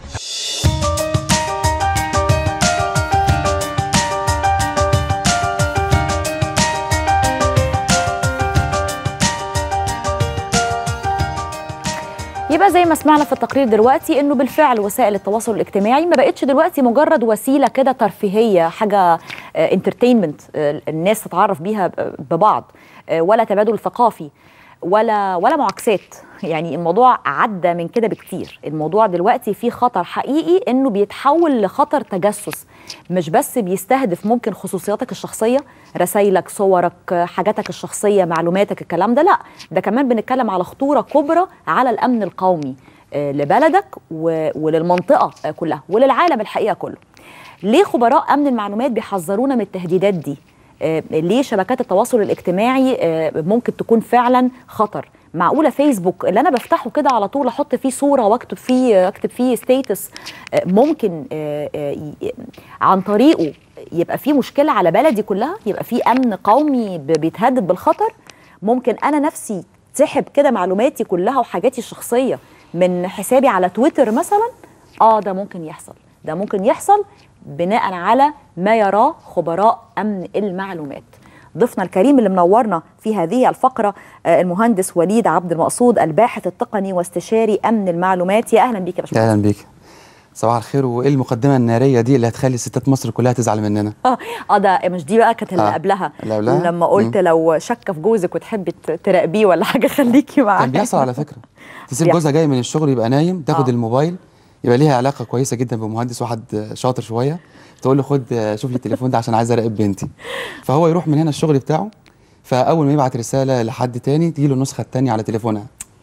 يبقى زي ما سمعنا في التقرير دلوقتي انه بالفعل وسائل التواصل الاجتماعي ما بقتش دلوقتي مجرد وسيله كده ترفيهيه حاجه انترتينمنت الناس تتعرف بيها ب- ببعض آه، ولا تبادل ثقافي ولا ولا معاكسات يعني الموضوع عدى من كده بكتير الموضوع دلوقتي فيه خطر حقيقي انه بيتحول لخطر تجسس مش بس بيستهدف ممكن خصوصياتك الشخصيه رسايلك صورك حاجاتك الشخصيه معلوماتك الكلام ده لا ده كمان بنتكلم على خطوره كبرى على الامن القومي آه، لبلدك و- وللمنطقه آه، كلها وللعالم الحقيقه كله ليه خبراء امن المعلومات بيحذرونا من التهديدات دي آه، ليه شبكات التواصل الاجتماعي آه، ممكن تكون فعلا خطر معقوله فيسبوك اللي انا بفتحه كده على طول احط فيه صوره واكتب فيه اكتب فيه ستيتس ممكن آه، آه، ي- عن طريقه يبقى فيه مشكله على بلدي كلها يبقى فيه امن قومي ب- بيتهدد بالخطر ممكن انا نفسي تسحب كده معلوماتي كلها وحاجاتي الشخصيه من حسابي على تويتر مثلا اه ده ممكن يحصل ده ممكن يحصل بناء على ما يراه خبراء امن المعلومات ضيفنا الكريم اللي منورنا في هذه الفقره آه، المهندس وليد عبد المقصود الباحث التقني واستشاري امن المعلومات يا اهلا بيك يا باشمهندس اهلا بيك صباح الخير وايه المقدمه الناريه دي اللي هتخلي ستات مصر كلها تزعل مننا اه اه ده مش دي بقى كانت اللي آه، قبلها اللي قبلها؟ لما قلت مم. لو شك في جوزك وتحبي ت- تراقبيه ولا حاجه خليكي معاه كان بيحصل على فكره تسيب بيحصل. جوزها جاي من الشغل يبقى نايم تاخد آه. الموبايل يبقى ليها علاقه كويسه جدا بمهندس واحد شاطر شويه تقول له خد شوف لي التليفون ده عشان عايز اراقب بنتي فهو يروح من هنا الشغل بتاعه فاول ما يبعت رساله لحد تاني تجي له النسخه التانيه على تليفونها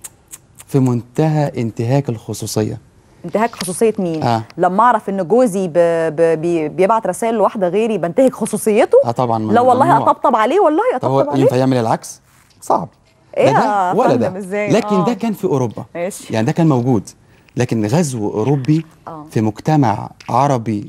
في منتهى انتهاك الخصوصيه انتهاك خصوصيه مين آه. لما اعرف ان جوزي ب... ب... بي... بيبعت رسائل لواحده غيري بنتهك خصوصيته اه طبعا لا والله ممنوع. اطبطب عليه والله طب هو اطبطب عليه ينفع يعمل العكس صعب ايه لا يا ده ولا فندم ده ازاي لكن آه. ده كان في اوروبا ماشي يعني ده كان موجود لكن غزو اوروبي آه. في مجتمع عربي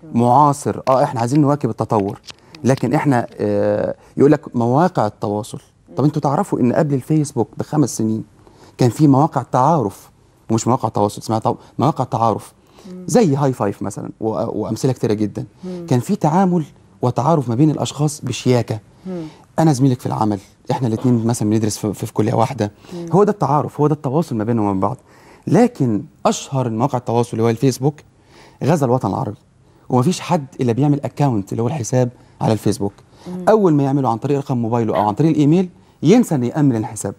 معاصر اه احنا عايزين نواكب التطور لكن احنا آه يقول لك مواقع التواصل طب انتوا تعرفوا ان قبل الفيسبوك بخمس سنين كان في مواقع تعارف ومش مواقع تواصل اسمها تو- مواقع تعارف زي هاي فايف مثلا و- وامثله كتيره جدا كان في تعامل وتعارف ما بين الاشخاص بشياكه انا زميلك في العمل احنا الاثنين مثلا بندرس في, في, في كليه واحده هو ده التعارف هو ده التواصل ما بينهم وبين بعض لكن اشهر مواقع التواصل اللي هو الفيسبوك غزا الوطن العربي ومفيش حد الا بيعمل اكونت اللي هو الحساب على الفيسبوك اول ما يعمله عن طريق رقم موبايله او عن طريق الايميل ينسى ان يامن الحساب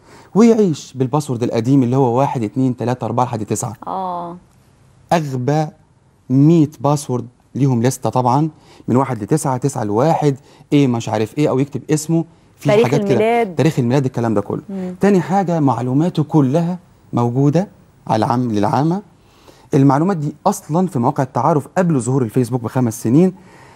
ويعيش بالباسورد القديم اللي هو 1 2 3 4 لحد 9 اه اغبى 100 باسورد ليهم لسته طبعا من واحد لتسعة تسعة لواحد ايه مش عارف ايه او يكتب اسمه في تاريخ حاجات كده الميلاد. تاريخ الميلاد الكلام ده كله مم. تاني حاجه معلوماته كلها موجوده على العام للعامه المعلومات دي اصلا في مواقع التعارف قبل ظهور الفيسبوك بخمس سنين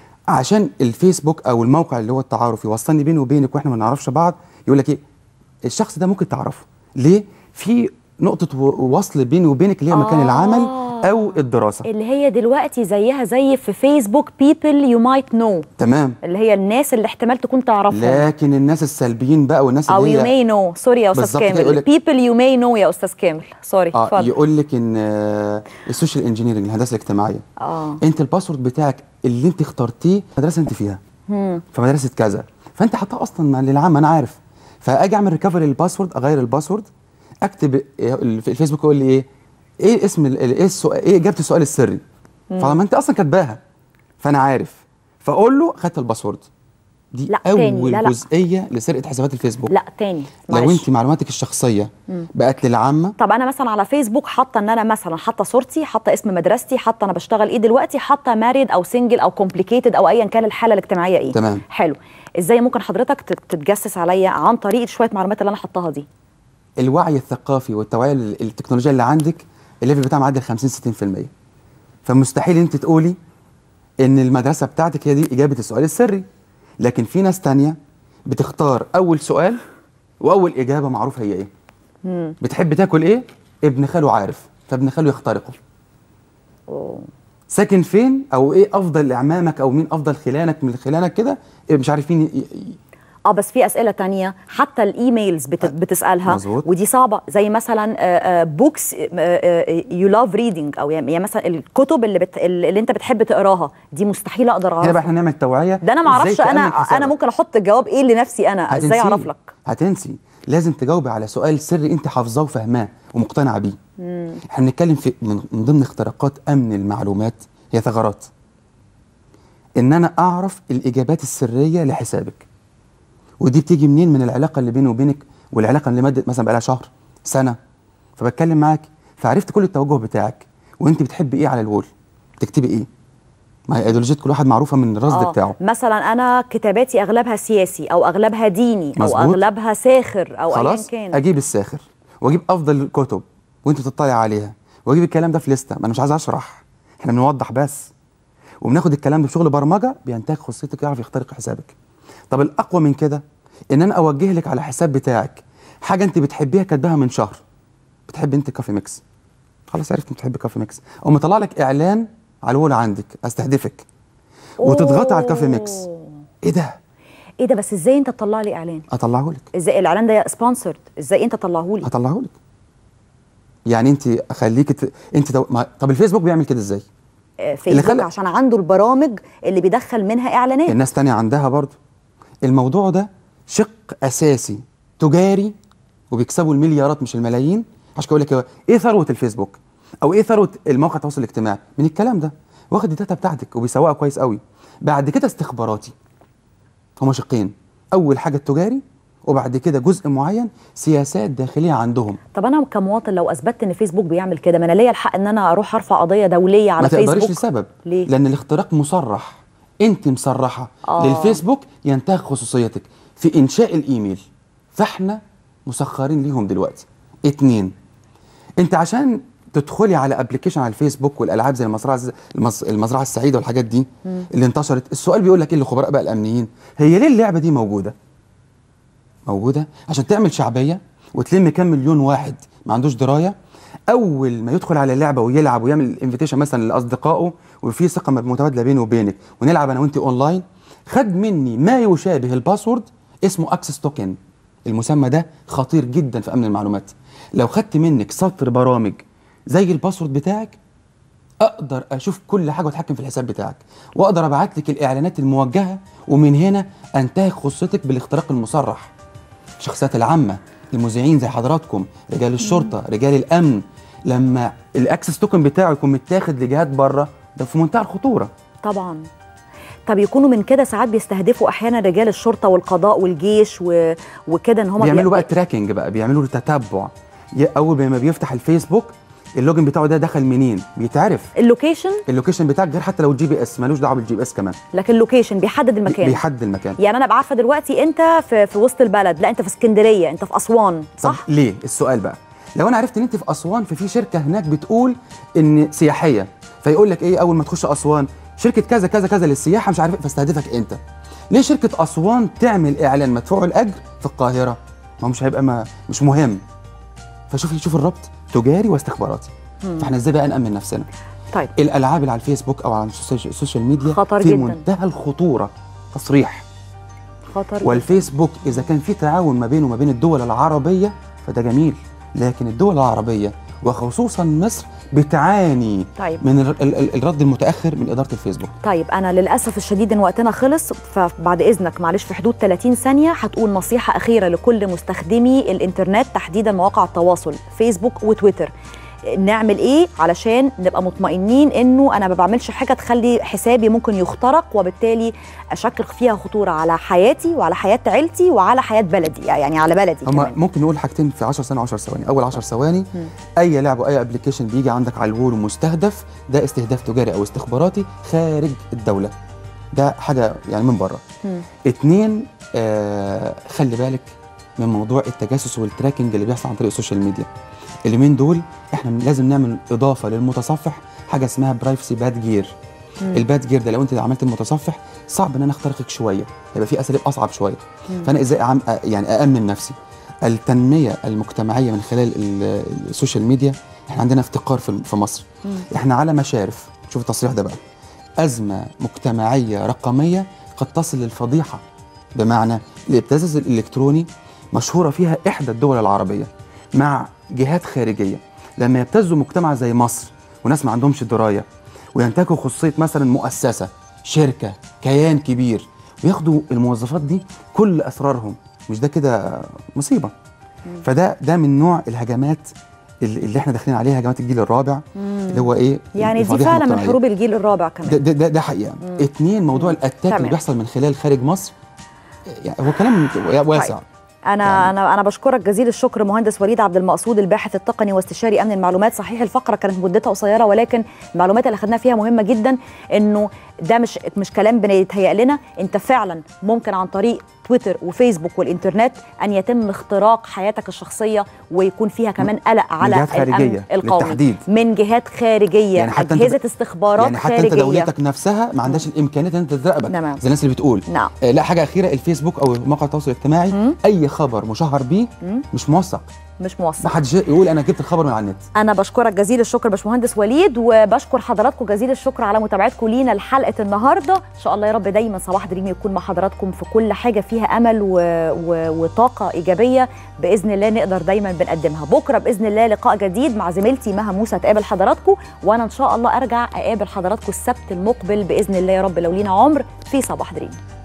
عشان الفيسبوك او الموقع اللي هو التعارف يوصلني بيني وبينك واحنا ما نعرفش بعض يقول لك ايه الشخص ده ممكن تعرفه ليه في نقطه و- وصل بيني وبينك اللي هي مكان آه. العمل او الدراسه اللي هي دلوقتي زيها زي في فيسبوك people you might know تمام اللي هي الناس اللي احتمال تكون تعرفهم لكن الناس السلبيين بقى والناس او اللي you هي may know سوري يا استاذ بالظبط كده كامل يقول لك- people you may know يا استاذ كامل سوري اه اتفضل يقول لك ان آه، السوشيال انجينيرنج الهندسه الاجتماعيه اه انت الباسورد بتاعك اللي انت اخترتيه مدرسه انت فيها مم. في مدرسه كذا فانت حاطاه اصلا للعام انا عارف فاجي اعمل ريكفري للباسورد اغير الباسورد اكتب إيه في الفيسبوك يقول لي ايه ايه اسم ال- ال- ايه السؤال ايه اجابه السؤال السري مم. فلما انت اصلا كاتباها فانا عارف فاقول له خدت الباسورد دي لا، اول تاني، لا، لا. جزئيه لسرقه حسابات الفيسبوك لا تاني لو معلش. انت معلوماتك الشخصيه مم. بقت للعامه طب انا مثلا على فيسبوك حاطه ان انا مثلا حاطه صورتي حاطه اسم مدرستي حاطه انا بشتغل ايه دلوقتي حاطه ماريد او سنجل او كومبليكيتد او ايا كان الحاله الاجتماعيه ايه تمام. حلو ازاي ممكن حضرتك تت- تتجسس عليا عن طريق شويه معلومات اللي انا حطاها دي الوعي الثقافي والتوعيه ال- التكنولوجيه اللي عندك الليفل بتاعها معدي ال 50 60% فمستحيل انت تقولي ان المدرسه بتاعتك هي دي اجابه السؤال السري لكن في ناس تانية بتختار اول سؤال واول اجابه معروف هي ايه مم. بتحب تاكل ايه ابن خاله عارف فابن خاله يخترقه ساكن فين او ايه افضل اعمامك او مين افضل خلانك من خلانك كده إيه مش عارفين ي- ي- اه بس في اسئله تانية حتى الايميلز بت... بتسالها مظبوط. ودي صعبه زي مثلا بوكس يو لاف ريدنج او يعني يعني مثلا الكتب اللي بت... اللي انت بتحب تقراها دي مستحيل اقدر هنا بقى اعرفها احنا نعمل توعيه ده انا ما إزاي اعرفش تأمن انا حسابك. انا ممكن احط الجواب ايه لنفسي انا ازاي هتنسيه. اعرف لك هتنسي لازم تجاوبي على سؤال سري انت حافظاه وفاهماه ومقتنعه بيه مم. احنا بنتكلم في من من ضمن اختراقات امن المعلومات هي ثغرات ان انا اعرف الاجابات السريه لحسابك ودي بتيجي منين من العلاقه اللي بيني وبينك والعلاقه اللي مدت مثلا بقالها شهر سنه فبتكلم معاك فعرفت كل التوجه بتاعك وانت بتحبي ايه على الوول تكتبي ايه ما هي ايديولوجيه كل واحد معروفه من الرصد آه. بتاعه مثلا انا كتاباتي اغلبها سياسي او اغلبها ديني او مظبوط. اغلبها ساخر او ايا خلاص كان اجيب الساخر واجيب افضل الكتب وانت بتطلع عليها واجيب الكلام ده في لسته ما انا مش عايز اشرح احنا بنوضح بس وبناخد الكلام ده في شغل برمجه بينتهك خصوصيتك يعرف يخترق حسابك طب الاقوى من كده ان انا اوجه لك على حساب بتاعك حاجه انت بتحبيها كاتباها من شهر بتحب انت كافي ميكس خلاص عرفت بتحب كافي ميكس او مطلع لك اعلان على الوول عندك استهدفك وتضغطي على الكافي ميكس ايه ده ايه ده بس ازاي انت تطلع لي اعلان اطلعه لك ازاي الاعلان ده سبونسرد ازاي انت تطلعه لي هطلعه لك يعني انت خليك ت... انت تو... ما... طب الفيسبوك بيعمل كده ازاي آه، فيسبوك خلق- عشان عنده البرامج اللي بيدخل منها اعلانات الناس تانية عندها برضه الموضوع ده شق اساسي تجاري وبيكسبوا المليارات مش الملايين عشان كده اقول لك هو ايه ثروه الفيسبوك او ايه ثروه الموقع التواصل الاجتماعي من الكلام ده واخد الداتا بتاعتك وبيسوقها كويس قوي بعد كده استخباراتي هما شقين اول حاجه التجاري وبعد كده جزء معين سياسات داخليه عندهم طب انا كمواطن لو اثبتت ان فيسبوك بيعمل كده ما انا ليا الحق ان انا اروح ارفع قضيه دوليه على ما تقدريش فيسبوك لسبب ليه؟ لان الاختراق مصرح انت مصرحه آه. للفيسبوك ينتهك خصوصيتك في انشاء الايميل فاحنا مسخرين ليهم دلوقتي اتنين انت عشان تدخلي على ابلكيشن على الفيسبوك والالعاب زي المزرعه المز... المزرعه السعيده والحاجات دي مم. اللي انتشرت السؤال بيقول لك ايه الخبراء بقى الامنيين هي ليه اللعبه دي موجوده موجوده عشان تعمل شعبيه وتلم كام مليون واحد ما عندوش درايه اول ما يدخل على اللعبه ويلعب ويعمل انفيتيشن مثلا لاصدقائه وفي ثقه متبادله بينه وبينك ونلعب انا وانت اونلاين خد مني ما يشابه الباسورد اسمه اكسس توكن المسمى ده خطير جدا في امن المعلومات لو خدت منك سطر برامج زي الباسورد بتاعك اقدر اشوف كل حاجه واتحكم في الحساب بتاعك واقدر ابعت لك الاعلانات الموجهه ومن هنا انتهك خصوصيتك بالاختراق المصرح الشخصيات العامه المذيعين زي حضراتكم رجال الشرطه رجال الامن لما الاكسس توكن بتاعه يكون متاخد لجهات بره ده في منتهى الخطوره طبعا طب يكونوا من كده ساعات بيستهدفوا احيانا رجال الشرطه والقضاء والجيش و... وكده ان هم بيعملوا بقى تراكنج بقى بيعملوا له تتبع ي- اول ما بيفتح الفيسبوك اللوجن بتاعه ده دخل منين بيتعرف اللوكيشن اللوكيشن بتاعك غير حتى لو الجي بي اس ملوش دعوه بالجي بي اس كمان لكن اللوكيشن بيحدد المكان بيحدد المكان يعني انا ابقى عارفه دلوقتي انت في, في وسط البلد لا انت في اسكندريه انت في اسوان صح طب ليه السؤال بقى لو انا عرفت ان انت في اسوان ففي شركه هناك بتقول ان سياحيه فيقول لك ايه اول ما تخش اسوان شركه كذا كذا كذا للسياحه مش عارف إيه، فاستهدفك انت ليه شركه اسوان تعمل اعلان مدفوع الاجر في القاهره ما هو مش هيبقى ما مش مهم فشوفي شوف الربط تجاري واستخباراتي مم. فاحنا ازاي بقى نامن نفسنا طيب الالعاب اللي على الفيسبوك او على السوشيال- السوشيال ميديا خطر في جداً. منتهى الخطوره تصريح خطر والفيسبوك اذا كان في تعاون ما بينه وما بين الدول العربيه فده جميل لكن الدول العربيه وخصوصا مصر بتعاني طيب. من ال- ال- ال- الرد المتاخر من اداره الفيسبوك طيب انا للاسف الشديد ان وقتنا خلص فبعد اذنك معلش في حدود 30 ثانيه هتقول نصيحه اخيره لكل مستخدمي الانترنت تحديدا مواقع التواصل فيسبوك وتويتر نعمل ايه علشان نبقى مطمئنين انه انا ما بعملش حاجه تخلي حسابي ممكن يخترق وبالتالي اشكل فيها خطوره على حياتي وعلى حياه عيلتي وعلى حياه بلدي يعني على بلدي هما كمان ممكن نقول حاجتين في 10 ثواني 10 ثواني اول 10 ثواني اي لعبه واي ابلكيشن بيجي عندك على الوول ومستهدف ده استهداف تجاري او استخباراتي خارج الدوله ده حاجه يعني من بره مم. اتنين آه خلي بالك من موضوع التجسس والتراكنج اللي بيحصل عن طريق السوشيال ميديا اليومين دول احنا لازم نعمل اضافه للمتصفح حاجه اسمها برايفسي باد جير مم. الباد جير ده لو انت عملت المتصفح صعب ان انا اخترقك شويه هيبقى في اساليب اصعب شويه مم. فانا ازاي أعم... أ- يعني أأمن نفسي التنمية المجتمعية من خلال ال- السوشيال ميديا احنا عندنا افتقار في في مصر احنا على مشارف شوف التصريح ده بقى أزمة مجتمعية رقمية قد تصل للفضيحة بمعنى الابتزاز الإلكتروني مشهورة فيها إحدى الدول العربية مع جهات خارجية لما يبتزوا مجتمع زي مصر وناس ما عندهمش دراية وينتهكوا خصوصية مثلا مؤسسة شركة كيان كبير وياخدوا الموظفات دي كل أسرارهم مش ده كده مصيبة فده ده من نوع الهجمات اللي اللي احنا داخلين عليها هجمات الجيل الرابع مم. اللي هو ايه يعني دي الفضيحة فعلا من المجتمعية. حروب الجيل الرابع ده كمان ده, ده, ده حقيقه مم. اتنين موضوع الاتاك تمام. اللي بيحصل من خلال خارج مصر يعني هو كلام واسع طيب. انا يعني. انا انا بشكرك جزيل الشكر مهندس وليد عبد المقصود الباحث التقني واستشاري امن المعلومات صحيح الفقره كانت مدتها قصيره ولكن المعلومات اللي خدناها فيها مهمه جدا انه ده مش مش كلام بيتهيأ لنا انت فعلا ممكن عن طريق تويتر وفيسبوك والانترنت ان يتم اختراق حياتك الشخصيه ويكون فيها كمان قلق على جهات الامن خارجية القومي بالتحديد. من جهات خارجيه يعني حتى أنت اجهزه ب- استخبارات يعني حتى خارجيه انت دولتك نفسها ما عندهاش الامكانيات ان انت تراقبك نعم. زي الناس اللي بتقول نعم آه لا حاجه اخيره الفيسبوك او مواقع التواصل الاجتماعي اي خبر مشهر بيه مم. مش موثق مش موثق ما حدش يقول انا جبت الخبر من على النت انا بشكرك جزيل الشكر باشمهندس وليد وبشكر حضراتكم جزيل الشكر على متابعتكم لينا لحلقه النهارده ان شاء الله يا رب دايما صباح دريم يكون مع حضراتكم في كل حاجه فيها امل و... و... وطاقه ايجابيه باذن الله نقدر دايما بنقدمها بكره باذن الله لقاء جديد مع زميلتي مها موسى تقابل حضراتكم وانا ان شاء الله ارجع اقابل حضراتكم السبت المقبل باذن الله يا رب لو لينا عمر في صباح دريم